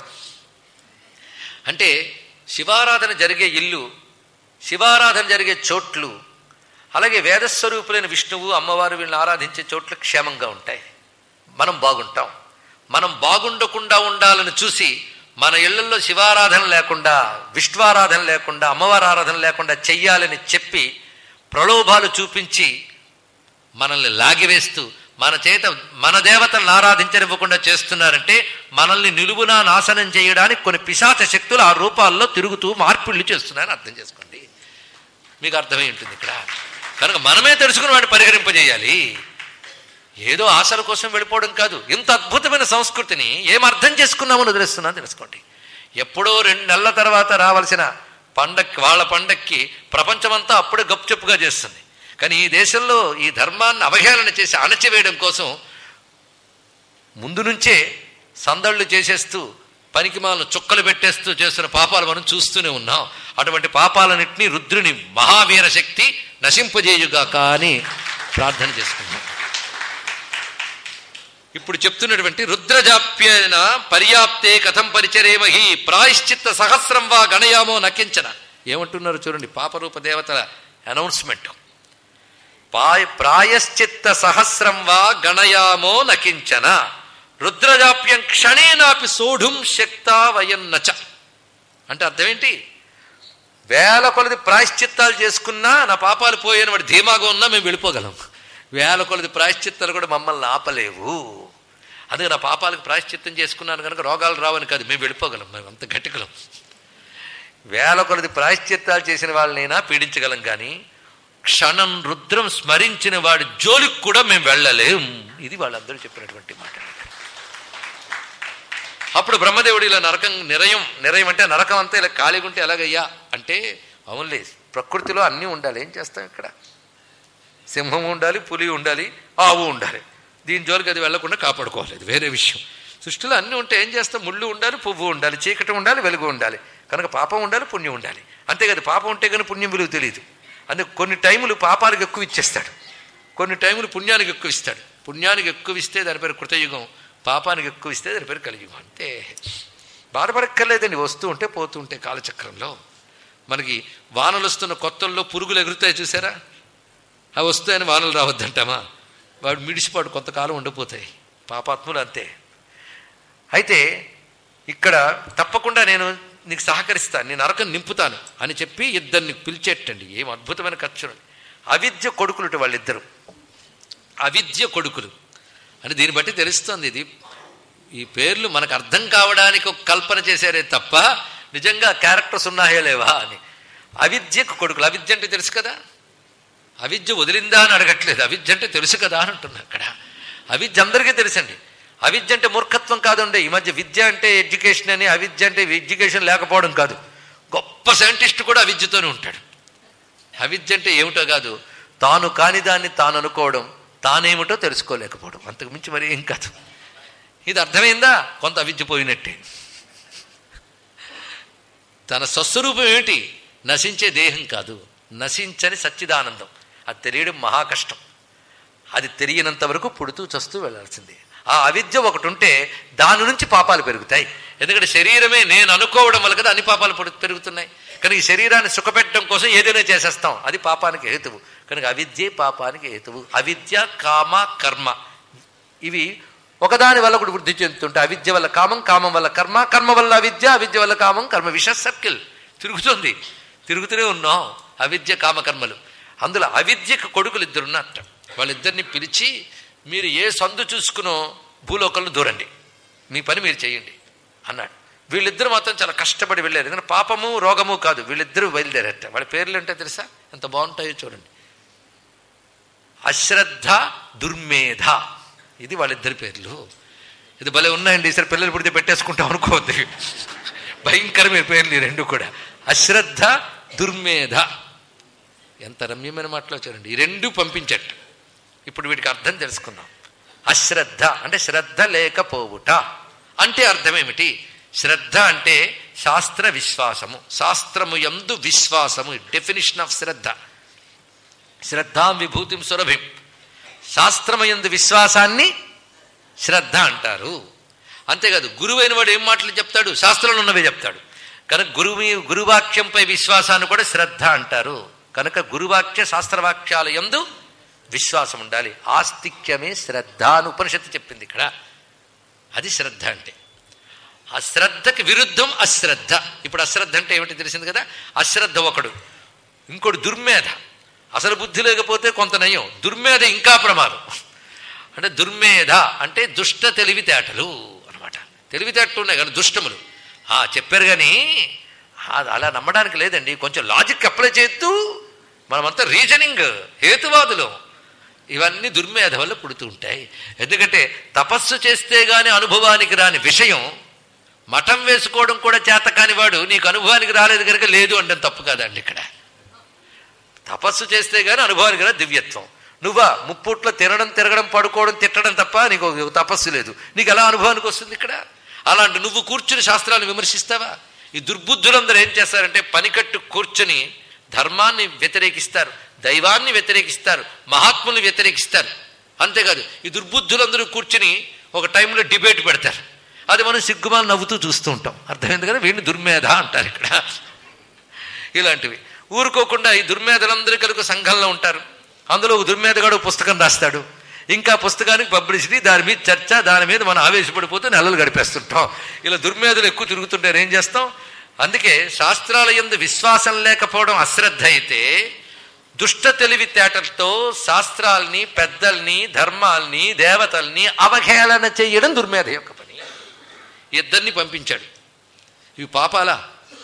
అంటే శివారాధన జరిగే ఇల్లు శివారాధన జరిగే చోట్లు అలాగే వేదస్వరూపులైన విష్ణువు అమ్మవారు వీళ్ళని ఆరాధించే చోట్లు క్షేమంగా ఉంటాయి మనం బాగుంటాం మనం బాగుండకుండా ఉండాలని చూసి మన ఇళ్లలో శివారాధన లేకుండా విష్ణువారాధన లేకుండా అమ్మవారి ఆరాధన లేకుండా చెయ్యాలని చెప్పి ప్రలోభాలు చూపించి మనల్ని లాగివేస్తూ మన చేత మన దేవతలను ఆరాధించనివ్వకుండా చేస్తున్నారంటే మనల్ని నిలువునా నాశనం చేయడానికి కొన్ని పిశాచ శక్తులు ఆ రూపాల్లో తిరుగుతూ మార్పిళ్ళు చేస్తున్నాయని అర్థం చేసుకోండి మీకు అర్థమై ఉంటుంది ఇక్కడ కనుక మనమే తెలుసుకుని వాడిని పరిహరింపజేయాలి ఏదో ఆశల కోసం వెళ్ళిపోవడం కాదు ఇంత అద్భుతమైన సంస్కృతిని ఏం అర్థం చేసుకున్నామని వదిలేస్తున్నా తెలుసుకోండి ఎప్పుడో రెండు నెలల తర్వాత రావాల్సిన పండక్కి వాళ్ళ పండక్కి ప్రపంచమంతా అప్పుడే గప్చుప్పుగా చేస్తుంది కానీ ఈ దేశంలో ఈ ధర్మాన్ని అవహేళన చేసి అణచివేయడం కోసం ముందు నుంచే సందళ్ళు చేసేస్తూ పనికిమాలను చుక్కలు పెట్టేస్తూ చేస్తున్న పాపాలు మనం చూస్తూనే ఉన్నాం అటువంటి పాపాలన్నింటినీ రుద్రుని మహావీర శక్తి నశింపజేయుగాక అని ప్రార్థన చేసుకున్నాం ఇప్పుడు చెప్తున్నటువంటి రుద్రజాప్యేన పర్యాప్తే కథం పరిచరేమహి ప్రాయశ్చిత్త సహస్రం వా గణయామో నకించన ఏమంటున్నారు చూడండి పాపరూప దేవతల అనౌన్స్మెంట్ పాయ ప్రాయశ్చిత్త సహస్రం వా గణయామో నకించన రుద్రజాప్యం క్షణేనాపి సోఢుం శక్తా వయన్నచ అంటే అర్థం ఏంటి వేల కొలది ప్రాయశ్చిత్తాలు చేసుకున్నా నా పాపాలు పోయిన వాడు ధీమాగా ఉన్నా మేము వెళ్ళిపోగలం వేల కొలది ప్రాయశ్చిత్తాలు కూడా మమ్మల్ని ఆపలేవు అందుకే నా పాపాలకు ప్రాయశ్చిత్తం చేసుకున్నాను కనుక రోగాలు రావని కాదు మేము వెళ్ళిపోగలం మేము అంత గట్టికలం వేల కొలది ప్రాయశ్చిత్తాలు చేసిన వాళ్ళనైనా పీడించగలం కానీ క్షణం రుద్రం స్మరించిన వాడి జోలికి కూడా మేము వెళ్ళలేం ఇది వాళ్ళందరూ చెప్పినటువంటి మాట అప్పుడు బ్రహ్మదేవుడు ఇలా నరకం నిరయం నిరయం అంటే నరకం అంతా ఇలా ఖాళీగా ఉంటే ఎలాగయ్యా అంటే అవునులే ప్రకృతిలో అన్నీ ఉండాలి ఏం చేస్తాం ఇక్కడ సింహం ఉండాలి పులి ఉండాలి ఆవు ఉండాలి దీని జోలికి అది వెళ్లకుండా కాపాడుకోవాలి అది వేరే విషయం సృష్టిలో అన్నీ ఉంటే ఏం చేస్తాం ముళ్ళు ఉండాలి పువ్వు ఉండాలి చీకటి ఉండాలి వెలుగు ఉండాలి కనుక పాపం ఉండాలి పుణ్యం ఉండాలి అంతే కదా పాపం ఉంటే కానీ పుణ్యం విలువ తెలియదు అందుకే కొన్ని టైములు పాపాలకు ఎక్కువ ఇచ్చేస్తాడు కొన్ని టైములు పుణ్యానికి ఎక్కువ ఇస్తాడు పుణ్యానికి ఎక్కువ ఇస్తే దాని పేరు కృతయుగం పాపానికి ఎక్కువ ఇస్తే దాని పేరు కలియుగం అంతే బాధపడక్కర్లేదండి వస్తూ ఉంటే పోతూ ఉంటే కాలచక్రంలో మనకి వానలు వస్తున్న కొత్తల్లో పురుగులు ఎగురుతాయి చూసారా అవి వస్తాయని వానలు రావద్దంటామా వాడు మిడిసిపాడు కొంతకాలం ఉండిపోతాయి పాపాత్ములు అంతే అయితే ఇక్కడ తప్పకుండా నేను నీకు సహకరిస్తాను నేను నరకం నింపుతాను అని చెప్పి ఇద్దరిని పిలిచేటండి ఏం అద్భుతమైన ఖర్చు అవిద్య కొడుకులుట వాళ్ళిద్దరు అవిద్య కొడుకులు అని దీన్ని బట్టి తెలుస్తోంది ఇది ఈ పేర్లు మనకు అర్థం కావడానికి ఒక కల్పన చేశారే తప్ప నిజంగా క్యారెక్టర్స్ ఉన్నాయో లేవా అని అవిద్యకు కొడుకులు అవిద్య అంటే తెలుసు కదా అవిద్య వదిలిందా అని అడగట్లేదు అవిద్య అంటే తెలుసు కదా అని అంటున్నా అక్కడ అవిద్య అందరికీ తెలుసండి అవిద్య అంటే మూర్ఖత్వం కాదండి ఈ మధ్య విద్య అంటే ఎడ్యుకేషన్ అని అవిద్య అంటే ఎడ్యుకేషన్ లేకపోవడం కాదు గొప్ప సైంటిస్ట్ కూడా అవిద్యతోనే ఉంటాడు అవిద్య అంటే ఏమిటో కాదు తాను కాని దాన్ని తాను అనుకోవడం తానేమిటో తెలుసుకోలేకపోవడం అంతకు మించి మరి ఏం కాదు ఇది అర్థమైందా కొంత అవిద్య పోయినట్టే తన స్వస్వరూపం ఏమిటి నశించే దేహం కాదు నశించని సచ్చిదానందం అది తెలియడం మహా కష్టం అది తెలియనంత వరకు పుడుతూ చస్తూ వెళ్ళాల్సిందే ఆ అవిద్య ఒకటి ఉంటే దాని నుంచి పాపాలు పెరుగుతాయి ఎందుకంటే శరీరమే నేను అనుకోవడం వల్ల కదా అన్ని పాపాలు పుడు- పెరుగుతున్నాయి కనుక ఈ శరీరాన్ని సుఖపెట్టడం కోసం ఏదైనా చేసేస్తాం అది పాపానికి హేతువు కనుక అవిద్యే పాపానికి హేతువు అవిద్య కామ కర్మ ఇవి ఒకదాని వల్ల కూడా వృద్ధి చెందుతుంటే అవిద్య వల్ల కామం కామం వల్ల కర్మ కర్మ వల్ల అవిద్య అవిద్య వల్ల కామం కర్మ విష సర్కిల్ తిరుగుతుంది తిరుగుతూనే ఉన్నాం అవిద్య కామకర్మలు అందులో అవిద్యకు కొడుకులు ఇద్దరు ఉన్నట్ట వాళ్ళిద్దరిని పిలిచి మీరు ఏ సందు చూసుకునో భూలోకంలో దూరండి మీ పని మీరు చేయండి అన్నాడు వీళ్ళిద్దరు మాత్రం చాలా కష్టపడి వెళ్ళారు ఎందుకంటే పాపము రోగము కాదు వీళ్ళిద్దరూ బయలుదేరట వాళ్ళ పేర్లు ఏంటో తెలుసా ఎంత బాగుంటాయో చూడండి అశ్రద్ధ దుర్మేధ ఇది వాళ్ళిద్దరి పేర్లు ఇది భలే ఉన్నాయండి ఈసారి పిల్లలు పుడితే పెట్టేసుకుంటాం అనుకోవద్దు భయంకరమైన పేర్లు ఈ రెండు కూడా అశ్రద్ధ దుర్మేధ ఎంత రమ్యమైన మాటలో చూడండి ఈ రెండు పంపించట ఇప్పుడు వీటికి అర్థం తెలుసుకుందాం అశ్రద్ధ అంటే శ్రద్ధ లేకపోవుట అంటే అర్థం ఏమిటి శ్రద్ధ అంటే శాస్త్ర విశ్వాసము శాస్త్రము యందు విశ్వాసము డెఫినిషన్ ఆఫ్ శ్రద్ధ శ్రద్ధాం విభూతిం సురభిం శాస్త్రమయందు విశ్వాసాన్ని శ్రద్ధ అంటారు అంతేకాదు గురువైన వాడు ఏం మాటలు చెప్తాడు శాస్త్రంలో ఉన్నవే చెప్తాడు కనుక గురువు గురువాక్యంపై విశ్వాసాన్ని కూడా శ్రద్ధ అంటారు కనుక గురువాక్య శాస్త్రవాక్యాల యందు విశ్వాసం ఉండాలి ఆస్తిక్యమే శ్రద్ధ అని ఉపనిషత్తు చెప్పింది ఇక్కడ అది శ్రద్ధ అంటే ఆ శ్రద్ధకి విరుద్ధం అశ్రద్ధ ఇప్పుడు అశ్రద్ధ అంటే ఏమిటి తెలిసింది కదా అశ్రద్ధ ఒకడు ఇంకోటి దుర్మేధ అసలు బుద్ధి లేకపోతే కొంత నయం దుర్మేధ ఇంకా ప్రమాదం అంటే దుర్మేధ అంటే దుష్ట తెలివితేటలు అనమాట తెలివితేటలు ఉన్నాయి కానీ దుష్టములు ఆ చెప్పారు కానీ అది అలా నమ్మడానికి లేదండి కొంచెం లాజిక్ అప్లై చేస్తూ మనమంతా రీజనింగ్ హేతువాదులు ఇవన్నీ దుర్మేధ వల్ల పుడుతూ ఉంటాయి ఎందుకంటే తపస్సు చేస్తే గాని అనుభవానికి రాని విషయం మఠం వేసుకోవడం కూడా చేత కాని వాడు నీకు అనుభవానికి రాలేదు కనుక లేదు అంటే తప్పు కాదండి ఇక్కడ తపస్సు చేస్తే గాని అనుభవానికి రా దివ్యత్వం నువ్వా ముప్పూట్లో తినడం తిరగడం పడుకోవడం తిట్టడం తప్ప నీకు ఒక తపస్సు లేదు నీకు ఎలా అనుభవానికి వస్తుంది ఇక్కడ అలాంటి నువ్వు కూర్చుని శాస్త్రాలను విమర్శిస్తావా ఈ దుర్బుద్ధులందరూ ఏం చేస్తారంటే పనికట్టు కూర్చుని ధర్మాన్ని వ్యతిరేకిస్తారు దైవాన్ని వ్యతిరేకిస్తారు మహాత్ముల్ని వ్యతిరేకిస్తారు అంతేకాదు ఈ దుర్బుద్ధులందరూ కూర్చుని ఒక టైంలో డిబేట్ పెడతారు అది మనం సిగ్గుమాలు నవ్వుతూ చూస్తూ ఉంటాం అర్థమైంది కదా వీడిని దుర్మేధ అంటారు ఇక్కడ ఇలాంటివి ఊరుకోకుండా ఈ దుర్మేధలందరూ కనుక సంఘంలో ఉంటారు అందులో ఒక దుర్మేధగాడు ఒక పుస్తకం రాస్తాడు ఇంకా పుస్తకానికి పబ్లిసిటీ దాని మీద చర్చ దాని మీద మనం ఆవేశపడిపోతే నెలలు గడిపేస్తుంటాం ఇలా దుర్మేధలు ఎక్కువ తిరుగుతుంటారు ఏం చేస్తాం అందుకే శాస్త్రాల యందు విశ్వాసం లేకపోవడం అశ్రద్ధ అయితే దుష్ట తెలివితేటలతో శాస్త్రాల్ని పెద్దల్ని ధర్మాల్ని దేవతల్ని అవహేళన చేయడం దుర్మేధ యొక్క పని ఇద్దరిని పంపించాడు ఇవి పాపాలా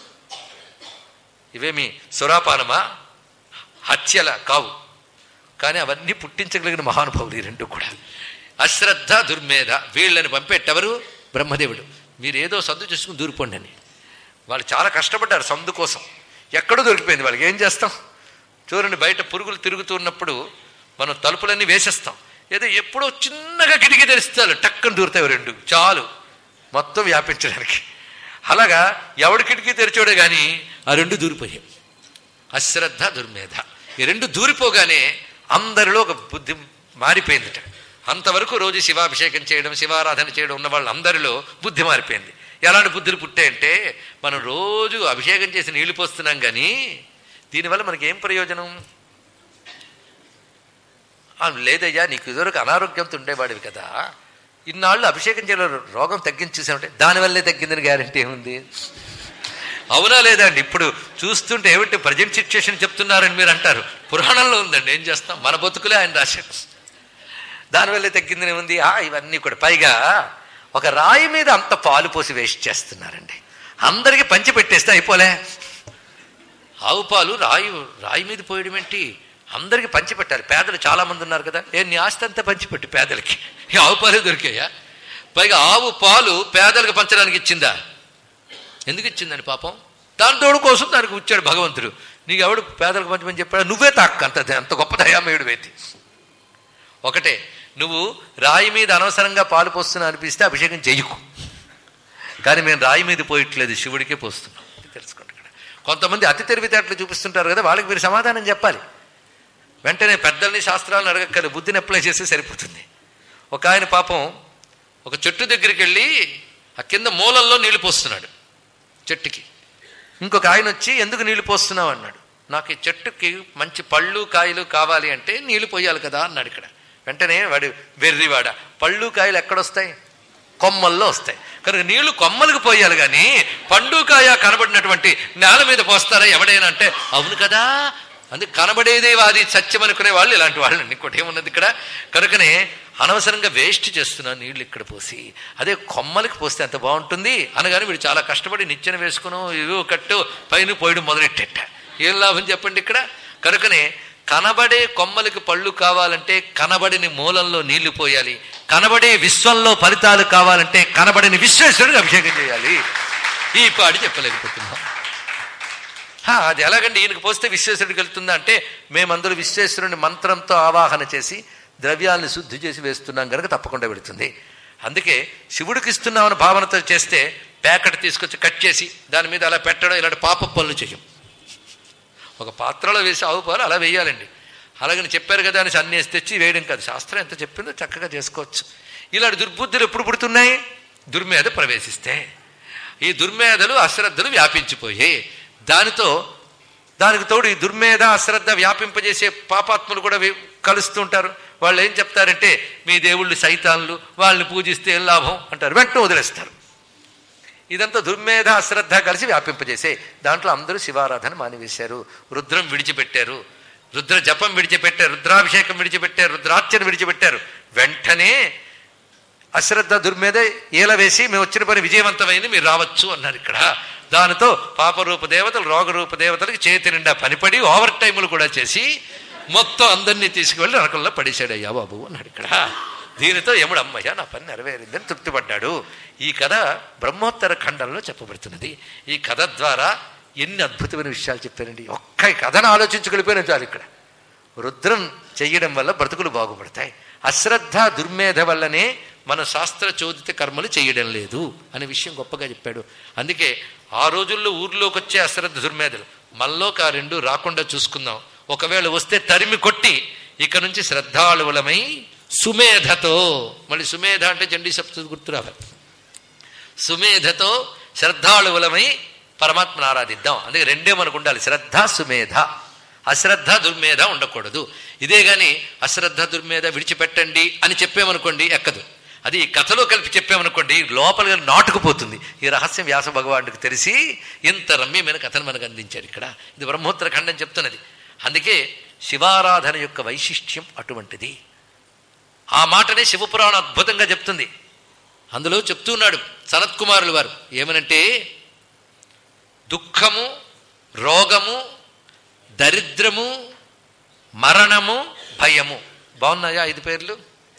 ఇవేమి సురాపానమా హత్యల కావు కానీ అవన్నీ పుట్టించగలిగిన మహానుభావులు ఈ రెండు కూడా అశ్రద్ధ దుర్మేధ వీళ్ళని పంపేటెవరు బ్రహ్మదేవుడు మీరు ఏదో సందు చేసుకుని దూరిపోండి అని వాళ్ళు చాలా కష్టపడ్డారు సందు కోసం ఎక్కడో దొరికిపోయింది వాళ్ళకి ఏం చేస్తాం చూడండి బయట పురుగులు తిరుగుతున్నప్పుడు మనం తలుపులన్నీ వేసేస్తాం ఏదో ఎప్పుడో చిన్నగా కిటికీ తెరిస్తారు టక్కన దూరుతాయి రెండు చాలు మొత్తం వ్యాపించడానికి అలాగా ఎవడి కిటికీ తెరిచోడే కానీ ఆ రెండు దూరిపోయాయి అశ్రద్ధ దుర్మేధ ఈ రెండు దూరిపోగానే అందరిలో ఒక బుద్ధి మారిపోయిందిట అంతవరకు రోజు శివాభిషేకం చేయడం శివారాధన చేయడం ఉన్న వాళ్ళందరిలో బుద్ధి మారిపోయింది ఎలాంటి బుద్ధులు పుట్టాయంటే మనం రోజు అభిషేకం చేసి నీళ్లు పోస్తున్నాం కానీ దీనివల్ల మనకి ఏం ప్రయోజనం "ఆ, లేదయ్యా నీకు ఇదివరకు అనారోగ్యంతో ఉండేవాడివి కదా ఇన్నాళ్ళు అభిషేకం చేయడం రోగం తగ్గించేసామంటే దానివల్లే తగ్గిందని గ్యారంటీ ఏముంది అవునా లేదండి ఇప్పుడు చూస్తుంటే ఏమిటి ప్రజెంట్ సిచ్యుయేషన్ చెప్తున్నారని మీరు అంటారు పురాణంలో ఉందండి ఏం చేస్తాం మన బతుకులే ఆయన రాశారు దానివల్ల తగ్గిందని ఉంది ఆ ఇవన్నీ కూడా పైగా ఒక రాయి మీద అంత పాలు పోసి వేస్ట్ చేస్తున్నారండి అందరికీ పంచి పెట్టేస్తే అయిపోలే ఆవు పాలు రాయి రాయి మీద పోయడం ఏంటి అందరికీ పంచి పెట్టాలి పేదలు చాలా మంది ఉన్నారు కదా ఏ నీ ఆస్తి అంతా పంచిపెట్టి పేదలకి ఈ ఆవు పాలే దొరికాయా పైగా ఆవు పాలు పేదలకు పంచడానికి ఇచ్చిందా ఎందుకు ఇచ్చిందని పాపం దాని తోడు కోసం దానికి వచ్చాడు భగవంతుడు నీకు ఎవడు పేదలకు పంచమని చెప్పాడు నువ్వే తాక్క అంత అంత గొప్ప దయామయుడు వేతి ఒకటే నువ్వు రాయి మీద అనవసరంగా పాలు పోస్తున్నా అనిపిస్తే అభిషేకం చెయ్యకు కానీ మేము రాయి మీద పోయట్లేదు శివుడికే పోస్తున్నాం ఇది తెలుసుకోండి ఇక్కడ కొంతమంది అతి తెలివితేటలు చూపిస్తుంటారు కదా వాళ్ళకి మీరు సమాధానం చెప్పాలి వెంటనే పెద్దల్ని శాస్త్రాలను అడగక్కర్లేదు బుద్ధిని అప్లై చేస్తే సరిపోతుంది ఒక ఆయన పాపం ఒక చెట్టు దగ్గరికి వెళ్ళి ఆ కింద మూలల్లో నీళ్లు పోస్తున్నాడు చెట్టుకి ఇంకొక ఆయన వచ్చి ఎందుకు నీళ్లు పోస్తున్నావు అన్నాడు నాకు ఈ చెట్టుకి మంచి పళ్ళు కాయలు కావాలి అంటే నీళ్లు పోయాలి కదా అన్నాడు ఇక్కడ వెంటనే వాడు వెర్రివాడ పళ్ళు కాయలు ఎక్కడొస్తాయి కొమ్మల్లో వస్తాయి కనుక నీళ్లు కొమ్మలకు పోయాలి కానీ పండు కాయ కనబడినటువంటి నేల మీద పోస్తారా ఎవడైనా అంటే అవును కదా అందుకు కనబడేదే వాది సత్యం అనుకునే వాళ్ళు ఇలాంటి వాళ్ళు ఇంకోటి ఏమున్నది ఇక్కడ కనుకనే అనవసరంగా వేస్ట్ చేస్తున్నా నీళ్లు ఇక్కడ పోసి అదే కొమ్మలకి పోస్తే ఎంత బాగుంటుంది అనగానే వీడు చాలా కష్టపడి నిచ్చెన వేసుకును ఇవో కట్టు పైన పోయడం మొదలెట్టేట ఏం లాభం చెప్పండి ఇక్కడ కనుకనే కనబడే కొమ్మలకి పళ్ళు కావాలంటే కనబడిని మూలంలో నీళ్లు పోయాలి కనబడే విశ్వంలో ఫలితాలు కావాలంటే కనబడిని విశ్వేశ్వరుడికి అభిషేకం చేయాలి ఈ పాడి చెప్పలేకపోతున్నాం హా, అది ఎలాగండి ఈయనకు పోస్తే విశ్వేశ్వరుడికి వెళ్తుందా అంటే మేమందరూ విశ్వేశ్వరుని మంత్రంతో ఆవాహన చేసి ద్రవ్యాలను శుద్ధి చేసి వేస్తున్నాం కనుక తప్పకుండా వెళుతుంది అందుకే శివుడికి ఇస్తున్నామని భావనతో చేస్తే ప్యాకెట్ తీసుకొచ్చి కట్ చేసి దాని మీద అలా పెట్టడం ఇలాంటి పాప పనులు చేయం ఒక పాత్రలో వేసి ఆవు పాలు అలా వేయాలండి అలాగని చెప్పారు కదా అని సన్నేసి తెచ్చి వేయడం కాదు శాస్త్రం ఎంత చెప్పిందో చక్కగా చేసుకోవచ్చు ఇలాంటి దుర్బుద్ధులు ఎప్పుడు పుడుతున్నాయి దుర్మేధ ప్రవేశిస్తే ఈ దుర్మేధలు అశ్రద్ధలు వ్యాపించిపోయాయి దానితో దానికి తోడు ఈ దుర్మేధ అశ్రద్ధ వ్యాపింపజేసే పాపాత్ములు కూడా వి- కలుస్తూ ఉంటారు వాళ్ళు ఏం చెప్తారంటే మీ దేవుళ్ళు సైతాన్లు వాళ్ళని పూజిస్తే ఏం లాభం అంటారు వెంటనే వదిలేస్తారు ఇదంతా దుర్మేధ అశ్రద్ధ కలిసి వ్యాపింపజేసే దాంట్లో అందరూ శివారాధన మానివేశారు రుద్రం విడిచిపెట్టారు రుద్ర జపం విడిచిపెట్టారు రుద్రాభిషేకం విడిచిపెట్టారు రుద్రార్చన విడిచిపెట్టారు వెంటనే అశ్రద్ధ దుర్మేధ ఏల వేసి మేము వచ్చిన పని విజయవంతమైంది మీరు రావచ్చు అన్నారు ఇక్కడ దానితో పాపరూప దేవతలు రోగరూప దేవతలకి చేతి నిండా పనిపడి ఓవర్ టైములు కూడా చేసి మొత్తం అందరినీ తీసుకువెళ్ళి నరకంలో పడేశాడు అయ్యా బాబు అన్నాడు ఇక్కడ దీనితో యముడు అమ్మయ్య నా పని నెరవేరిందని తృప్తిపడ్డాడు ఈ కథ బ్రహ్మోత్తర ఖండంలో చెప్పబడుతున్నది ఈ కథ ద్వారా ఎన్ని అద్భుతమైన విషయాలు చెప్పారండి ఒక్క కథను ఆలోచించుకెళ్ళిపోయిన చాలు ఇక్కడ రుద్రం చెయ్యడం వల్ల బ్రతుకులు బాగుపడతాయి అశ్రద్ధ దుర్మేధ వల్లనే మన శాస్త్ర చోదిత కర్మలు చేయడం లేదు అనే విషయం గొప్పగా చెప్పాడు అందుకే ఆ రోజుల్లో ఊర్లోకి వచ్చే అశ్రద్ధ దుర్మేధలు మనలోకి ఆ రెండు రాకుండా చూసుకుందాం ఒకవేళ వస్తే తరిమి కొట్టి ఇక నుంచి శ్రద్ధాళువులమై సుమేధతో మళ్ళీ సుమేధ అంటే చండీ సప్త గుర్తు రావాలి సుమేధతో శ్రద్ధాళువులమై పరమాత్మను ఆరాధిద్దాం అందుకే రెండే మనకు ఉండాలి శ్రద్ధ సుమేధ అశ్రద్ధ దుర్మేధ ఉండకూడదు ఇదే గాని అశ్రద్ధ దుర్మేధ విడిచిపెట్టండి అని చెప్పామనుకోండి ఎక్కదు అది ఈ కథలో కలిపి చెప్పామనుకోండి లోపలిగా నాటుకుపోతుంది ఈ రహస్యం వ్యాస భగవానుడికి తెలిసి ఇంత రమ్యమైన కథను మనకు అందించారు ఇక్కడ ఇది బ్రహ్మోత్తర ఖండం చెప్తున్నది అందుకే శివారాధన యొక్క వైశిష్ట్యం అటువంటిది ఆ మాటనే శివపురాణం అద్భుతంగా చెప్తుంది అందులో చెప్తున్నాడు సనత్కుమారులు వారు ఏమనంటే దుఃఖము రోగము దరిద్రము మరణము భయము బాగున్నాయా ఐదు పేర్లు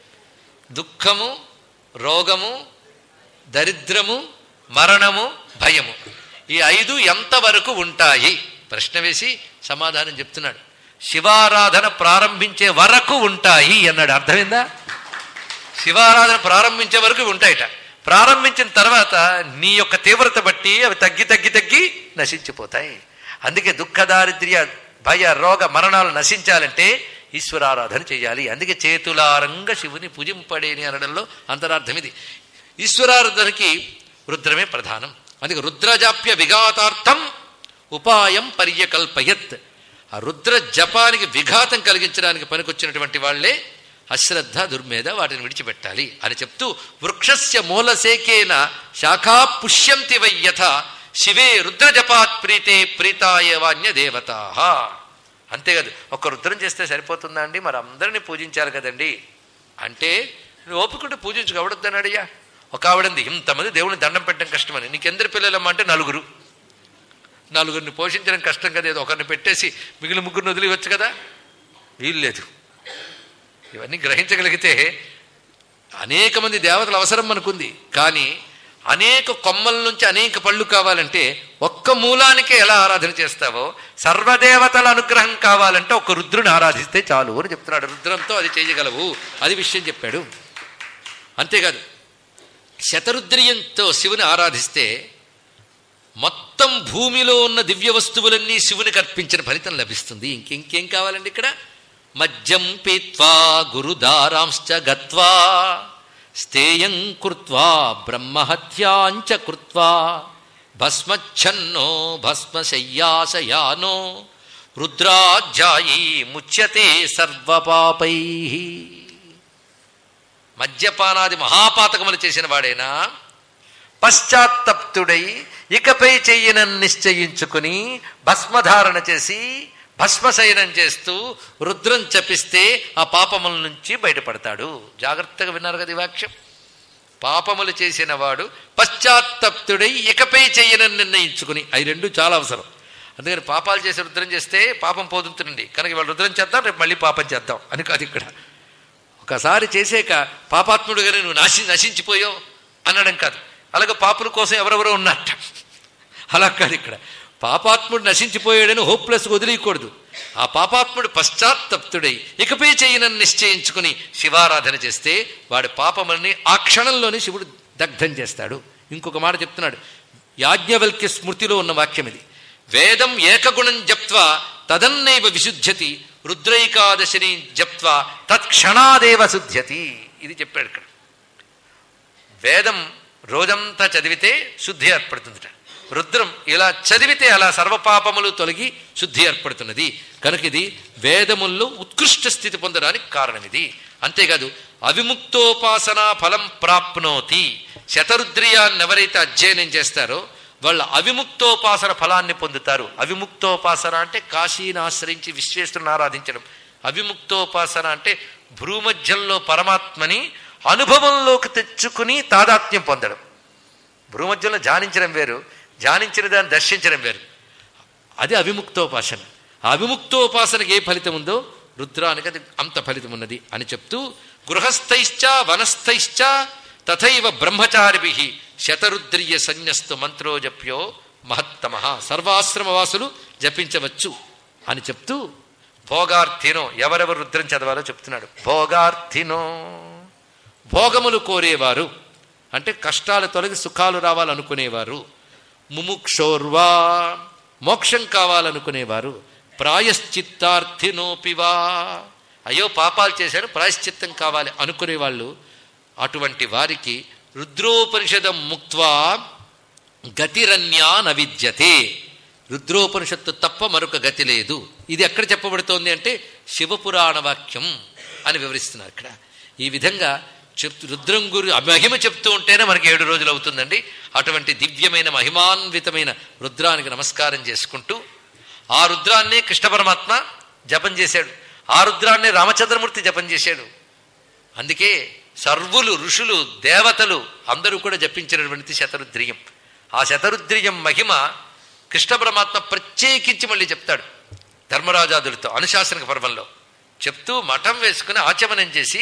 దుఃఖము రోగము దరిద్రము మరణము భయము ఈ ఐదు ఎంతవరకు ఉంటాయి ప్రశ్న వేసి సమాధానం చెప్తున్నాడు శివారాధన ప్రారంభించే వరకు ఉంటాయి అన్నాడు అర్థమైందా శివారాధన ప్రారంభించే వరకు ఇవి ఉంటాయట ప్రారంభించిన తర్వాత నీ యొక్క తీవ్రత బట్టి అవి తగ్గి తగ్గి తగ్గి నశించిపోతాయి అందుకే దుఃఖ దారిద్ర్య భయ రోగ మరణాలు నశించాలంటే ఈశ్వరారాధన చేయాలి అందుకే చేతులారంగ శివుని పూజింపడేని అనడంలో అంతరార్థం ఇది ఈశ్వరారాధనకి రుద్రమే ప్రధానం అందుకే రుద్రజాప్య విఘాతార్థం ఉపాయం పర్యకల్పయత్ ఆ రుద్ర జపానికి విఘాతం కలిగించడానికి పనికొచ్చినటువంటి వాళ్లే అశ్రద్ధ దుర్మేధ వాటిని విడిచిపెట్టాలి అని చెప్తూ వృక్షస్య మూలసేకేన శాఖా పుష్యంతి వై యథ శివే రుద్రజపాత్ ప్రీతే ప్రీతాయ వాన్య దేవతా అంతేకాదు ఒక రుద్రం చేస్తే సరిపోతుందా అండి మరి అందరినీ పూజించాలి కదండి అంటే నువ్వు ఓపికంటే పూజించు ఎవడొద్దన్నాడయ్యా ఒక ఆవిడంది ఇంతమంది దేవుని దండం పెట్టడం కష్టమని నీకెందరు పిల్లలమ్మా అంటే నలుగురు నలుగురిని పోషించడం కష్టం కదా ఏదో ఒకరిని పెట్టేసి మిగిలిన ముగ్గురిని వదిలివచ్చు కదా వీలు లేదు ఇవన్నీ గ్రహించగలిగితే అనేక మంది దేవతల అవసరం మనకుంది కానీ అనేక కొమ్మల నుంచి అనేక పళ్ళు కావాలంటే ఒక్క మూలానికే ఎలా ఆరాధన చేస్తావో సర్వదేవతల అనుగ్రహం కావాలంటే ఒక రుద్రుని ఆరాధిస్తే చాలు అని చెప్తున్నాడు రుద్రంతో అది చేయగలవు అది విషయం చెప్పాడు అంతేకాదు శతరుద్రియంతో శివుని ఆరాధిస్తే మొత్తం భూమిలో ఉన్న దివ్య వస్తువులన్నీ శివునికి అర్పించిన ఫలితం లభిస్తుంది ఇంకెంకేం కావాలండి ఇక్కడ మద్యం పీత్వా గురుదారాంశ్చ గత్వా స్థేయం కృత్వా బ్రహ్మహత్యాంచ కృత్వా భస్మచ్ఛన్నో భస్మశయ్యాశయానో రుద్రాధ్యాయీ ముచ్యతే సర్వపాపై మద్యపానాది మహాపాతకములు చేసిన వాడేనా పశ్చాత్తప్తుడై ఇకపై చెయ్యనని నిశ్చయించుకుని భస్మధారణ చేసి భస్మశయనం చేస్తూ రుద్రం చపిస్తే ఆ పాపముల నుంచి బయటపడతాడు జాగ్రత్తగా విన్నారు కదా ఈ వాక్యం పాపములు చేసిన వాడు పశ్చాత్తప్తుడై ఇకపై చెయ్యనని నిర్ణయించుకుని అవి రెండు చాలా అవసరం అందుకని పాపాలు చేసి రుద్రం చేస్తే పాపం పోతుంటుంది కనుక ఇవాళ రుద్రం చేద్దాం రేపు మళ్ళీ పాపం చేద్దాం అని కాదు ఇక్కడ ఒకసారి చేసాక పాపాత్ముడుగానే నువ్వు నాశి నశించిపోయావు అనడం కాదు అలాగే పాపుల కోసం ఎవరెవరో ఉన్నట్ట అలా కాదు ఇక్కడ పాపాత్ముడు నశించిపోయాడని హోప్లెస్ వదిలేయకూడదు ఆ పాపాత్ముడు పశ్చాత్తప్తుడై ఇకపై చేయనని నిశ్చయించుకుని శివారాధన చేస్తే వాడి పాపముల్ని ఆ క్షణంలోనే శివుడు దగ్ధం చేస్తాడు ఇంకొక మాట చెప్తున్నాడు యాజ్ఞవల్క్య స్మృతిలో ఉన్న వాక్యం ఇది వేదం ఏకగుణం జప్త్వా తదన్నైవ విశుద్ధ్యతి రుద్రైకాదశిని జప్త్వా తత్క్షణాదేవ శుద్ధ్యతి ఇది చెప్పాడు ఇక్కడ వేదం రోజంతా చదివితే శుద్ధి ఏర్పడుతుందిట రుద్రం ఇలా చదివితే అలా సర్వపాపములు తొలగి శుద్ధి ఏర్పడుతున్నది కనుక ఇది వేదముల్లో ఉత్కృష్ట స్థితి పొందడానికి కారణం ఇది అంతేకాదు అవిముక్తోపాసనా ఫలం ప్రాప్నోతి శతరుద్రియాన్ని ఎవరైతే అధ్యయనం చేస్తారో వాళ్ళ అవిముక్తోపాసన ఫలాన్ని పొందుతారు అవిముక్తోపాసన అంటే కాశీని ఆశ్రయించి విశ్వేశ్వరుని ఆరాధించడం అవిముక్తోపాసన అంటే భ్రూమధ్యంలో పరమాత్మని అనుభవంలోకి తెచ్చుకుని తాదాత్మ్యం పొందడం భ్రూమధ్యంలో ధ్యానించడం వేరు ధ్యానించిన దాన్ని దర్శించడం వేరు అది అవిముక్తోపాసన ఆ అవిముక్తోపాసనకి ఏ ఫలితం ఉందో రుద్రానికి అది అంత ఫలితం ఉన్నది అని చెప్తూ గృహస్థైశ్చ వనస్థైశ్చ తథైవ బ్రహ్మచారిభి శతరుద్రియ సన్యస్తు మంత్రో జప్యో మహత్తమ సర్వాశ్రమవాసులు జపించవచ్చు అని చెప్తూ భోగార్థినో ఎవరెవరు రుద్రం చదవాలో చెప్తున్నాడు భోగార్థినో భోగములు కోరేవారు అంటే కష్టాలు తొలగి సుఖాలు రావాలనుకునేవారు ముముక్షోర్వా మోక్షం కావాలనుకునేవారు ప్రాయశ్చిత్తార్థినోపివా అయ్యో పాపాలు చేశాను ప్రాయశ్చిత్తం కావాలి అనుకునేవాళ్ళు అటువంటి వారికి రుద్రోపనిషదం ముక్త్వా గతిరన్యా నవిద్యతే రుద్రోపనిషత్తు తప్ప మరొక గతి లేదు ఇది ఎక్కడ చెప్పబడుతోంది అంటే శివపురాణ వాక్యం అని వివరిస్తున్నారు ఇక్కడ ఈ విధంగా చెప్తూ రుద్రం గురి మహిమ చెప్తూ ఉంటేనే మనకి ఏడు రోజులు అవుతుందండి అటువంటి దివ్యమైన మహిమాన్వితమైన రుద్రానికి నమస్కారం చేసుకుంటూ ఆ రుద్రాన్నే కృష్ణ పరమాత్మ జపం చేశాడు ఆ రుద్రాన్నే రామచంద్రమూర్తి జపం చేశాడు అందుకే సర్వులు ఋషులు దేవతలు అందరూ కూడా జపించినటువంటి శతరుద్రియం ఆ శతరుద్రియం మహిమ కృష్ణ పరమాత్మ ప్రత్యేకించి మళ్ళీ చెప్తాడు ధర్మరాజాదులతో అనుశాసనిక పర్వంలో చెప్తూ మఠం వేసుకుని ఆచమనం చేసి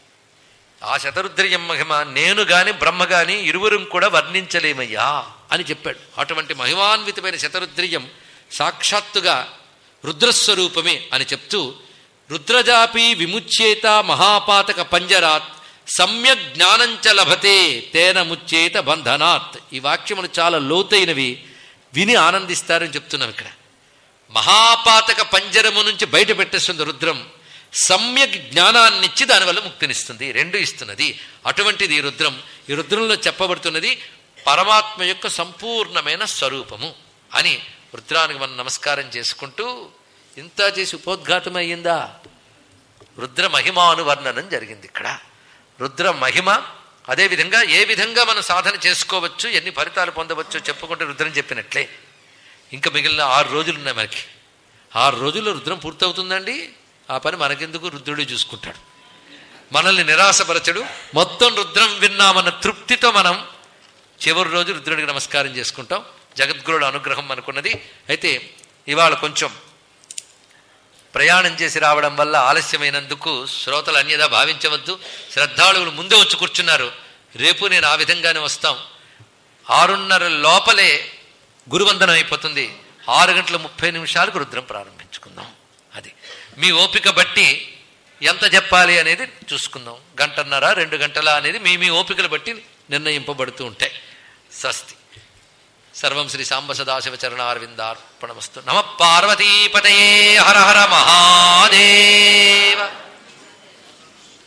ఆ శతరుద్రియం మహిమ నేను గాని బ్రహ్మ గాని ఇరువురం కూడా వర్ణించలేమయ్యా అని చెప్పాడు అటువంటి మహిమాన్వితమైన శతరుద్రియం సాక్షాత్తుగా రుద్రస్వరూపమే అని చెప్తూ రుద్రజాపి విముచ్యేత మహాపాతక పంజరాత్ సమ్యక్ జ్ఞానంచ లభతే తేన ముచ్చేత బంధనాత్ ఈ వాక్యములు చాలా లోతైనవి విని ఆనందిస్తారని చెప్తున్నాం ఇక్కడ మహాపాతక పంజరము నుంచి బయట పెట్టేస్తుంది రుద్రం సమ్యక్ జ్ఞానాన్నిచ్చి దానివల్ల ముక్తినిస్తుంది రెండు ఇస్తున్నది అటువంటిది ఈ రుద్రం ఈ రుద్రంలో చెప్పబడుతున్నది పరమాత్మ యొక్క సంపూర్ణమైన స్వరూపము అని రుద్రానికి మనం నమస్కారం చేసుకుంటూ ఇంత చేసి ఉపోద్ఘాతం అయ్యిందా రుద్ర మహిమానువర్ణనం జరిగింది ఇక్కడ రుద్ర మహిమ అదేవిధంగా ఏ విధంగా మనం సాధన చేసుకోవచ్చు ఎన్ని ఫలితాలు పొందవచ్చు చెప్పుకుంటే రుద్రం చెప్పినట్లే ఇంకా మిగిలిన ఆరు రోజులు ఉన్నాయి మనకి ఆరు రోజుల్లో రుద్రం పూర్తవుతుందండి ఆ పని మనకెందుకు రుద్రుడు చూసుకుంటాడు మనల్ని నిరాశపరచడు మొత్తం రుద్రం విన్నామన్న తృప్తితో మనం చివరి రోజు రుద్రుడికి నమస్కారం చేసుకుంటాం జగద్గురుడు అనుగ్రహం అనుకున్నది అయితే ఇవాళ కొంచెం ప్రయాణం చేసి రావడం వల్ల ఆలస్యమైనందుకు శ్రోతలు అన్యదా భావించవద్దు శ్రద్ధాళువులు ముందే వచ్చి కూర్చున్నారు రేపు నేను ఆ విధంగానే వస్తాం ఆరున్నర లోపలే గురువందనం అయిపోతుంది ఆరు గంటల ముప్పై నిమిషాలకు రుద్రం ప్రారంభించుకుందాం అది మీ ఓపిక బట్టి ఎంత చెప్పాలి అనేది చూసుకుందాం గంటన్నర రెండు గంటల అనేది మీ మీ ఓపికలు బట్టి నిర్ణయింపబడుతూ ఉంటాయి స్వస్తి సర్వం శ్రీ సాంబ సదాశివ చరణారవిందార్పణమస్తు నమ పార్వతీపతయే హర హర మహాదేవ